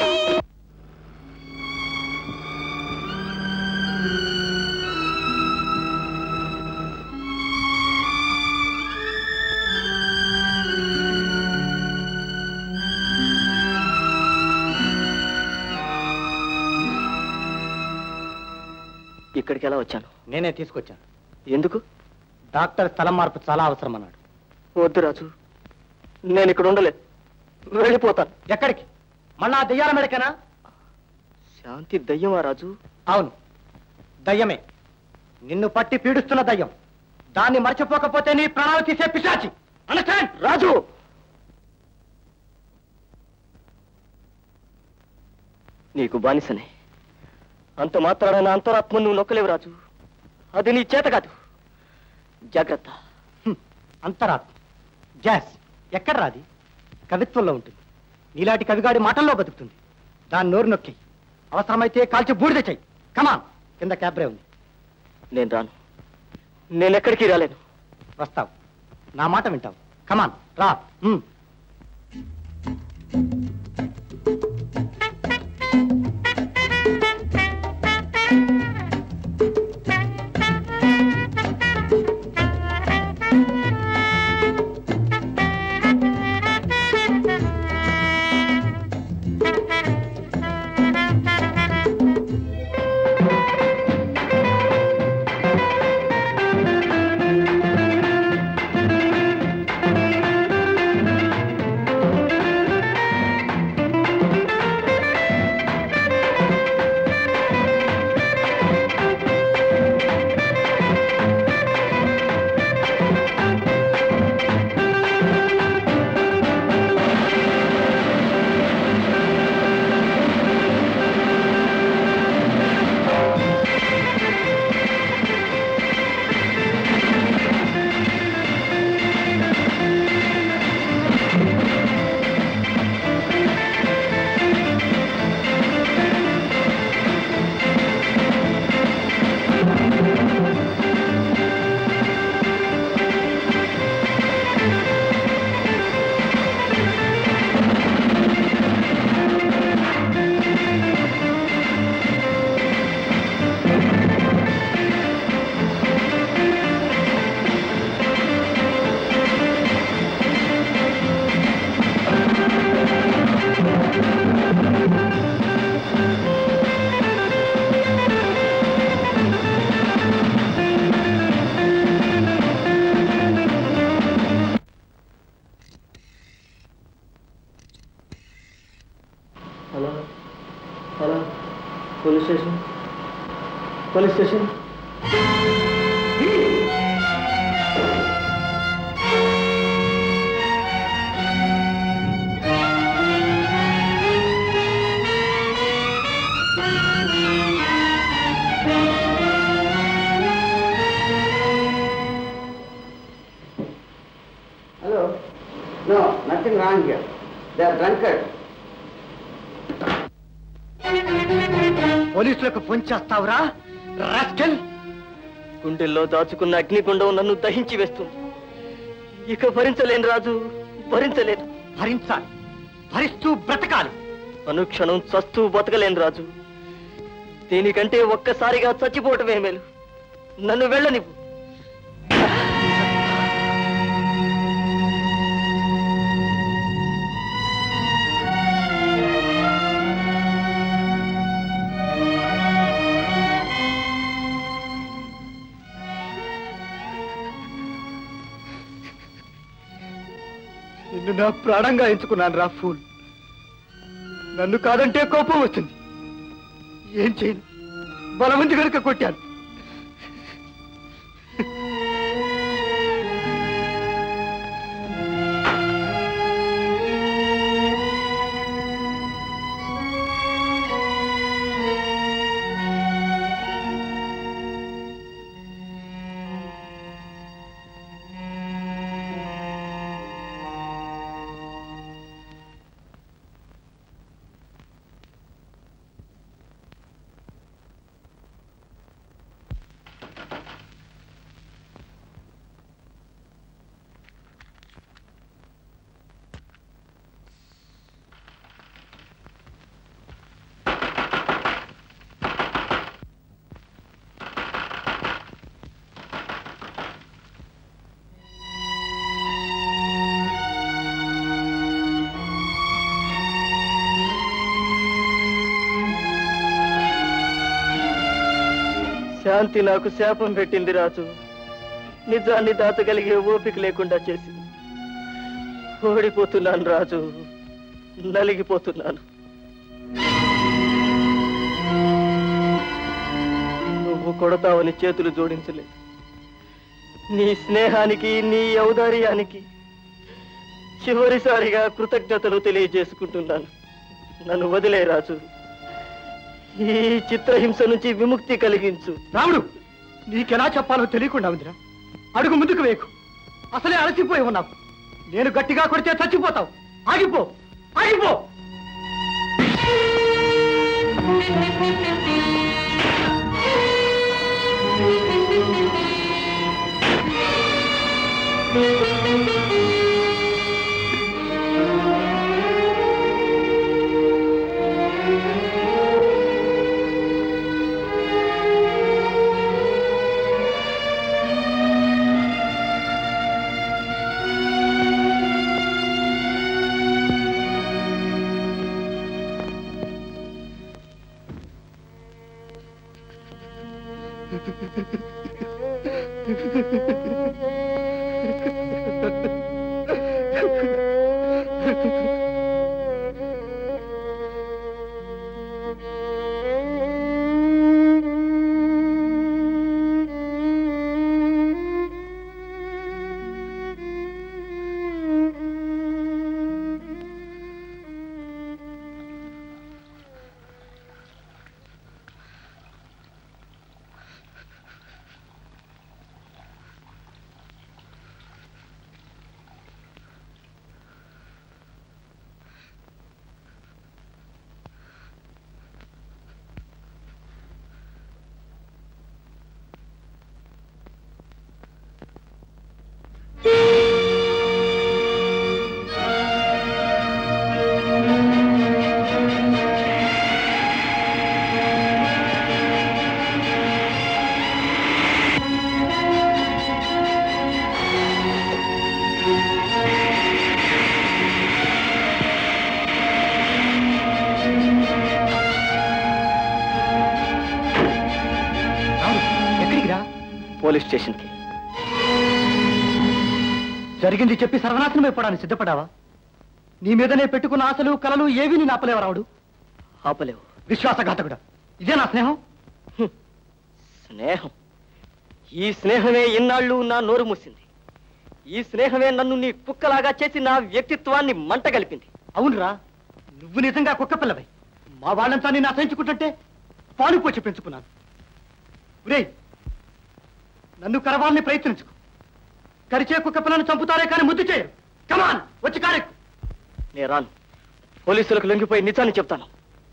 ఇక్కడికి ఎలా వచ్చాను నేనే తీసుకొచ్చాను ఎందుకు డాక్టర్ స్థలం మార్పు చాలా అవసరం అన్నాడు వద్దు రాజు నేను ఇక్కడ ఉండలేదు వెళ్ళిపోతాను ఎక్కడికి మళ్ళా ఆ దెయ్యాల మెడకేనా శాంతి దయ్యమా రాజు అవును దయ్యమే నిన్ను పట్టి పీడిస్తున్న దయ్యం దాన్ని మర్చిపోకపోతే నీ ప్రాణాలు తీసే పిశాచి అండర్స్టాండ్ రాజు నీకు బానిసనే అంత మాత్రాన నా అంతరాత్మ నువ్వు నొక్కలేవు రాజు అది నీ చేత కాదు జాగ్రత్త అంతరాత్మ గ్యాస్ ఎక్కడ రాది కవిత్వంలో ఉంటుంది నీలాంటి కవిగాడి మాటల్లో బతుకుతుంది దాన్ని నోరు నొక్కి అవసరమైతే కాల్చి బూడిద చెయ్యి కమాన్ కింద క్యాబ్రే ఉంది నేను రాను నేను ఎక్కడికి రాలేను వస్తావు నా మాట వింటావు కమాన్ రా um. Hello hello police station police station hello no nothing wrong here they are drunkard పోలీసులకు ఫోన్ చేస్తావురా రాస్కెల్ గుండెల్లో దాచుకున్న అగ్నిగుండం నన్ను దహించి వేస్తుంది ఇక భరించలేను రాజు భరించలేను భరించాలి భరిస్తూ బ్రతకాలి అనుక్షణం చస్తూ బతకలేను రాజు దీనికంటే ఒక్కసారిగా చచ్చిపోవటమే మేలు నన్ను వెళ్ళనివ్వు నిన్ను నా ప్రాణంగా ఎంచుకున్నాను రా ఫూల్ నన్ను కాదంటే కోపం వస్తుంది ఏం చేయను బలమంది కనుక కొట్టాను శాంతి నాకు శాపం పెట్టింది రాజు నిజాన్ని దాచగలిగే ఓపిక లేకుండా చేసి ఓడిపోతున్నాను రాజు నలిగిపోతున్నాను నువ్వు కొడతావని చేతులు జోడించలేదు నీ స్నేహానికి నీ ఔదార్యానికి చివరిసారిగా కృతజ్ఞతలు తెలియజేసుకుంటున్నాను నన్ను వదిలే రాజు ఈ చిత్రహింస నుంచి విముక్తి కలిగించు రాముడు నీకెలా చెప్పాలో తెలియకుండా ఉందిరా అడుగు ముందుకు వేయకు అసలే అలసిపోయి ఉన్నావు నేను గట్టిగా కొడితే చచ్చిపోతావు ఆగిపో ఆగిపో ఎక్కడికి రా పోలీస్ స్టేషన్కి జరిగింది చెప్పి సర్వనాశనం అయిపోవడానికి సిద్ధపడావా నీ మీదనే పెట్టుకున్న ఆశలు కలలు ఏవి నేను ఆపలేవు రావుడు ఆపలేవు విశ్వాసఘాతకుడా ఇదే నా స్నేహం స్నేహం ఈ స్నేహమే ఇన్నాళ్ళు నా నోరు మూసింది ఈ స్నేహమే నన్ను నీ కుక్కలాగా చేసి నా వ్యక్తిత్వాన్ని మంట కలిపింది అవునురా నువ్వు నిజంగా కుక్క పిల్లవై మా వాళ్ళంతా నేను అసహించుకుంటుంటే పాలుపోచి పెంచుకున్నాను ఒరేయ్ నన్ను కరవాలని ప్రయత్నించుకో కరిచే కుక్క పిల్లను చంపుతారే కానీ ముద్దు చేయరు కమాన్ వచ్చి కారెక్కు నేను రాను పోలీసులకు లొంగిపోయి నిజాన్ని చెప్తాను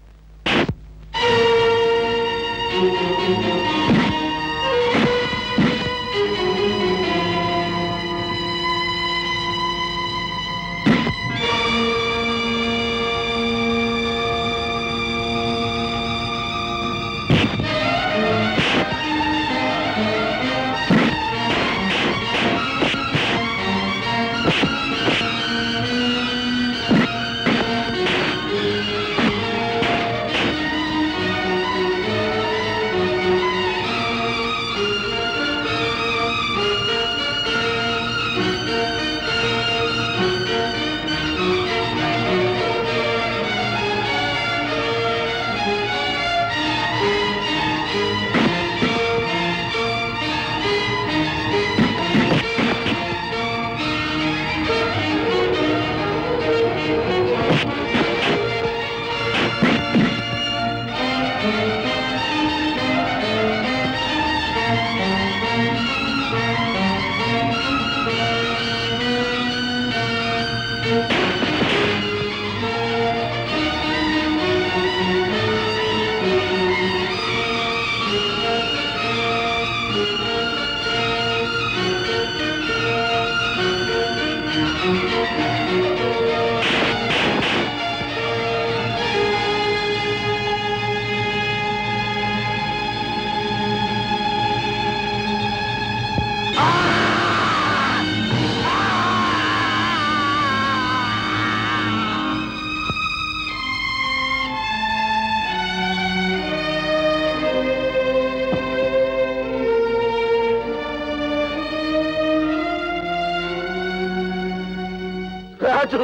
రాజు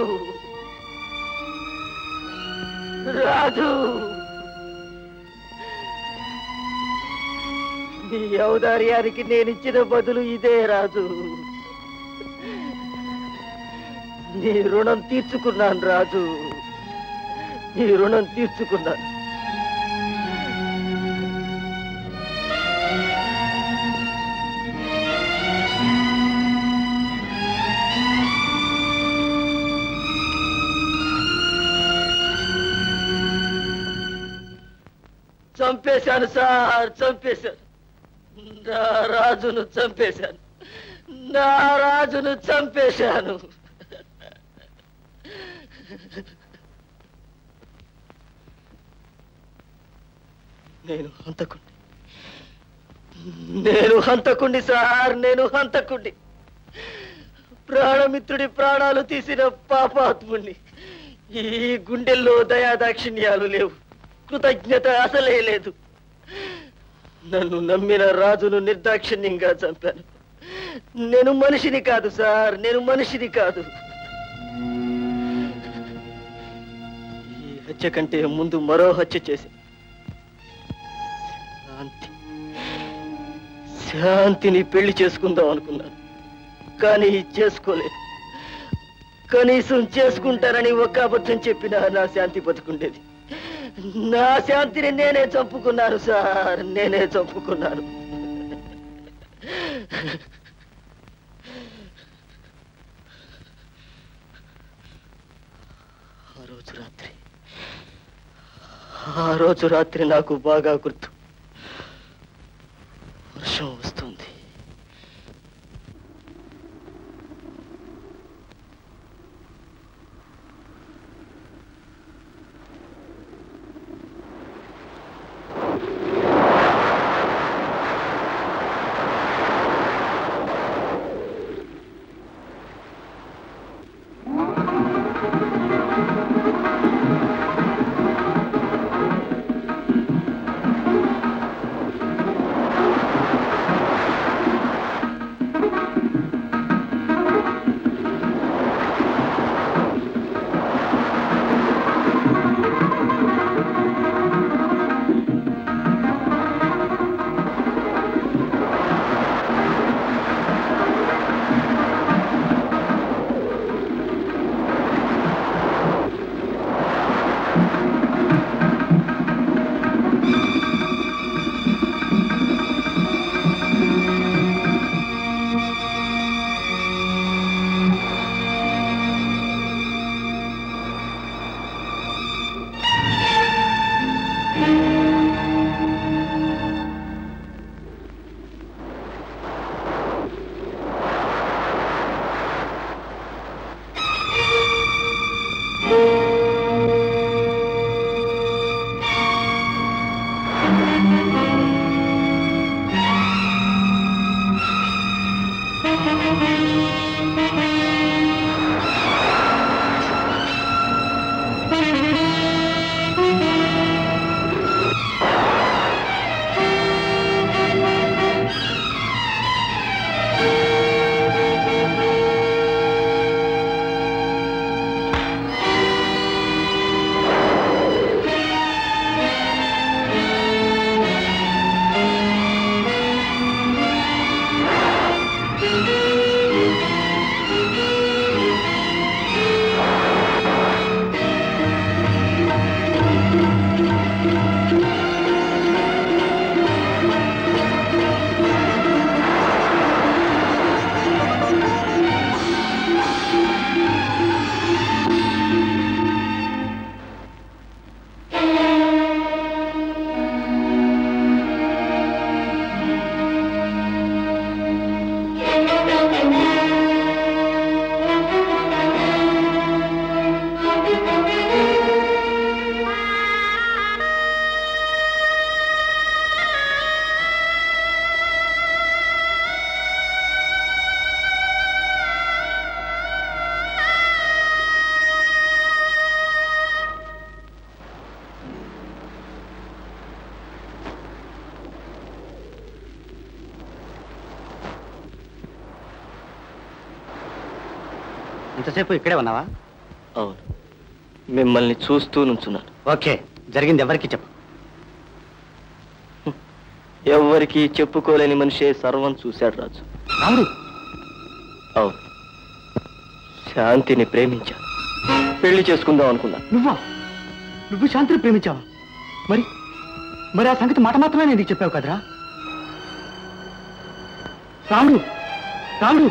రాజు నీ ఔదార్యానికి నేనిచ్చిన బదులు ఇదే రాజు నీ రుణం తీర్చుకున్నాను రాజు నీ రుణం తీర్చుకున్నాను చంపేశాను సార్ చంపేశాను నా రాజును చంపేశాను నా రాజును చంపేశాను నేను హంతకుండి నేను హంతకుండి సార్ నేను హంతకుండి ప్రాణమిత్రుడి ప్రాణాలు తీసిన పాపాత్ముణ్ణి ఈ గుండెల్లో దయాదాక్షిణ్యాలు లేవు కృతజ్ఞత అసలే లేదు నన్ను నమ్మిన రాజును నిర్దాక్షిణ్యంగా చంపాను నేను మనిషిని కాదు సార్ నేను మనిషిని కాదు ఈ హత్య కంటే ముందు మరో హత్య చేసి శాంతి శాంతిని పెళ్లి చేసుకుందాం అనుకున్నాను కానీ చేసుకోలేదు కనీసం చేసుకుంటానని ఒక్క అబద్ధం చెప్పినా నా శాంతి బతుకుండేది నా శాంతిని నేనే చంపుకున్నాను సార్ నేనే చంపుకున్నాను ఆ రోజు రాత్రి ఆ రోజు రాత్రి నాకు బాగా గుర్తు వర్షం వస్తుంది ఇంతసేపు ఇక్కడే ఉన్నావా అవును మిమ్మల్ని చూస్తూ నుంచున్నాను ఓకే జరిగింది ఎవరికి చెప్పు ఎవ్వరికీ చెప్పుకోలేని మనిషే సర్వం చూశాడు రాజు రాముడు అవును శాంతిని ప్రేమించాను పెళ్లి చేసుకుందాం అనుకున్నా నువ్వా నువ్వు శాంతిని ప్రేమించావా మరి మరి ఆ సంగతి మాట మాత్రమే నేను నీకు చెప్పావు కదరా రాముడు రాముడు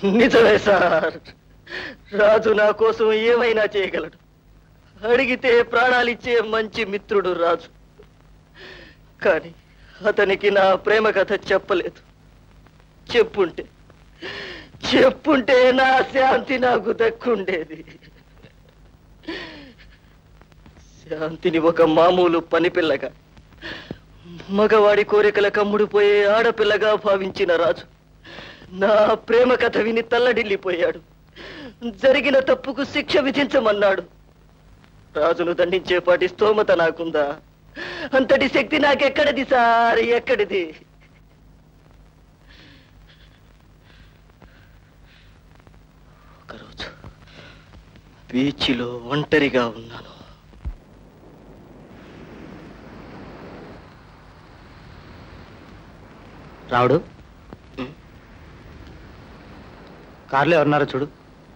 నిజమే సార్ రాజు నా కోసం ఏమైనా చేయగలడు అడిగితే ప్రాణాలిచ్చే మంచి మిత్రుడు రాజు కానీ అతనికి నా ప్రేమ కథ చెప్పలేదు చెప్పుంటే చెప్పుంటే నా శాంతి నాకు దక్కుండేది శాంతిని ఒక మామూలు పనిపిల్లగా మగవాడి కోరికల కమ్ముడిపోయే ఆడపిల్లగా భావించిన రాజు నా ప్రేమ కథ విని తల్లడిల్లిపోయాడు జరిగిన తప్పుకు శిక్ష విధించమన్నాడు రాజును దండించేపాటి స్తోమత నాకుందా అంతటి శక్తి నాకెక్కడిది సార్ ఎక్కడిది ఒకరోజు బీచ్లో ఒంటరిగా ఉన్నాను రావుడు కార్లో ఎవరున్నారో చూడు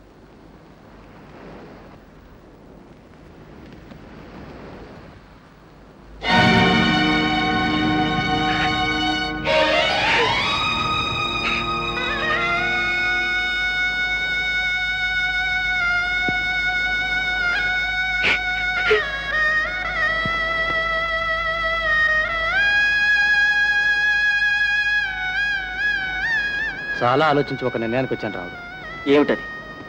చాలా ఆలోచించి ఒక నిర్ణయానికి వచ్చాను రావుడు ఏమిటది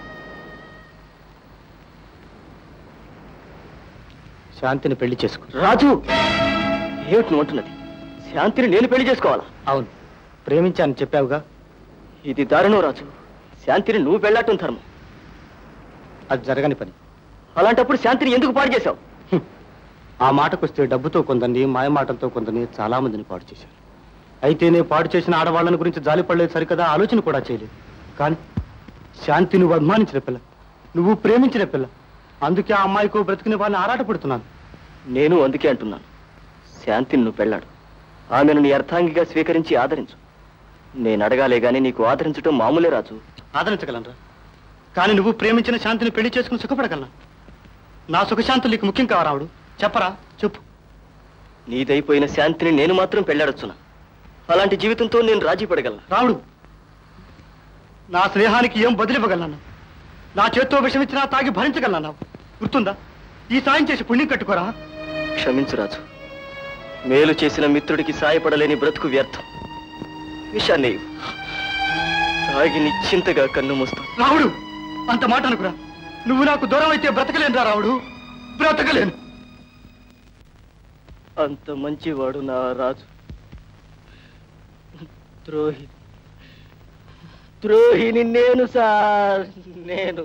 శాంతిని పెళ్లి చేసుకో రాజు ఏమిటి నువ్వు అంటున్నది శాంతిని నేను పెళ్లి చేసుకోవాలా అవును ప్రేమించాను చెప్పావుగా ఇది దారుణం రాజు శాంతిని నువ్వు పెళ్ళాటం ధర్మం అది జరగని పని అలాంటప్పుడు శాంతిని ఎందుకు పాడు చేశావు ఆ మాటకొస్తే డబ్బుతో కొందని మాయమాటలతో కొందని చాలా మందిని పాడు చేశాను అయితేనే పాడు చేసిన ఆడవాళ్ళని గురించి జాలిపడలేదు సరికదా ఆలోచన కూడా చేయలేదు కానీ శాంతి నువ్వు అభిమానించిన పిల్ల నువ్వు ప్రేమించిన పిల్ల అందుకే ఆ అమ్మాయికు బ్రతికిన వాళ్ళని ఆరాటపడుతున్నాను నేను అందుకే అంటున్నాను శాంతిని నువ్వు పెళ్ళాడు ఆమెను నీ అర్థాంగిగా స్వీకరించి ఆదరించు నేను అడగాలే గాని నీకు ఆదరించడం మామూలే రాజు ఆదరించగలనరా కానీ నువ్వు ప్రేమించిన శాంతిని పెళ్లి చేసుకుని సుఖపడగలనా నా సుఖశాంతులు నీకు ముఖ్యం కావా రావుడు చెప్పరా చెప్పు నీదైపోయిన శాంతిని నేను మాత్రం పెళ్ళాడొచ్చునా అలాంటి జీవితంతో నేను రాజీ పడగలను రావుడు నా స్నేహానికి ఏం బదిలివ్వగలను నా చేత్తో విషమిచ్చినా తాగి భరించగలన్నావు గుర్తుందా ఈ సాయం చేసి పుణ్యం కట్టుకోరా క్షమించు రాజు మేలు చేసిన మిత్రుడికి సాయపడలేని బ్రతుకు వ్యర్థం విషాన్ని ఇవ్వు. తాగి నిశ్చింతగా కన్ను మూస్తాను రావుడు అంత మాట అనుకురా నువ్వు నాకు దూరం అయితే బ్రతకలేనురా రావుడు బ్రతకలేను అంత మంచివాడు నా రాజు ద్రోహి ద్రోహిని నేను సార్ నేను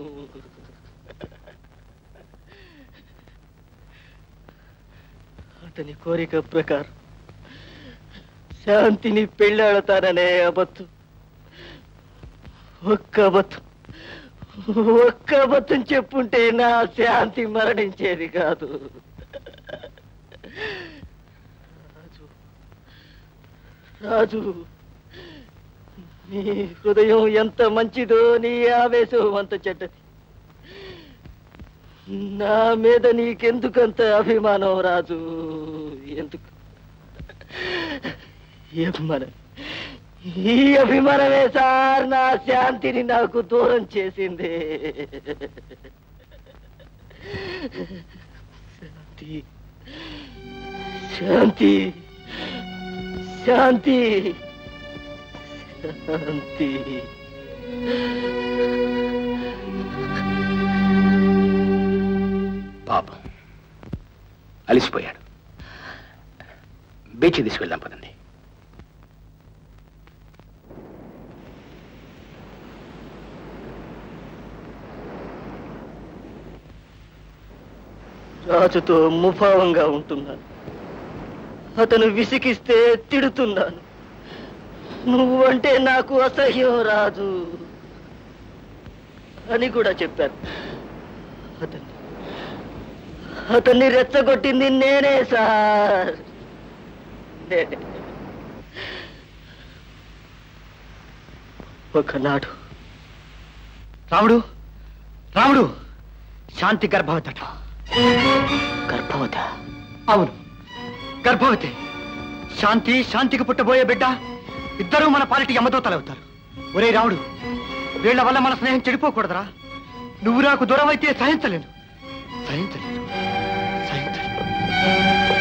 అతని కోరిక ప్రకారం శాంతిని పెళ్ళాడతాననే అబద్ధం ఒక్క అబద్ధం ఒక్క అబద్ధం చెప్పుంటే నా శాంతి మరణించేది కాదు రాజు నీ హృదయం ఎంత మంచిదో నీ ఆవేశం అంత చెడ్డది నా మీద నీకెందుకంత అభిమానం రాజు ఎందుకు ఈ అభిమానం ఈ అభిమానమే సార్ నా శాంతిని నాకు దూరం చేసింది శాంతి శాంతి శాంతి శాంతి పాపం అలిసిపోయాడు బీచ్ తీసుకెళ్దాం పదండి రాజుతో ముభావంగా ఉంటున్నాను అతను విసిగిస్తే తిడుతున్నాను నువ్వంటే నాకు అసహ్యం రాజు అని కూడా చెప్పాను అతన్ని అతన్ని రెచ్చగొట్టింది నేనే సార్ నేనే ఒకనాడు రాముడు రాముడు శాంతి గర్భవతట గర్భవత అవును గర్భవతి శాంతి శాంతికి పుట్టబోయే బిడ్డ ఇద్దరూ మన పాలిటి యమదూతలవుతారు ఒరే రాముడు వీళ్ళ వల్ల మన స్నేహం చెడిపోకూడదురా నువ్వు నాకు దూరం అయితే సహించలేను సహించలేను సహించలేను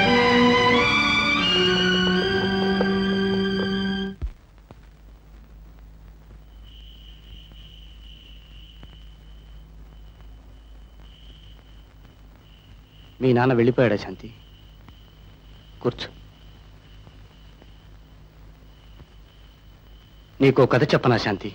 మీ నాన్న వెళ్ళిపోయాడా శాంతి కూర్చో నీకో కథ చెప్పనా శాంతి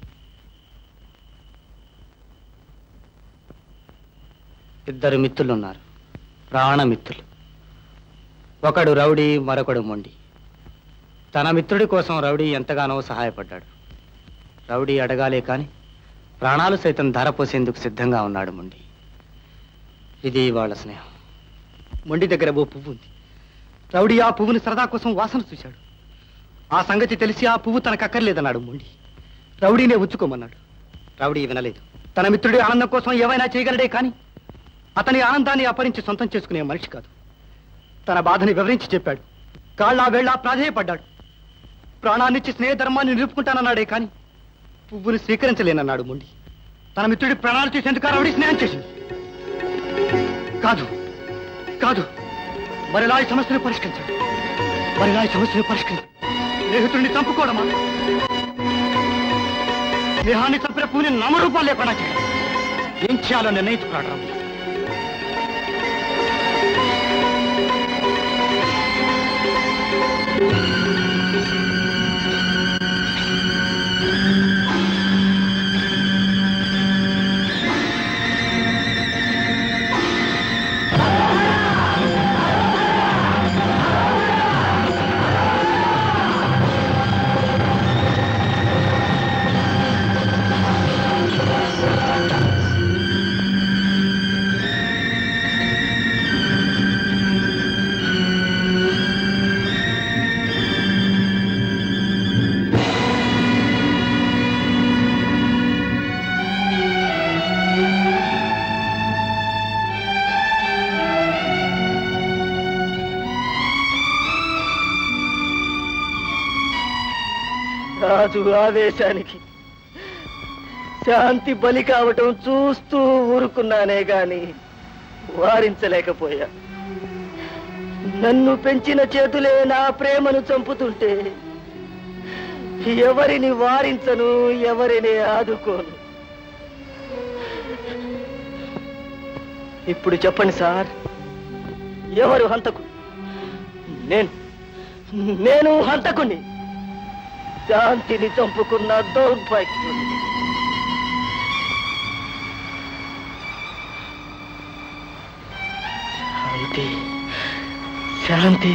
ఇద్దరు మిత్రులున్నారు ప్రాణమిత్రులు ఒకడు రౌడీ మరొకడు మొండి తన మిత్రుడి కోసం రౌడీ ఎంతగానో సహాయపడ్డాడు రౌడీ అడగాలే కాని ప్రాణాలు సైతం ధారపోసేందుకు సిద్ధంగా ఉన్నాడు మొండి ఇది వాళ్ళ స్నేహం మొండి దగ్గర ఓ పువ్వు ఉంది రౌడీ ఆ పువ్వుని సరదా కోసం వాసన చూశాడు ఆ సంగతి తెలిసి ఆ పువ్వు తనకు అక్కర్లేదన్నాడు మొండి రౌడీనే ఉంచుకోమన్నాడు రౌడీ వినలేదు తన మిత్రుడి ఆనందం కోసం ఏవైనా చేయగలడే కానీ అతని ఆనందాన్ని అపరించి సొంతం చేసుకునే మనిషి కాదు తన బాధని వివరించి చెప్పాడు కాళ్ళ వేళ్ళ ప్రాధేయపడ్డాడు ప్రాణాన్నిచ్చి స్నేహ ధర్మాన్ని నిలుపుకుంటానన్నాడే కానీ పువ్వుని స్వీకరించలేనన్నాడు మొండి తన మిత్రుడి ప్రాణాలు తీసేందుకు ఆ రౌడీ స్నేహం చేసింది కాదు కాదు మరిలా ఈ సమస్యను పరిష్కరించాడు మరిలా ఈ సమస్యను పరిష్కరించాడు స్నేహితుడిని చంపుకోవడమా స్నేహాన్ని చంపిన పూని నామరూపాలు లేకుండా చేయడం ఏం చేయాలో నిర్ణయించుకున్నాడు రాముడు రాజు ఆవేశానికి శాంతి బలి కావటం చూస్తూ ఊరుకున్నానే గాని వారించలేకపోయా నన్ను పెంచిన చేతులే నా ప్రేమను చంపుతుంటే ఎవరిని వారించను ఎవరిని ఆదుకోను ఇప్పుడు చెప్పండి సార్ ఎవరు హంతకు నేను నేను హంతకుని శాంతిని చంపుకున్న దౌర్భాగ్యుడు శాంతి శాంతి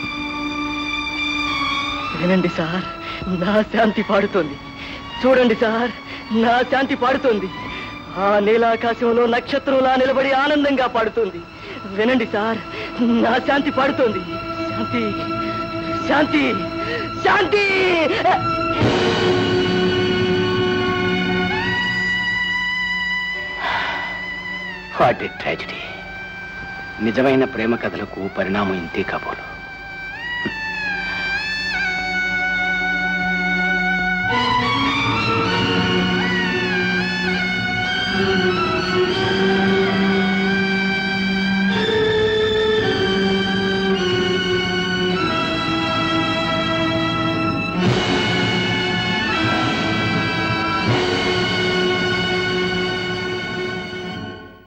వినండి సార్ నా శాంతి పాడుతోంది చూడండి సార్ నా శాంతి పాడుతోంది ఆ నీలాకాశంలో నక్షత్రంలా నిలబడి ఆనందంగా పాడుతోంది వినండి సార్ నా శాంతి పాడుతోంది శాంతి శాంతి శాంతి వాట్ ఏ ట్రాజడీ నిజమైన ప్రేమ కథలకు పరిణామం ఇంతే కాబోలు